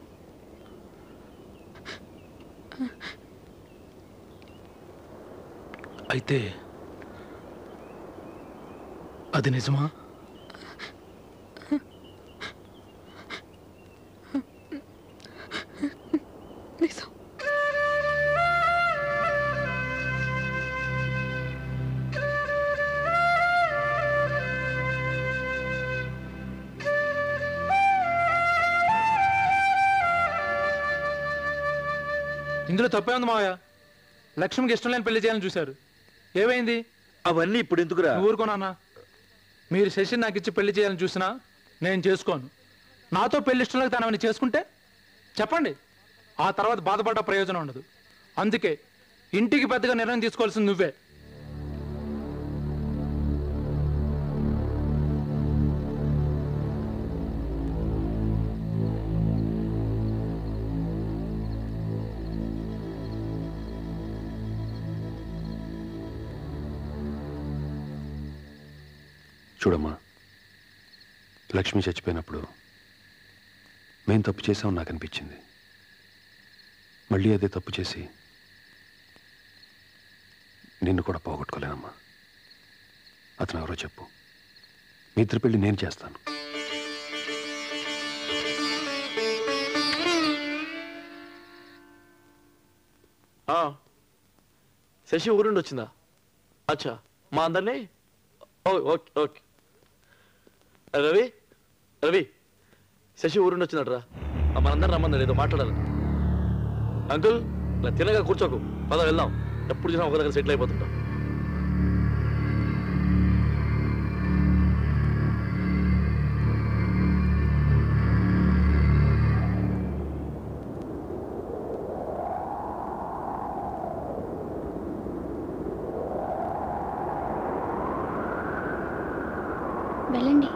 అయితే అది నిజమా నిజం ఇందులో తప్పే ఉంది మావయ్య లక్ష్మికి ఇష్టం లేని పెళ్లి చేయాలని చూశారు ఏమైంది అవన్నీ ఇప్పుడు ఎందుకురా ఊరుకోనన్నా మీరు శశి నాకు ఇచ్చి పెళ్లి చేయాలని చూసినా నేను చేసుకోను నాతో పెళ్లి ఇష్టం లేక తనవని చేసుకుంటే చెప్పండి ఆ తర్వాత బాధపడ్డ ప్రయోజనం ఉండదు అందుకే ఇంటికి పెద్దగా నిర్ణయం తీసుకోవాల్సింది నువ్వే చూడమ్మా లక్ష్మి చచ్చిపోయినప్పుడు మేం తప్పు చేసామని నాకు అనిపించింది మళ్ళీ అదే తప్పు చేసి నిన్ను కూడా పోగొట్టుకోలేనమ్మా అతను ఎవరో చెప్పు మీ ఇద్దరి పెళ్లి నేను చేస్తాను శశి ఊరుండి వచ్చిందా అచ్చా మా అందరినీ ఓ ఓకే ఓకే రవి రవి శశి ఊరుండి వచ్చినట్రా మనందరం రమ్మన్నారు ఏదో మాట్లాడాలి అంకుల్ ఇలా తినగా కూర్చోకు పద వెళ్దాం ఎప్పుడు చూసినా ఒక దగ్గర సెటిల్ అయిపోతుంటాం వెళ్ళండి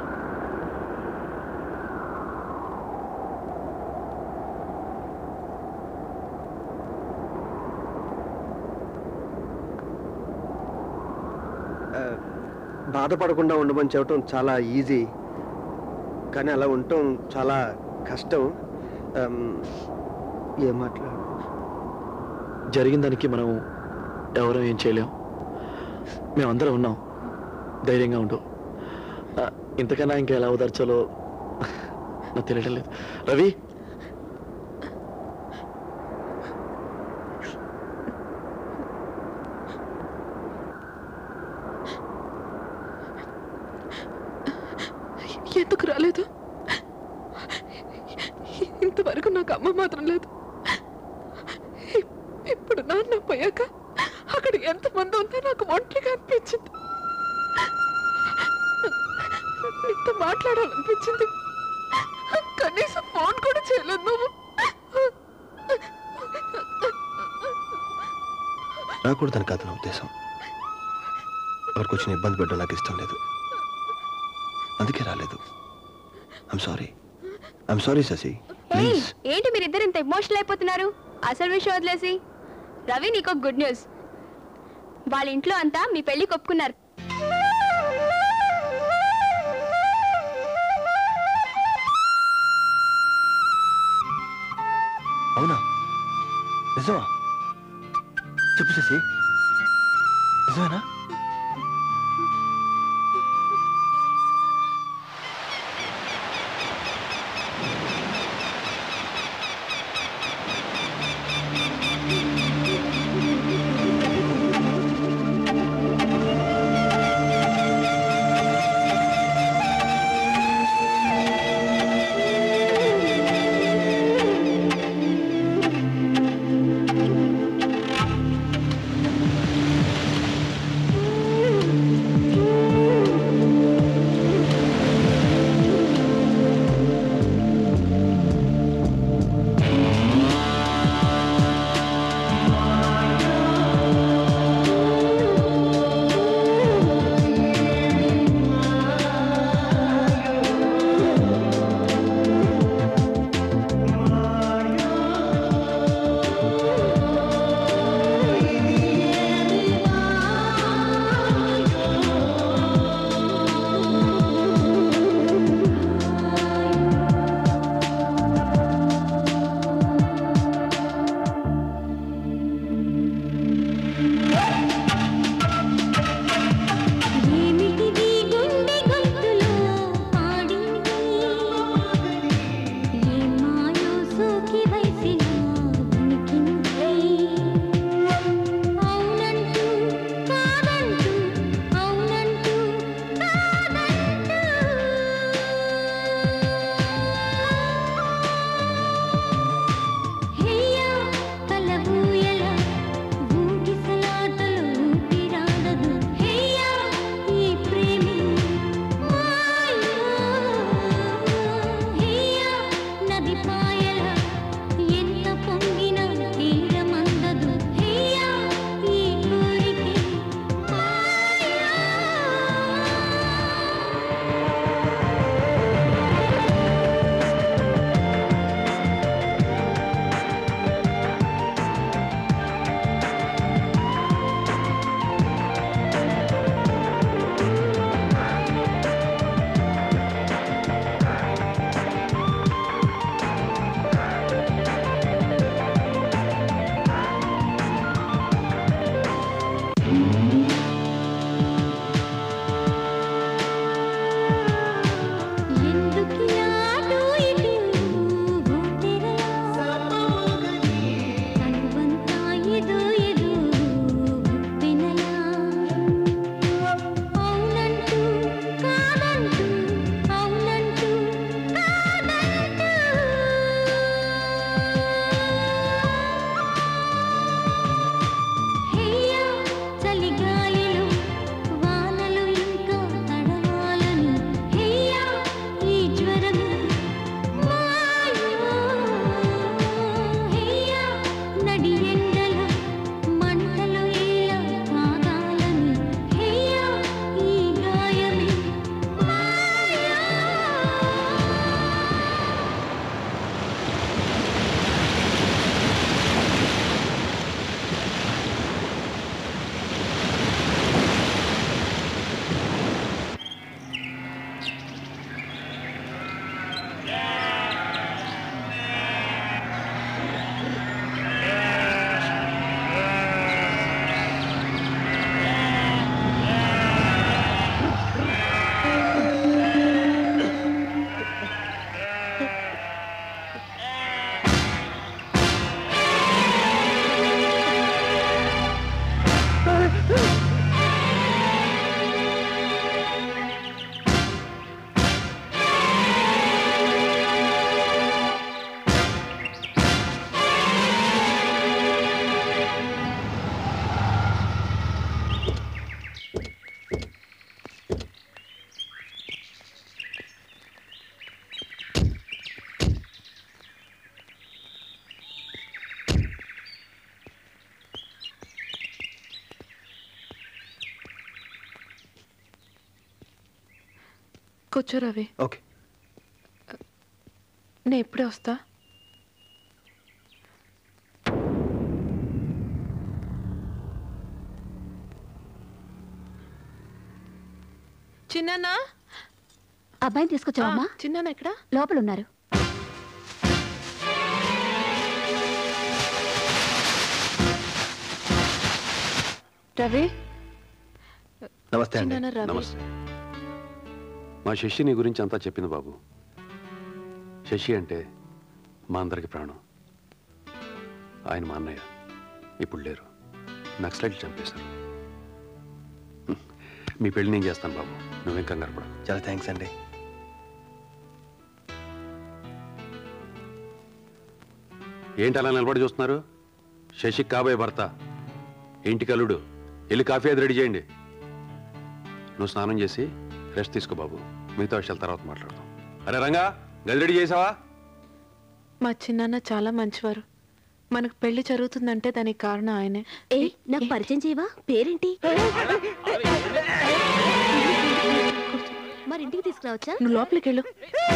ఆ, బాధపడకుండా ఉండమని చెప్పడం చాలా ఈజీ కానీ అలా ఉండటం చాలా కష్టం ఆమ్, ఏం మాట్లాడు జరిగిన దానికి మనం ఎవరూ ఏం చేయలేం మేమందరం ఉన్నాం ధైర్యంగా ఉండు ఆ, ఇంతకన్నా ఇంకా ఎలా ఓదార్చాలో నాకు తెలియడం లేదు రవి ఎందుకు రాలేదు ఇంతవరకు నాకు అమ్మ మాత్రం లేదు ఇప్- ఇప్పుడు నాన్న పోయాక అక్కడ ఎంతమంది ఉందో నాకు ఒంటరిగా అనిపించింది నీతో మాట్లాడాలనిపించింది కనీసం ఫోన్ కూడా చేయలేదు నువ్వు రాకూడదని కాదు నా ఉద్దేశం ఎవరికి వచ్చిన ఇబ్బంది పెట్టడం నాకు ఇష్టం లేదు అందుకే రాలేదు I'm sorry I'm sorry Shashi ఏయ్, ఏంటి మీరిద్దరు ఇంత ఎమోషనల్ అయిపోతున్నారు అసలు విషయం వదిలేసి రవి నీకు గుడ్ న్యూస్ వాళ్ళ ఇంట్లో అంతా మీ పెళ్లి ఒప్పుకున్నారు అవునా నిజమా చెప్పు శశి నిజమేనా కూర్చో రవి ఓకే నేను ఇప్పుడే వస్తా చిన్ననా అబ్బాయిని తీసుకొచ్చావమ్మా చిన్న ఎక్కడ లోపల ఉన్నారు రవి నమస్తే అండి చిన్నాన్న రవి. నమస్తే మా శశి నీ గురించి అంతా చెప్పింది బాబు శశి అంటే మా అందరికి ప్రాణం ఆయన మా అన్నయ్య ఇప్పుడు లేరు నక్సలైట్లు చంపేశారు హ్మ్. మీ పెళ్లి నేను చేస్తాను బాబు నువ్వేం కంగారు పడ చాలా థ్యాంక్స్ అండి ఏంటి అలా నిలబడి చూస్తున్నారు శశి కాబోయే భర్త ఇంటికి అల్లుడు వెళ్ళి కాఫీ అది రెడీ చేయండి నువ్వు స్నానం చేసి రెస్ట్ తీసుకో బాబు మిగతా విషయాల తర్వాత మాట్లాడదాం అరే రంగా గది రెడీ చేసావా మా చిన్నాన్న చాలా మంచివారు మనకు పెళ్లి జరుగుతుందంటే దానికి కారణం ఆయనే ఏ నాకు పరిచయం చేయవా పేరేంటి మరి ఇంటికి తీసుకురావచ్చా నువ్వు లోపలికి వెళ్ళు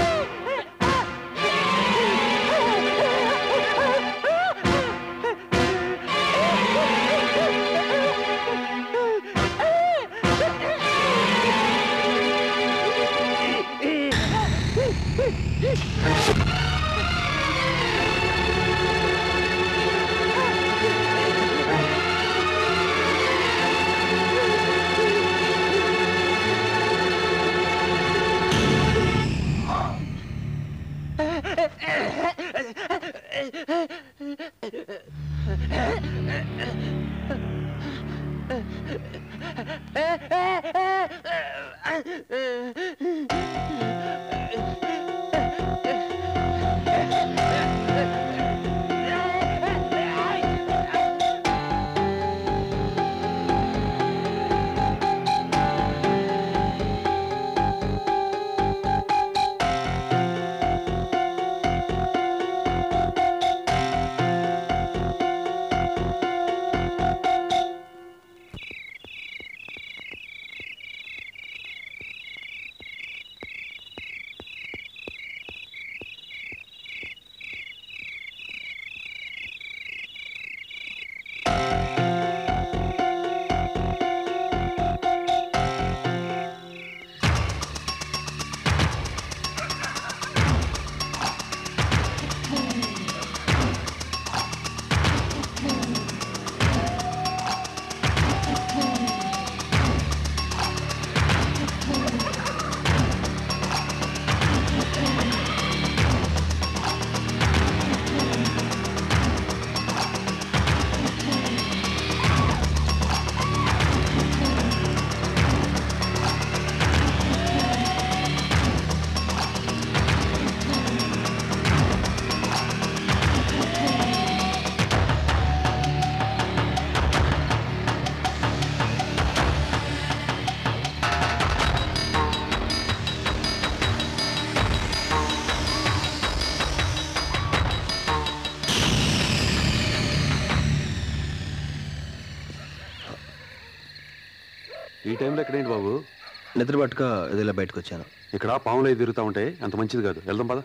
ఈ టైంలో ఎక్కడేంటి బాబు నిద్ర పట్టుక ఇదిలా బయటకు వచ్చాను ఇక్కడ పాములు అవి తిరుగుతూ ఉంటాయి అంత మంచిది కాదు వెళ్దాం పద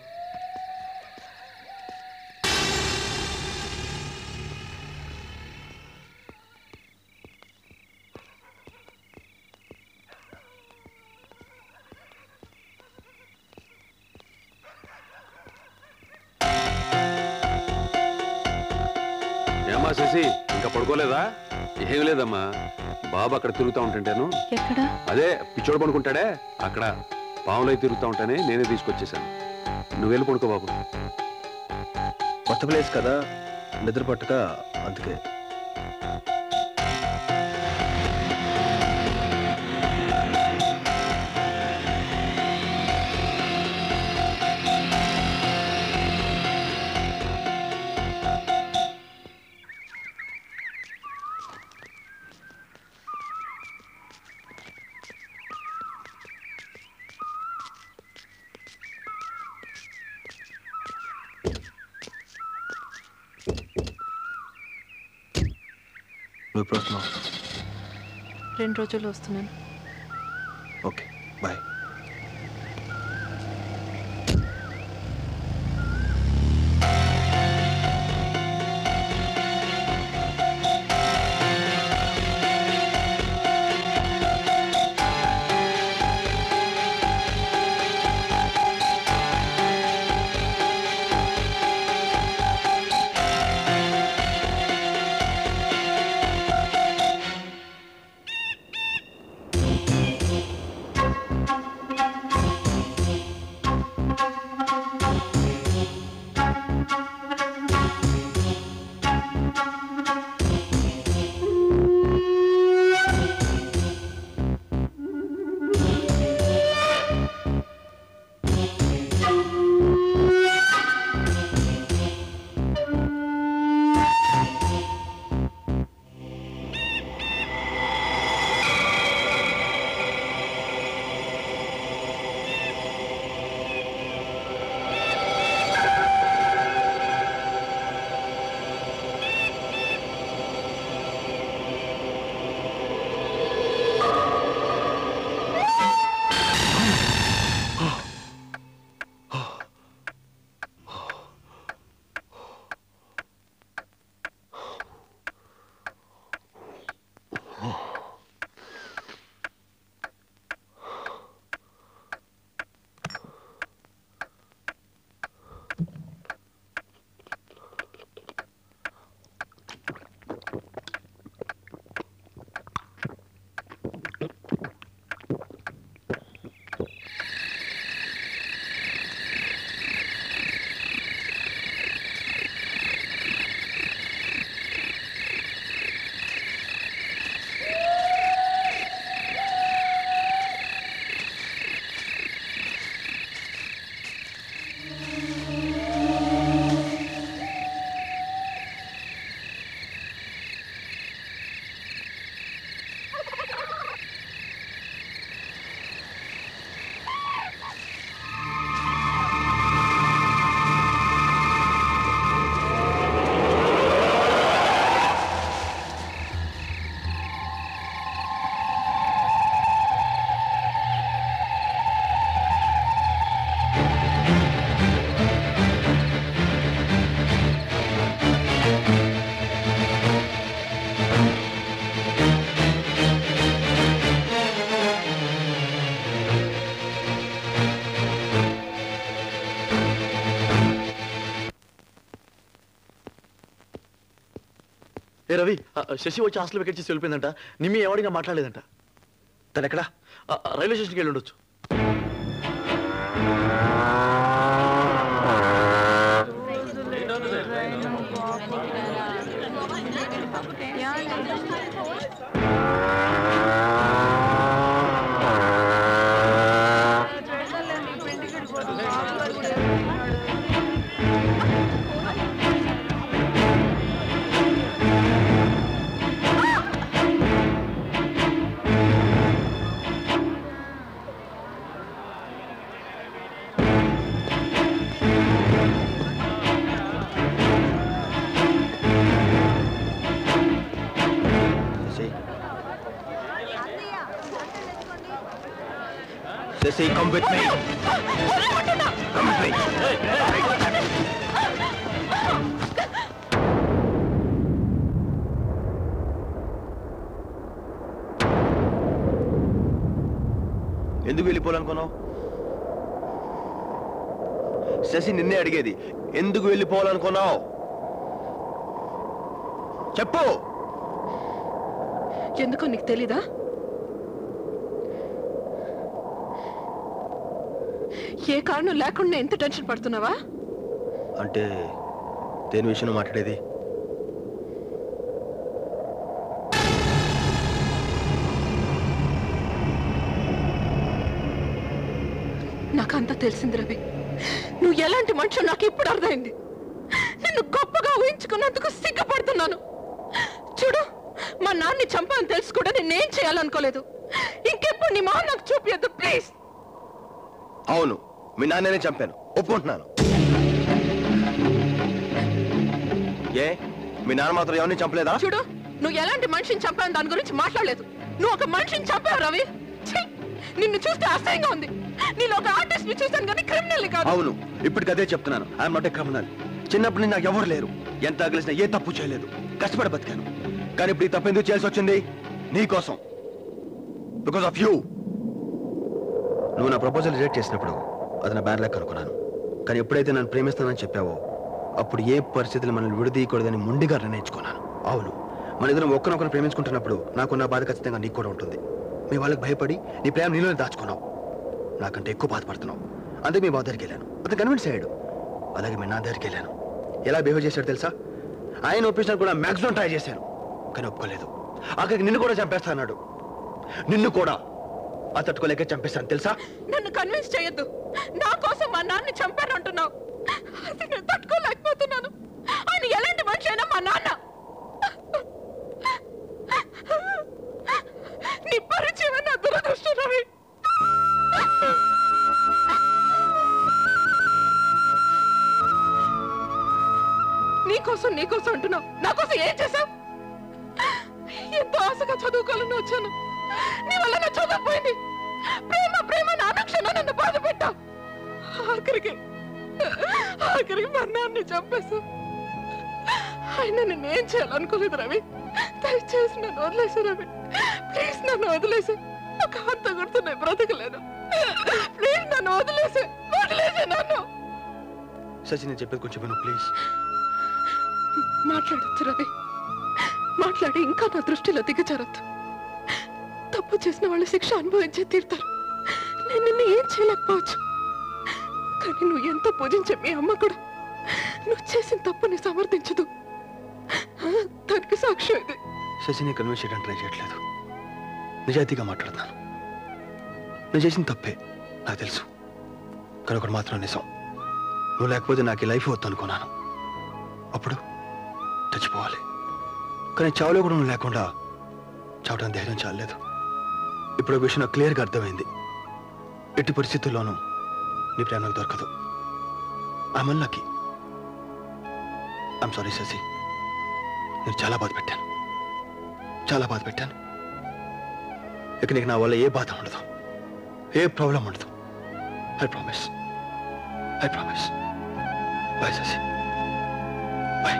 ఏమ్మా శశి ఇంకా పడుకోలేదా ఏం లేదమ్మా బాబు అక్కడ తిరుగుతూ ఉంటుంటాను ఎక్కడ అదే పిచ్చోడు పడుకుంటాడే అక్కడ పాములు అయి తిరుగుతూ ఉంటానే నేనే తీసుకొచ్చేసాను నువ్వు వెళ్ళి పడుకో బాబు కొత్త ప్లేస్ కదా నిద్ర పట్టక అందుకే నువ్వు ఎప్పుడు వస్తున్నావు రెండు రోజుల్లో వస్తున్నాను ఓకే బాయ్ ఏ రవి ఆ, శశి వచ్చి హాస్టల్ వెకెట్ చేసి వెళ్ళిపోయిందంట నిమ్మి ఎవడిగా మాట్లాడలేదంట తను ఎక్కడా ఆ, ఆ, రైల్వే స్టేషన్కి వెళ్ళి ఉండొచ్చు Shashi Shashi come with me come with me ఎందుకు వెళ్ళిపోవాలనుకున్నావు శశి నిన్నే అడిగేది ఎందుకు వెళ్ళిపోవాలనుకున్నావు చెప్పు ఎందుకో నీకు తెలీదా ఏ కారణం లేకుండా ఎంత టెన్షన్ పడుతున్నావా అంటే దేని విషయంలో మాట్లాడేది నాకంతా తెలిసింది రవి నువ్వు ఎలాంటి మనిషి నాకు ఇప్పుడు అర్థమైంది నిన్ను గొప్పగా ఊహించుకున్నందుకు సిగ్గుపడుతున్నాను చూడు మా నాన్ని చంపాలని తెలుసు కూడా నేనేం చేయాలనుకోలేదు ఇంకెప్పుడు నీ మా నాకు చూపియద్దు ప్లీజ్ అవును మీ నాన్ననే చంపాను ఒప్పుకుంటున్నాను ఏ మీ నాన్న మాత్రం ఎవరిని చంపలేదా చూడు నువ్వు ఎలాంటి మనిషిని చంపావు దాని గురించి మాట్లాడలేదు నువ్వు ఒక మనిషిని చంపావు రవి ఛీ! నిన్ను చూస్తే అసహ్యంగా ఉంది నేను ఒక ఆర్టిస్ట్ ని చూసాను కానీ క్రిమినల్ కాదు అవును ఇప్పటికి అదే చెప్తున్నాను ఐఎమ్ నాట్ ఏ క్రిమినల్ చిన్నప్పటి నుంచి నాకు ఎవరు లేరు ఎంత అగలిసినా ఏ తప్పు చేయలేదు కష్టపడి బతికాను కానీ ఇప్పుడు ఈ తప్పు ఎందుకు చేయాల్సి వచ్చింది నీ కోసం బికాస్ ఆఫ్ యూ నువ్వు నా ప్రపోజల్ రిజెక్ట్ చేసినప్పుడు అది నా బ్యాడ్ లక్ అనుకున్నాను కానీ ఎప్పుడైతే నన్ను ప్రేమిస్తానని చెప్పావో అప్పుడు ఏ పరిస్థితులు మనల్ని విడదీయకూడదని మొండిగా నిర్ణయించుకున్నాను అవును మన ఇద్దరం ఒక్కనొకరు ప్రేమించుకుంటున్నప్పుడు నాకున్న బాధ ఖచ్చితంగా నీకు కూడా ఉంటుంది మీ వాళ్ళకి భయపడి నీ ప్రేమ నీలోనే దాచుకున్నావు నాకంటే ఎక్కువ బాధపడుతున్నావు అందుకే మీ బావ దగ్గరికి వెళ్ళాను అతను కన్విన్స్ అయ్యాడు అలాగే మీ నా దగ్గరికి వెళ్ళాను ఎలా బిహేవ్ చేశాడు తెలుసా ఆయన ఒప్పించినా కూడా మ్యాక్సిమం ట్రై చేశాను కానీ ఒప్పుకోలేదు అక్కడికి నిన్ను కూడా చంపేస్తా అన్నాడు నిన్ను కూడా ఆ తట్టుకోలేక చంపేస్తాను తెలుసా నన్ను కన్విన్స్ చేయొద్దు నా కోసం మా నాన్ని చంపారు అంటున్నావు అది నేను తట్టుకోలేకపోతున్నాను ఆయన ఎలాంటి మనిషి అయినా మా నాన్న నీ పరిచయం నా దురదృష్టం రవి నీకోసం నీకోసం అంటున్నావు నా కోసం ఏం చేశావు ఎంతో ఆశగా చదువుకోవాలని వచ్చాను నీ వల్ల నా చదువు పోయింది ప్రేమ ప్రేమ నా అనుక్షణం నన్ను బాధ పెట్టావు ఆఖరికి ఆఖరికి మా నాన్ని చంపేశావు ఆయన నేను ఏం చేయాలనుకోలేదు రవి దయచేసి నన్ను వదిలేసి రవి ప్లీజ్ నన్ను వదిలేసి ఒక హత్త గుర్తున్నాయి బ్రతకలేను ప్లీజ్ నన్ను వదిలేసి వదిలేసి నన్ను శశి నేను చెప్పేది కొంచెం విను ప్లీజ్ మాట్లాడొచ్చు రవి మాట్లాడి ఇంకా నా దృష్టిలో దిగజారొద్దు తప్పు చేసిన వాళ్ళు శిక్ష అనుభవించే తీరుతారు నేను నిన్ను ఏం చేయలేకపోవచ్చు కానీ నువ్వు ఎంతో పూజించే మీ అమ్మ కూడా నువ్వు చేసిన తప్పుని సమర్థించదు దానికి సాక్ష్యం ఇది శశిని కన్విన్స్ చేయడానికి ట్రై చేయట్లేదు నిజాయితీగా మాట్లాడుతున్నాను నేను చేసిన తప్పే నాకు తెలుసు కానీ ఒకటి మాత్రం నిజం నువ్వు లేకపోతే నాకు ఈ లైఫ్ వద్దు అనుకున్నాను అప్పుడు చచ్చిపోవాలి కానీ చావులో కూడా నువ్వు లేకుండా చావడానికి ధైర్యం చాలలేదు ఇప్పుడు ఒక విషయం నాకు క్లియర్గా అర్థమైంది ఎట్టి పరిస్థితుల్లోనూ నీ ప్రేమ నాకు దొరకదు I'm unlucky I'm sorry Shashi నేను చాలా బాధ పెట్టాను చాలా బాధ పెట్టాను ఇక నీకు నా వల్ల ఏ బాధ ఉండదు ఏ ప్రాబ్లం ఉండదు I promise I promise bye Shashi bye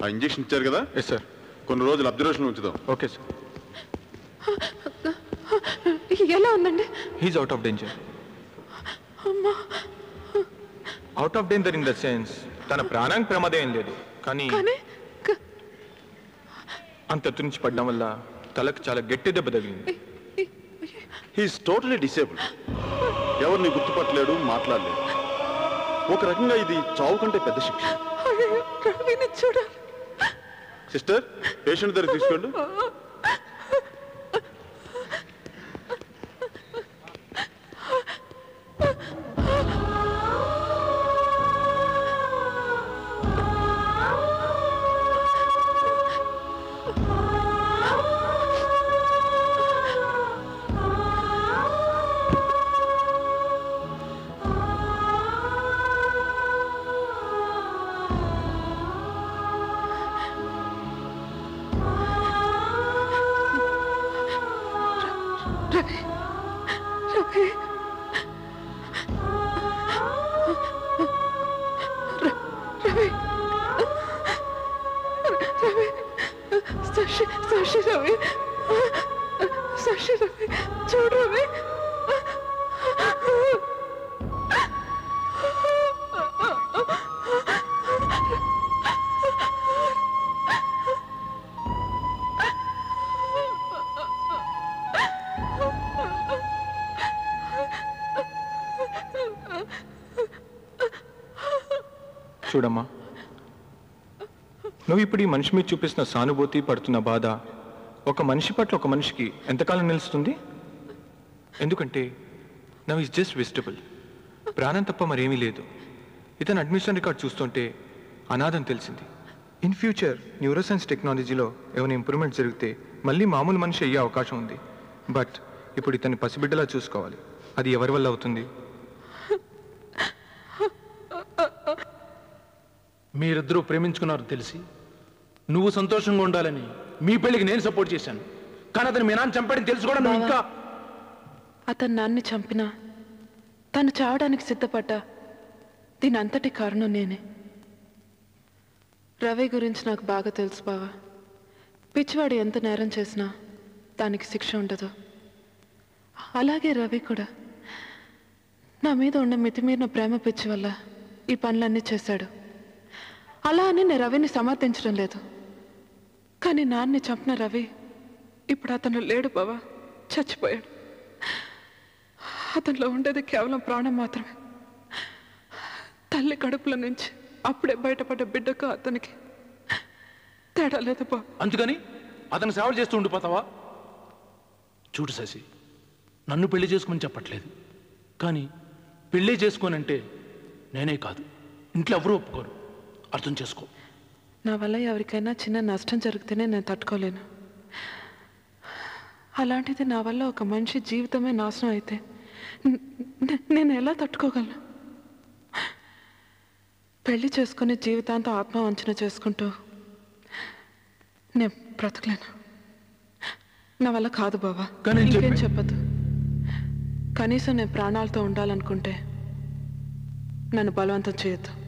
ఆ ఇంజెక్షన్ ఇచ్చారు కదా ఎస్ సార్ కొన్ని రోజులు అబ్జర్వేషన్ ఉంచుదాం ఓకే సార్ ఎలా ఉందండి హీజ్ అవుట్ ఆఫ్ డేంజర్ అమ్మా out of danger in the sense తన ప్రాణానికి ప్రమాదం ఏం లేదు కానీ కానీ అంత ఎత్తు నుంచి పడడం వల్ల తలకు చాలా గట్టి దెబ్బ తగిలింది హీఈస్ టోటలీ డిసేబుల్డ్ ఎవరిని గుర్తుపట్టలేడు మాట్లాడలేడు ఒక రకంగా ఇది చావు కంటే పెద్ద శిక్ష రవిని చూడాలి సిస్టర్ పేషెంట్ దగ్గర తీసుకోండి రవి రవి ర- రవి రవి శశి శశి రవి శశి రవి చూడు రవి చూడమ్మా నువ్వు ఇప్పుడు ఈ మనిషి మీద చూపిస్తున్న సానుభూతి పడుతున్న బాధ ఒక మనిషి పట్ల ఒక మనిషికి ఎంతకాలం నిలుస్తుంది ఎందుకంటే నవ్ ఇస్ జస్ట్ వెజిటబుల్ ప్రాణం తప్ప మరేమీ లేదు ఇతను అడ్మిషన్ రికార్డ్ చూస్తుంటే అనాథం తెలిసింది ఇన్ ఫ్యూచర్ న్యూరోసైన్స్ టెక్నాలజీలో ఏమైనా ఇంప్రూవ్మెంట్ జరిగితే మళ్ళీ మామూలు మనిషి అయ్యే అవకాశం ఉంది బట్ ఇప్పుడు ఇతన్ని పసిబిడ్డలా చూసుకోవాలి అది ఎవరి వల్ల అవుతుంది మీరిద్దరూ ప్రేమించుకున్నారు తెలిసి నువ్వు సంతోషంగా ఉండాలని మీ పెళ్లికి నేను సపోర్ట్ చేశాను కానీ అతను మీ నాన్న చంపాడని తెలుసు కూడా నువ్వు ఇంకా అతను నాన్ని చంపినా తను చావడానికి సిద్ధపడ్డా దీని అంతటి కారణం నేనే రవి గురించి నాకు బాగా తెలుసు బావా పిచ్చివాడు ఎంత నేరం చేసినా దానికి శిక్ష ఉండదు అలాగే రవి కూడా నా మీద ఉన్న మితిమీరిన ప్రేమ పిచ్చి వల్ల ఈ పనులన్నీ చేశాడు అలా అని నేను రవిని సమర్థించడం లేదు కానీ నాన్ని చంపిన రవి ఇప్పుడు అతను లేడు బావా చచ్చిపోయాడు అతనిలో ఉండేది కేవలం ప్రాణం మాత్రమే తల్లి కడుపుల నుంచి అప్పుడే బయటపడ్డ బిడ్డకు అతనికి తేడా లేదు బా అందుకని అతను సేవలు చేస్తూ ఉండిపోతావా చూడు శశి నన్ను పెళ్లి చేసుకోమని చెప్పట్లేదు కానీ పెళ్లి చేసుకోనంటే నేనే కాదు ఇంట్లో ఎవరూ ఒప్పుకోరు అర్థం చేసుకో నా వల్ల ఎవరికైనా చిన్న నష్టం జరిగితేనే నేను తట్టుకోలేను అలాంటిది నా వల్ల ఒక మనిషి జీవితమే నాశనం అయితే న- నే- నేను ఎలా తట్టుకోగలను పెళ్లి చేసుకుని జీవితాంతం ఆత్మవంచన చేసుకుంటూ నేను బ్రతకలేను నా వల్ల కాదు బావా కానీ నేను ఇంకేం చెప్పే- చెప్పదు కనీసం నేను ప్రాణాలతో ఉండాలనుకుంటే నన్ను బలవంతం చేయొద్దు